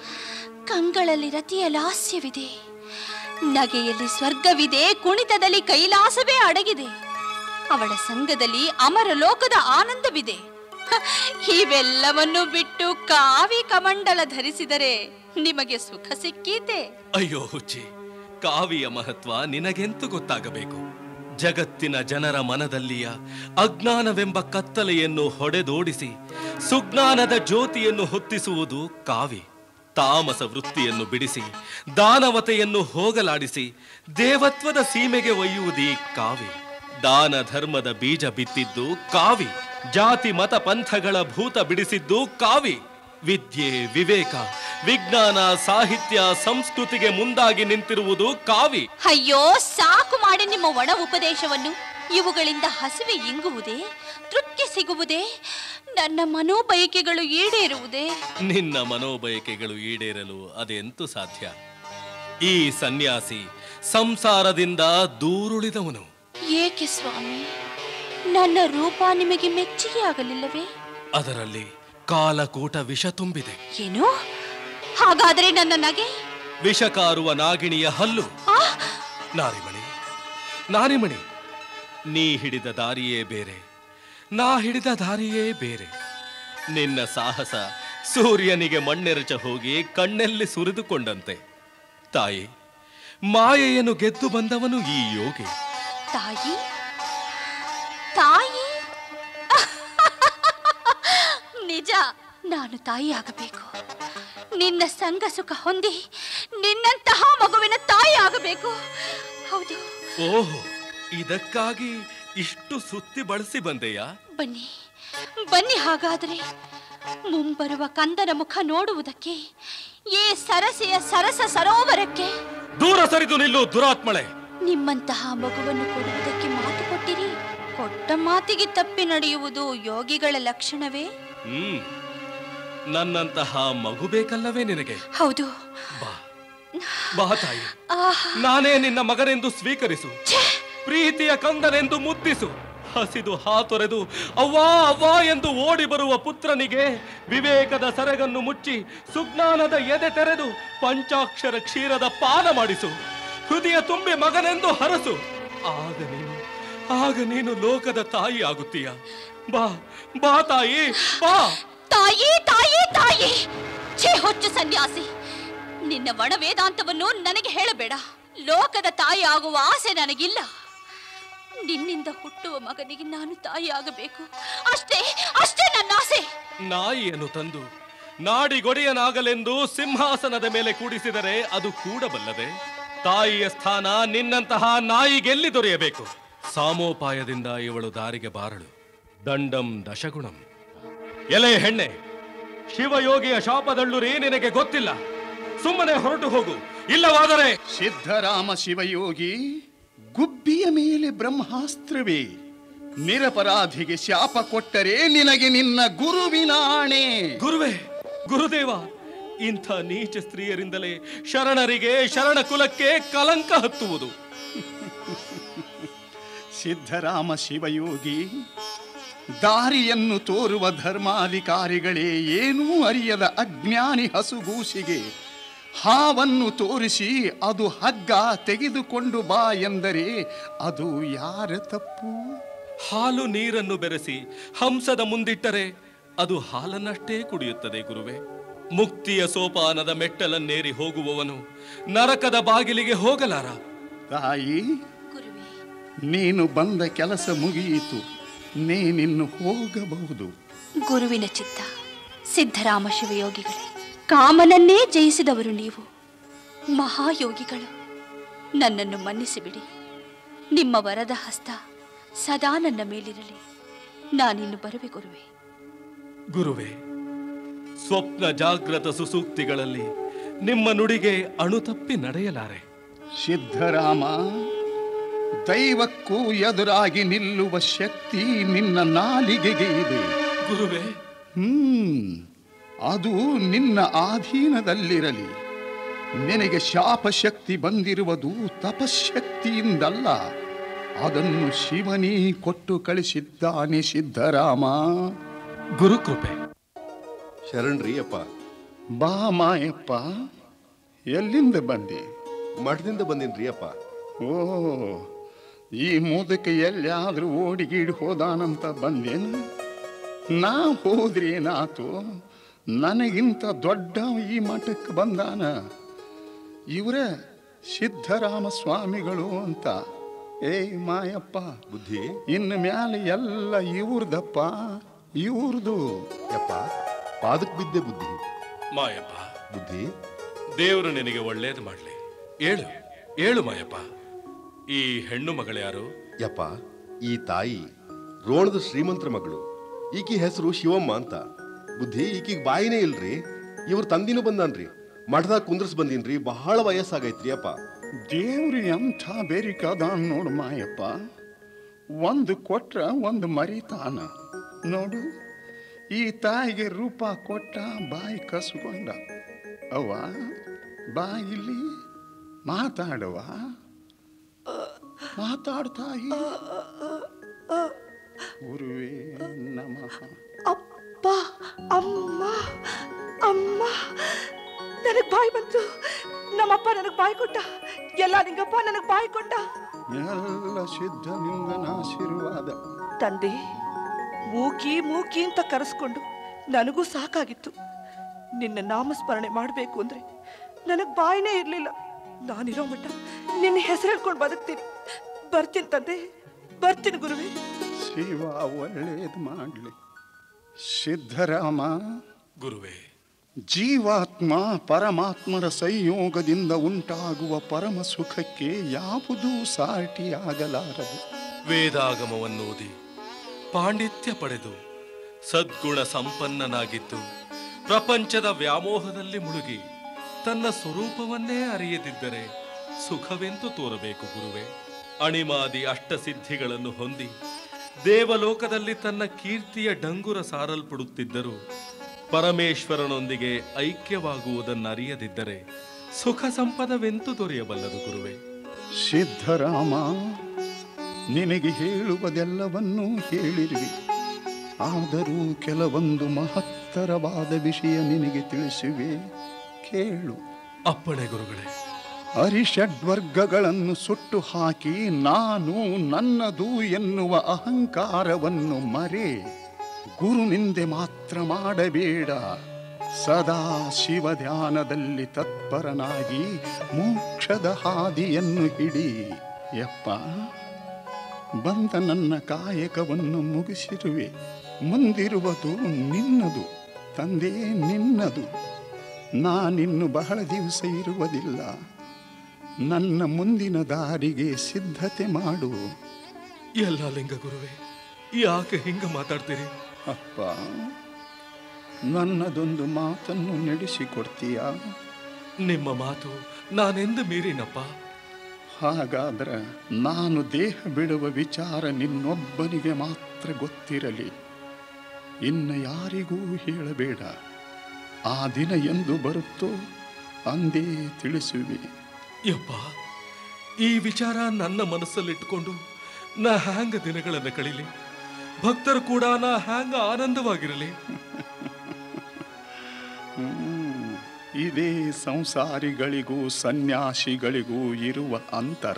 ಕಂಗಳಲ್ಲಿ ರತಿಯ ಲಾಸ್ಯವಿದೆ ನಗೆಯಲ್ಲಿ ಸ್ವರ್ಗವಿದೆ ಕುಣಿತದಲ್ಲಿ ಕೈಲಾಸವೇ ಅಡಗಿದೆ ಅವಳ ಸಂಘದಲ್ಲಿ ಅಮರ ಲೋಕದ ಆನಂದವಿದೆ ಹ, ಇವೆಲ್ಲವನ್ನು ಬಿಟ್ಟು ಕಾವಿ ಕಮಂಡಲ ಧರಿಸಿದರೆ ನಿಮಗೆ ಸುಖ ಸಿಕ್ಕೀತೆ ಅಯ್ಯೋ ಹುಚ್ಚಿ ಕಾವಿಯ ಮಹತ್ವ ನಿನಗೆಂತು ಗೊತ್ತಾಗಬೇಕು ಜಗತ್ತಿನ ಜನರ ಮನದಲ್ಲಿಯ ಅಜ್ಞಾನವೆಂಬ ಕತ್ತಲೆಯನ್ನು ಹೊಡೆದೋಡಿಸಿ ಸುಜ್ಞಾನದ ಜ್ಯೋತಿಯನ್ನು ಹೊತ್ತಿಸುವುದು ಕಾವಿ ತಾಮಸ ವೃತ್ತಿಯನ್ನು ಬಿಡಿಸಿ ದಾನವತೆಯನ್ನು ಹೋಗಲಾಡಿಸಿ ದೇವತ್ವದ ಸೀಮೆಗೆ ಒಯ್ಯುವುದೀ ಕಾವಿ ದಾನ ಧರ್ಮದ ಬೀಜ ಬಿತ್ತಿದ್ದು ಕಾವಿ ಜಾತಿ ಮತ ಪಂಥಗಳ ಭೂತ ಬಿಡಿಸಿದ್ದು ಕಾವಿ ವಿದ್ಯೆ ವಿವೇಕ ವಿಜ್ಞಾನ ಸಾಹಿತ್ಯ ಸಂಸ್ಕೃತಿಗೆ ಮುಂದಾಗಿ ನಿಂತಿರುವುದು ಕಾವಿ ಅಯ್ಯೋ ಸಾಕು ಮಾಡಿ ನಿಮ್ಮ ಒಣ ಉಪದೇಶವನ್ನು ಇವುಗಳಿಂದ ಹಸಿವೆ ಇಂಗುವುದೇ ತೃಪ್ತಿ ಸಿಗುವುದೇ ನನ್ನ ಮನೋಬಯಕೆಗಳು ಈಡೇರುವುದೇ ನಿನ್ನ ಮನೋಬಯಕೆಗಳು ಈಡೇರಲು ಅದೆಂತು ಸಾಧ್ಯ ಈ ಸನ್ಯಾಸಿ ಸಂಸಾರದಿಂದ ದೂರುಳಿದವನು ಏಕೆ ಸ್ವಾಮಿ ನನ್ನ ರೂಪ ನಿಮಗೆ ಮೆಚ್ಚುಗೆ ಆಗಲಿಲ್ಲವೇ ಅದರಲ್ಲಿ ಕಾಲಕೂಟ ವಿಷ ತುಂಬಿದೆ ಏನು ಹಾಗಾದರೆ ನನ್ನ ನಗೆ ವಿಷ ಕಾರುವ ನಾಗಿಣಿಯ ಹಲ್ಲು ಆ, ನಾರಿಮಣಿ ನಾರಿಮಣಿ ನೀ ಹಿಡಿದ ದಾರಿಯೇ ಬೇರೆ ನಾ ಹಿಡಿದ ದಾರಿಯೇ ಬೇರೆ ನಿನ್ನ ಸಾಹಸ ಸೂರ್ಯನಿಗೆ ಮಣ್ಣೆರಚ ಹೋಗಿ ಕಣ್ಣೆಲ್ಲಿ ಸುರಿದುಕೊಂಡಂತೆ ತಾಯಿ ಮಾಯೆಯನ್ನು ಗೆದ್ದು ಬಂದವನು ಈ ಯೋಗಿ ತಾಯಿ ತಾಯಿ ನಿಜ ನಾನು ತಾಯಿ ಆಗಬೇಕು ನಿನ್ನ ಸಂಗ ಸುಖ ಹೊಂದಿ ನಿನ್ನಂತಹ ಮಗುವಿನ ತಾಯಿ ಆಗಬೇಕು ಹೌದು ಓಹೋ ಇದಕ್ಕಾಗಿ ಇಷ್ಟು ಸುತ್ತಿ ಬಳಸಿ ಬಂದೆಯಾ ಬನ್ನಿ ಬನ್ನಿ ಹಾಗಾದರೆ ಮುಂಬರುವ ಕಂದನ ಮುಖ ನೋಡುವುದಕ್ಕೆ ಈ ಸರಸೆಯ ಸರಸ ಸರೋವರಕ್ಕೆ ದೂರ ಸರಿದು ನಿಲ್ಲು ದುರಾತ್ಮಳೆ ನಿಮ್ಮಂತಹ ಮಗುವನ್ನು ಕೊಡುವುದಕ್ಕೆ ಮಾತು ಕೊಟ್ಟಿರಿ ಕೊಟ್ಟ ಮಾತಿಗೆ ತಪ್ಪಿ ನಡೆಯುವುದು ಯೋಗಿಗಳ ಲಕ್ಷಣವೇ ಹ್ಮ್ ನನ್ನಂತಹ ಮಗು ಬೇಕಲ್ಲವೇ ನಿನಗೆ ಹೌದು ಬಾ ತಾಯಿ ಆಹ್, ನಾನೇ ನಿನ್ನ ಮಗನೆಂದು ಸ್ವೀಕರಿಸು ಪ್ರೀತಿಯ ಕಂದನೆಂದು ಮುದ್ದಿಸು ಹಸಿದು ಹಾತೊರೆದು ಅವ್ವಾ ಅವ್ವಾ ಎಂದು ಓಡಿ ಬರುವ ಪುತ್ರನಿಗೆ ವಿವೇಕದ ಸೆರಗನ್ನು ಮುಚ್ಚಿ ಸುಜ್ಞಾನದ ಎದೆ ತೆರೆದು ಪಂಚಾಕ್ಷರ ಕ್ಷೀರದ ಪಾನ ಮಾಡಿಸು ಹೃದಯ ತುಂಬಿ ಮಗನೆಂದು ಹರಸು ಆಗ ನೀನು ಆಗ ನೀನು ಲೋಕದ ತಾಯಿ ಆಗುತ್ತೀಯ ಬಾ ಬಾ ತಾಯಿ ಬಾ ತಾಯಿ ತಾಯಿ ತಾಯಿ ಛೇ ಹೊಚ್ಚು ಸನ್ಯಾಸಿ ನಿನ್ನ ಒಣ ವೇದಾಂತವನ್ನು ನನಗೆ ಹೇಳಬೇಡ ಲೋಕದ ತಾಯಿ ಆಗುವ ಆಸೆ ನನಗಿಲ್ಲ ನಿನ್ನಿಂದ ಹುಟ್ಟುವ ಮಗನಿಗೆ ನಾನು ತಾಯಿ ಆಗಬೇಕು ಅಷ್ಟೇ ಅಷ್ಟೇ ನನ್ನ ಆಸೆ ನಾಯಿಯನ್ನು ತಂದು ನಾಡಿಗೊಡೆಯನಾಗಲೆಂದು ಸಿಂಹಾಸನದ ಮೇಲೆ ಕೂಡಿಸಿದರೆ ಅದು ಕೂಡಬಲ್ಲದೆ ತಾಯಿಯ ಸ್ಥಾನ ನಿನ್ನಂತಹ ನಾಯಿಗೆಲ್ಲಿ ದೊರೆಯಬೇಕು ಸಾಮೋಪಾಯದಿಂದ ಇವಳು ದಾರಿಗೆ ಬಾರಳು ದಂಡಂ ದಶಗುಣಂ ಎಲೆ ಹೆಣ್ಣೆ ಶಿವಯೋಗಿಯ ಶಾಪದಳ್ಳುರಿ ನಿನಗೆ ಗೊತ್ತಿಲ್ಲ ಸುಮ್ಮನೆ ಹೊರಟು ಹೋಗು ಇಲ್ಲವಾದರೆ ಸಿದ್ಧರಾಮ ಶಿವಯೋಗಿ ಗುಬ್ಬಿಯ ಮೇಲೆ ಬ್ರಹ್ಮಾಸ್ತ್ರವೇ ನಿರಪರಾಧಿಗೆ ಶಾಪ ಕೊಟ್ಟರೆ ನಿನಗೆ ನಿನ್ನ ಗುರುವಿನ ಆಣೆ ಗುರುವೇ ಗುರುದೇವ ಇಂಥ ನೀಚ ಸ್ತ್ರೀಯರಿಂದಲೇ ಶರಣರಿಗೆ ಶರಣ ಕುಲಕ್ಕೆ ಕಲಂಕ ಹತ್ತುವುದು ಸಿದ್ಧರಾಮ ಶಿವಯೋಗಿ ದಾರಿಯನ್ನು ತೋರುವ ಧರ್ಮಾಧಿಕಾರಿಗಳೇ ಏನೂ ಅರಿಯದ ಅಜ್ಞಾನಿ ಹಸುಗೂಸಿಗೆ ಹಾವನ್ನು ತೋರಿಸಿ ಅದು ಹಗ್ಗ ತೆಗೆದುಕೊಂಡು ಬಾ ಎಂದರೆ ಅದು ಯಾರ ತಪ್ಪು ಹಾಲು ನೀರನ್ನು ಬೆರೆಸಿ ಹಂಸದ ಮುಂದಿಟ್ಟರೆ ಅದು ಹಾಲನ್ನಷ್ಟೇ ಕುಡಿಯುತ್ತದೆ ಗುರುವೆ ಮುಕ್ತಿಯ ಸೋಪಾನದ ಮೆಟ್ಟಲನ್ನೇರಿ ಹೋಗುವವನು ನರಕದ ಬಾಗಿಲಿಗೆ ಹೋಗಲಾರ ತಾಯಿ ನೀನು ಬಂದ ಕೆಲಸ ಮುಗಿಯಿತು ನೀನಿನ್ನು ಹೋಗಬಹುದು ಗುರುವಿನ ಚಿತ್ತ ಸಿದ್ಧರಾಮ ಶಿವಯೋಗಿಗಳೇ ಕಾಮನನ್ನೇ ಜಯಿಸಿದವರು ನೀವು ಮಹಾಯೋಗಿಗಳು ನನ್ನನ್ನು ಮನ್ನಿಸಿಬಿಡಿ ನಿಮ್ಮ ವರದ ಹಸ್ತ ಸದಾ ನನ್ನ ಮೇಲಿರಲಿ ನಾನಿನ್ನು ಬರುವೆ ಗುರುವೆ ಗುರುವೆ ಸ್ವಪ್ನ ಜಾಗೃತ ಸುಸೂಕ್ತಿಗಳಲ್ಲಿ ನಿಮ್ಮ ನುಡಿಗೆ ಅಣುತಪ್ಪಿ ನಡೆಯಲಾರೆ ಸಿದ್ಧರಾಮ ದೈವಕ್ಕೂ ಎದುರಾಗಿ ನಿಲ್ಲುವ ಶಕ್ತಿ ನಿನ್ನ ನಾಲಿಗೆಗೆ ಇದೆ ಗುರುವೆ ಹ್ಮ್ ಅದು ನಿನ್ನ ಆಧೀನದಲ್ಲಿರಲಿ ನಿನಗೆ ಶಾಪ ಶಕ್ತಿ ಬಂದಿರುವುದು ತಪಶಕ್ತಿಯಿಂದಲ್ಲ ಅದನ್ನು ಶಿವನೇ ಕೊಟ್ಟು ಕಳಿಸಿದ್ದಾನೆ ಸಿದ್ಧರಾಮ ಗುರುಕೃಪೆ ಶರಣ್ರಿ ಅಪ್ಪ ಬಾ ಮಾಯಪ್ಪ ಎಲ್ಲಿಂದ ಬಂದೆ ಮಠದಿಂದ ಬಂದಿನ್ರಿ ಅಪ್ಪ ಓ ಈ ಮುದಕ ಎಲ್ಲಿಯಾದ್ರೂ ಓಡಿಗೀಡಿ ಹೋದಾನಂತ ಬಂದೇನು ನಾ ಹೋದ್ರೇನಾತು ನನಗಿಂತ ದೊಡ್ಡ ಈ ಮಠಕ್ಕೆ ಬಂದಾನ ಇವರ ಸಿದ್ಧರಾಮ ಸ್ವಾಮಿಗಳು ಅಂತ ಏ ಮಾಯಪ್ಪ ಬುದ್ಧಿ ಇನ್ನು ಮ್ಯಾಲೆ ಎಲ್ಲ ಇವ್ರದಪ್ಪ ಇವ್ರದು ಯಪ್ಪ ಪಾದಕ್ ಬಿದ್ದೆ ಬುದ್ಧಿ ಮಾಯಪ್ಪ ಬುದ್ಧಿ ದೇವರು ನಿನಗೆ ಒಳ್ಳೇದು ಮಾಡ್ಲಿ ಏಳು ಏಳು ಮಾಯಪ್ಪ ಈ ಹೆಣ್ಣು ಮಗಳ್ಯಾರು ಯಪ್ಪ ಈ ತಾಯಿ ರೋಣದ ಶ್ರೀಮಂತರ ಮಗಳು ಈಕಿ ಹೆಸರು ಶಿವಮ್ಮ ಅಂತ ಬುದ್ಧಿ ಈಕಿಗೆ ಬಾಯಿನೇ ಇಲ್ರಿ ಇವ್ರ ತಂದಿನೂ ಬಂದಾನ್ರಿ ಮಠದಾಗ ಕುಂದ್ರಸ್ ಬಂದೀನ್ರಿ ಬಹಳ ವಯಸ್ಸಾಗೈತ್ರಿ ಅಪ್ಪ ದೇವ್ರು ಎಂಥ ಬೇರಿಕದ ನೋಡು ಮಾಯಪ್ಪ ಒಂದು ಕೊಟ್ರ ಒಂದು ಮರಿತಾನ ನೋಡು ಈ ತಾಯಿಗೆ ರೂಪ ಕೊಟ್ಟ ಬಾಯಿ ಕಸ್ಕೊಂಡ ಅವ್ವ ಬಾ ಇಲ್ಲಿ ಮಾತಾಡುವ ಮಾತಾಡ್ತಾಯಿ ಗುರುವೇ ನಮಃ ಅಪ್ಪ ಅಮ್ಮ ಅಮ್ಮ ನನಗ್ ಬಾಯಿ ಬಂತು ನಮ್ಮಪ್ಪ ನನಗ್ ಬಾಯಿ ಕೊಟ್ಟ ಎಲ್ಲ ನಿಂಗಪ್ಪ ನನಗ್ ಬಾಯಿ ಕೊಟ್ಟ ಎಲ್ಲ ಸಿದ್ಧಲಿಂಗನ ಆಶೀರ್ವಾದ ತಂದೆ ಮೂಕಿ ಮೂಕಿ ಅಂತ ಕರೆಸ್ಕೊಂಡು ನನಗೂ ಸಾಕಾಗಿತ್ತು ನಿನ್ನ ನಾಮಸ್ಮರಣೆ ಮಾಡಬೇಕು ಅಂದ್ರೆ ನನಗ್ ಬಾಯಿನೇ ಇರ್ಲಿಲ್ಲ ನಾನಿರೋ ಮಟ್ಟ ನಿನ್ನ ಹೆಸರು ಹೇಳ್ಕೊಂಡು ಬದುಕ್ತೀನಿ ಬರ್ತೀನಿ ತಂದೆ ಬರ್ತೀನಿ ಗುರುವೇ ಶಿವ ಒಳ್ಳೇದು ಮಾಡಲಿ ಸಿದ್ಧರಾಮ ಗುರುವೇ ಜೀವಾತ್ಮ ಪರಮಾತ್ಮರ ಸಂಯೋಗದಿಂದ ಉಂಟಾಗುವ ಪರಮ ಸುಖಕ್ಕೆ ಯಾವುದೂ ಸಾಟಿಯಾಗಲಾರದು ವೇದಾಗಮವನ್ನೋದಿ ಪಾಂಡಿತ್ಯ ಪಡೆದು ಸದ್ಗುಣ ಸಂಪನ್ನನಾಗಿದ್ದು ಪ್ರಪಂಚದ ವ್ಯಾಮೋಹದಲ್ಲಿ ಮುಳುಗಿ ತನ್ನ ಸ್ವರೂಪವನ್ನೇ ಅರಿಯದಿದ್ದರೆ ಸುಖವೆಂತು ತೋರಬೇಕು ಗುರುವೆ ಅಣಿಮಾದಿ ಅಷ್ಟಸಿದ್ಧಿಗಳನ್ನು ಹೊಂದಿ ದೇವಲೋಕದಲ್ಲಿ ತನ್ನ ಕೀರ್ತಿಯ ಡಂಗುರ ಸಾರಲ್ಪಡುತ್ತಿದ್ದರೂ ಪರಮೇಶ್ವರನೊಂದಿಗೆ ಐಕ್ಯವಾಗುವುದನ್ನರಿಯದಿದ್ದರೆ ಸುಖ ಸಂಪದವೆಂತು ದೊರೆಯಬಲ್ಲದು ಗುರುವೆ ಸಿದ್ಧರಾಮ ನಿನಗೆ ಹೇಳುವುದೆಲ್ಲವನ್ನೂ ಹೇಳಿರುವಿ ಆದರೂ ಕೆಲವೊಂದು ಮಹತ್ತರವಾದ ವಿಷಯ ನಿನಗೆ ತಿಳಿಸುವೆ ಕೇಳು ಅಪ್ಪಣೆ ಗುರುಗಳೇ ಅರಿಷಡ್ವರ್ಗಗಳನ್ನು ಸುಟ್ಟು ಹಾಕಿ ನಾನು ನನ್ನದು ಎನ್ನುವ ಅಹಂಕಾರವನ್ನು ಮರೆ ಗುರುನಿಂದೆ ಮಾತ್ರ ಮಾಡಬೇಡ ಸದಾ ಶಿವ ಧ್ಯಾನದಲ್ಲಿ ತತ್ಪರನಾಗಿ ಮೋಕ್ಷದ ಹಾದಿಯನ್ನು ಹಿಡಿ ಯಪ್ಪ ಬಂದ ನನ್ನ ಕಾಯಕವನ್ನು ಮುಗಿಸಿರುವೆ ಮುಂದಿರುವುದು ನಿನ್ನದು ತಂದೆ ನಿನ್ನದು ನಾನಿನ್ನು ಬಹಳ ದಿವಸ ಇರುವುದಿಲ್ಲ ನನ್ನ ಮುಂದಿನ ದಾರಿಗೆ ಸಿದ್ಧತೆ ಮಾಡು ಎಲ್ಲ ಲಿಂಗ ಗುರುವೆ ಯಾಕೆ ಹಿಂಗ ಮಾತಾಡ್ತೀರಿ ಅಪ್ಪ ನನ್ನದೊಂದು ಮಾತನ್ನು ನಡೆಸಿಕೊಡ್ತೀಯಾ ನಿಮ್ಮ ಮಾತು ನಾನೆಂದು ಮೀರಿನಪ್ಪ ಹಾಗಾದ್ರೆ ನಾನು ದೇಹ ಬಿಡುವ ವಿಚಾರ ನಿನ್ನೊಬ್ಬನಿಗೆ ಮಾತ್ರ ಗೊತ್ತಿರಲಿ ಇನ್ನು ಯಾರಿಗೂ ಹೇಳಬೇಡ ಆ ದಿನ ಎಂದು ಬರುತ್ತೋ ಅಂದೇ ತಿಳಿಸುವೆ ಯಪ್ಪ ಈ ವಿಚಾರ ನನ್ನ ಮನಸ್ಸಲ್ಲಿಟ್ಟುಕೊಂಡು ನಾ ಹ್ಯಾಂಗ ದಿನಗಳನ್ನ ಕಳೀಲಿ ಭಕ್ತರು ಕೂಡ ನಾ ಹ್ಯಾಂಗ ಆನಂದವಾಗಿರಲಿ ಹ್ಮ್. ಇದೇ ಸಂಸಾರಿಗಳಿಗೂ ಸನ್ಯಾಸಿಗಳಿಗೂ ಇರುವ ಅಂತರ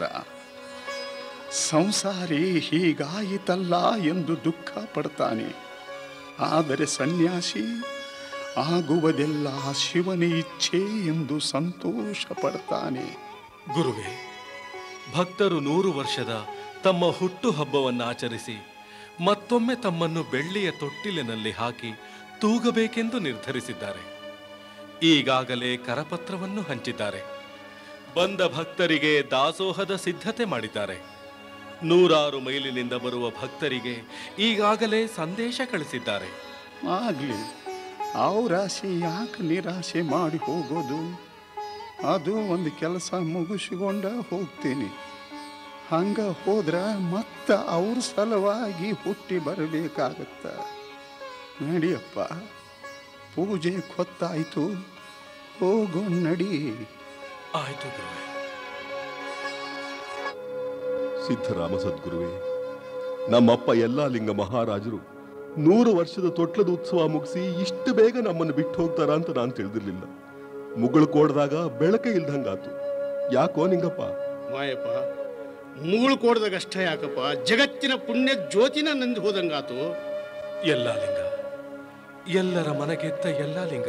ಸಂಸಾರಿ ಹೀಗಾಯಿತಲ್ಲ ಎಂದು ದುಃಖ ಪಡ್ತಾನೆ ಆದರೆ ಸನ್ಯಾಸಿ ಆಗುವುದೆಲ್ಲ ಶಿವನ ಇಚ್ಛೆ ಎಂದು ಸಂತೋಷ ಪಡ್ತಾನೆ ಗುರುವೇ ಭಕ್ತರು ನೂರು ವರ್ಷದ ತಮ್ಮ ಹುಟ್ಟು ಹಬ್ಬವನ್ನು ಆಚರಿಸಿ ಮತ್ತೊಮ್ಮೆ ತಮ್ಮನ್ನು ಬೆಳ್ಳಿಯ ತೊಟ್ಟಿಲಿನಲ್ಲಿ ಹಾಕಿ ತೂಗಬೇಕೆಂದು ನಿರ್ಧರಿಸಿದ್ದಾರೆ ಈಗಾಗಲೇ ಕರಪತ್ರವನ್ನು ಹಂಚಿದ್ದಾರೆ ಬಂದ ಭಕ್ತರಿಗೆ ದಾಸೋಹದ ಸಿದ್ಧತೆ ಮಾಡಿದ್ದಾರೆ ನೂರಾರು ಮೈಲಿನಿಂದ ಬರುವ ಭಕ್ತರಿಗೆ ಈಗಾಗಲೇ ಸಂದೇಶ ಕಳಿಸಿದ್ದಾರೆ ಆಗ್ಲಿ ಅವರಾಸೆ ಯಾಕೆ ನಿರಾಸೆ ಮಾಡಿ ಹೋಗೋದು ಅದು ಒಂದು ಕೆಲಸ ಮುಗಿಸಿಕೊಂಡ ಹೋಗ್ತೀನಿ ಹಂಗ ಹೋದ್ರ ಮತ್ತ ಅವ್ರ ಸಲುವಾಗಿ ಹುಟ್ಟಿ ಬರಬೇಕಾಗತ್ತ ನಡಿಯಪ್ಪ ಪೂಜೆ ಕೊತ್ತಾಯ್ತು ಹೋಗೋ ನಡಿ ಆಯ್ತು ಗುರುವೇ ಸಿದ್ಧರಾಮ ಸದ್ಗುರುವೇ ನಮ್ಮಪ್ಪ ಯಲ್ಲಾಲಿಂಗ ಮಹಾರಾಜರು ನೂರು ವರ್ಷದ ತೊಟ್ಲದ ಉತ್ಸವ ಮುಗಿಸಿ ಇಷ್ಟು ಬೇಗ ನಮ್ಮನ್ನು ಬಿಟ್ಟು ಹೋಗ್ತಾರ ಅಂತ ನಾನು ತಿಳಿದಿರ್ಲಿಲ್ಲ ಮುಗಳು ಕೋಡ್ದಾಗ ಬೆಳಕೆ ಇಲ್ದಂಗಾತು ಯಾಕೋ ನಿಂಗಪ್ಪ ಮಾಯಪ್ಪ ಮುಗುಳು ಕೋಡ್ದಾಗ ಅಷ್ಟೇ ಯಾಕಪ್ಪ ಜಗತ್ತಿನ ಪುಣ್ಯ ಜ್ಯೋತಿನ ನಂದು ಹೋದಂಗಾತು ಎಲ್ಲ ಲಿಂಗ ಎಲ್ಲರ ಮನಗೆದ್ದ ಎಲ್ಲ ಲಿಂಗ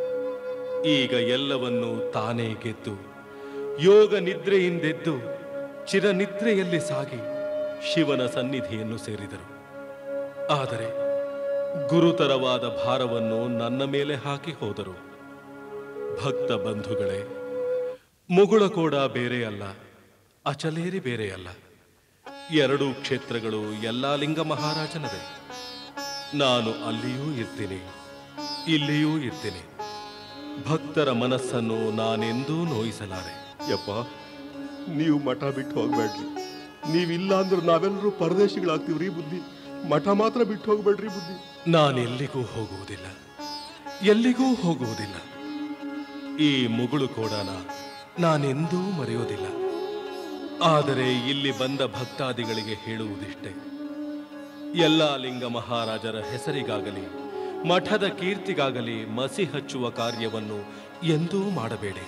ಈಗ ಎಲ್ಲವನ್ನೂ ತಾನೇ ಗೆದ್ದು ಯೋಗ ನಿದ್ರೆಯಿಂದೆದ್ದು ಚಿರನಿದ್ರೆಯಲ್ಲಿ ಸಾಗಿ ಶಿವನ ಸನ್ನಿಧಿಯನ್ನು ಸೇರಿದರು ಆದರೆ ಗುರುತರವಾದ ಭಾರವನ್ನು ನನ್ನ ಮೇಲೆ ಹಾಕಿ ಹೋದರು ಭಕ್ತ ಬಂಧುಗಳೇ ಮುಗುಳ ಕೂಡ ಬೇರೆ ಅಲ್ಲ ಅಚಲೇರಿ ಬೇರೆ ಅಲ್ಲ ಎರಡೂ ಕ್ಷೇತ್ರಗಳು ಎಲ್ಲಾ ಲಿಂಗ ಮಹಾರಾಜನವೇ ನಾನು ಅಲ್ಲಿಯೂ ಇರ್ತೀನಿ ಇಲ್ಲಿಯೂ ಇರ್ತೀನಿ ಭಕ್ತರ ಮನಸ್ಸನ್ನು ನಾನೆಂದೂ ನೋಯಿಸಲಾರೆ ಯಪ್ಪ ನೀವು ಮಠ ಬಿಟ್ಟು ಹೋಗ್ಬೇಡ್ರಿ ನೀವಿಲ್ಲ ಅಂದ್ರೆ ನಾವೆಲ್ಲರೂ ಪರದೇಶಿಗಳಾಗ್ತೀವ್ರಿ ಬುದ್ಧಿ ಮಠ ಮಾತ್ರ ಬಿಟ್ಟು ಹೋಗ್ಬೇಡ್ರಿ ಬುದ್ಧಿ ನಾನೆಲ್ಲಿಗೂ ಹೋಗುವುದಿಲ್ಲ ಎಲ್ಲಿಗೂ ಹೋಗುವುದಿಲ್ಲ ಈ ಮುಗುಳು ಕೋಡಾನ ನಾನೆಂದೂ ಮರೆಯೋದಿಲ್ಲ ಆದರೆ ಇಲ್ಲಿ ಬಂದ ಭಕ್ತಾದಿಗಳಿಗೆ ಹೇಳುವುದಿಷ್ಟೇ ಎಲ್ಲ ಲಿಂಗ ಮಹಾರಾಜರ ಹೆಸರಿಗಾಗಲಿ ಮಠದ ಕೀರ್ತಿಗಾಗಲಿ ಮಸಿ ಹಚ್ಚುವ ಕಾರ್ಯವನ್ನು ಎಂದೂ ಮಾಡಬೇಡಿ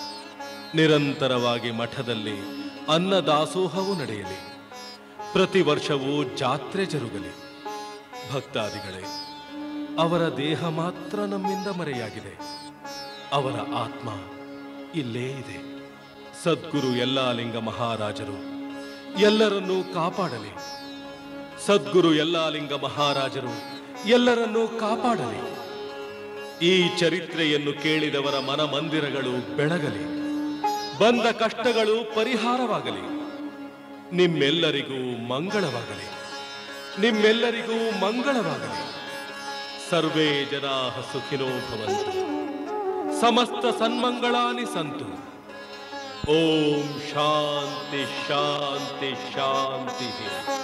ನಿರಂತರವಾಗಿ ಮಠದಲ್ಲಿ ಅನ್ನದಾಸೋಹವು ನಡೆಯಲಿ ಪ್ರತಿ ವರ್ಷವೂ ಜಾತ್ರೆ ಜರುಗಲಿ ಭಕ್ತಾದಿಗಳೇ ಅವರ ದೇಹ ಮಾತ್ರ ನಮ್ಮಿಂದ ಮರೆಯಾಗಿದೆ ಅವರ ಆತ್ಮ ಇಲ್ಲೇ ಇದೆ ಸದ್ಗುರು ಯಲ್ಲಾಲಿಂಗ ಮಹಾರಾಜರು ಎಲ್ಲರನ್ನೂ ಕಾಪಾಡಲಿ ಸದ್ಗುರು ಯಲ್ಲಾಲಿಂಗ ಮಹಾರಾಜರು ಎಲ್ಲರನ್ನೂ ಕಾಪಾಡಲಿ ಈ ಚರಿತ್ರೆಯನ್ನು ಕೇಳಿದವರ ಮನ ಮಂದಿರಗಳು ಬೆಳಗಲಿ ಬಂದ ಕಷ್ಟಗಳು ಪರಿಹಾರವಾಗಲಿ ನಿಮ್ಮೆಲ್ಲರಿಗೂ ಮಂಗಳವಾಗಲಿ ನಿಮ್ಮೆಲ್ಲರಿಗೂ ಮಂಗಳವಾಗಲಿ ಸರ್ವೇ ಜನಾ ಸುಖಿನೋ ಭವಂತು ಸಮಸ್ತ ಸನ್ಮಂಗಳಾನಿ ಸಂತು ಓಂ ಶಾಂತಿ ಶಾಂತಿ ಶಾಂತಿ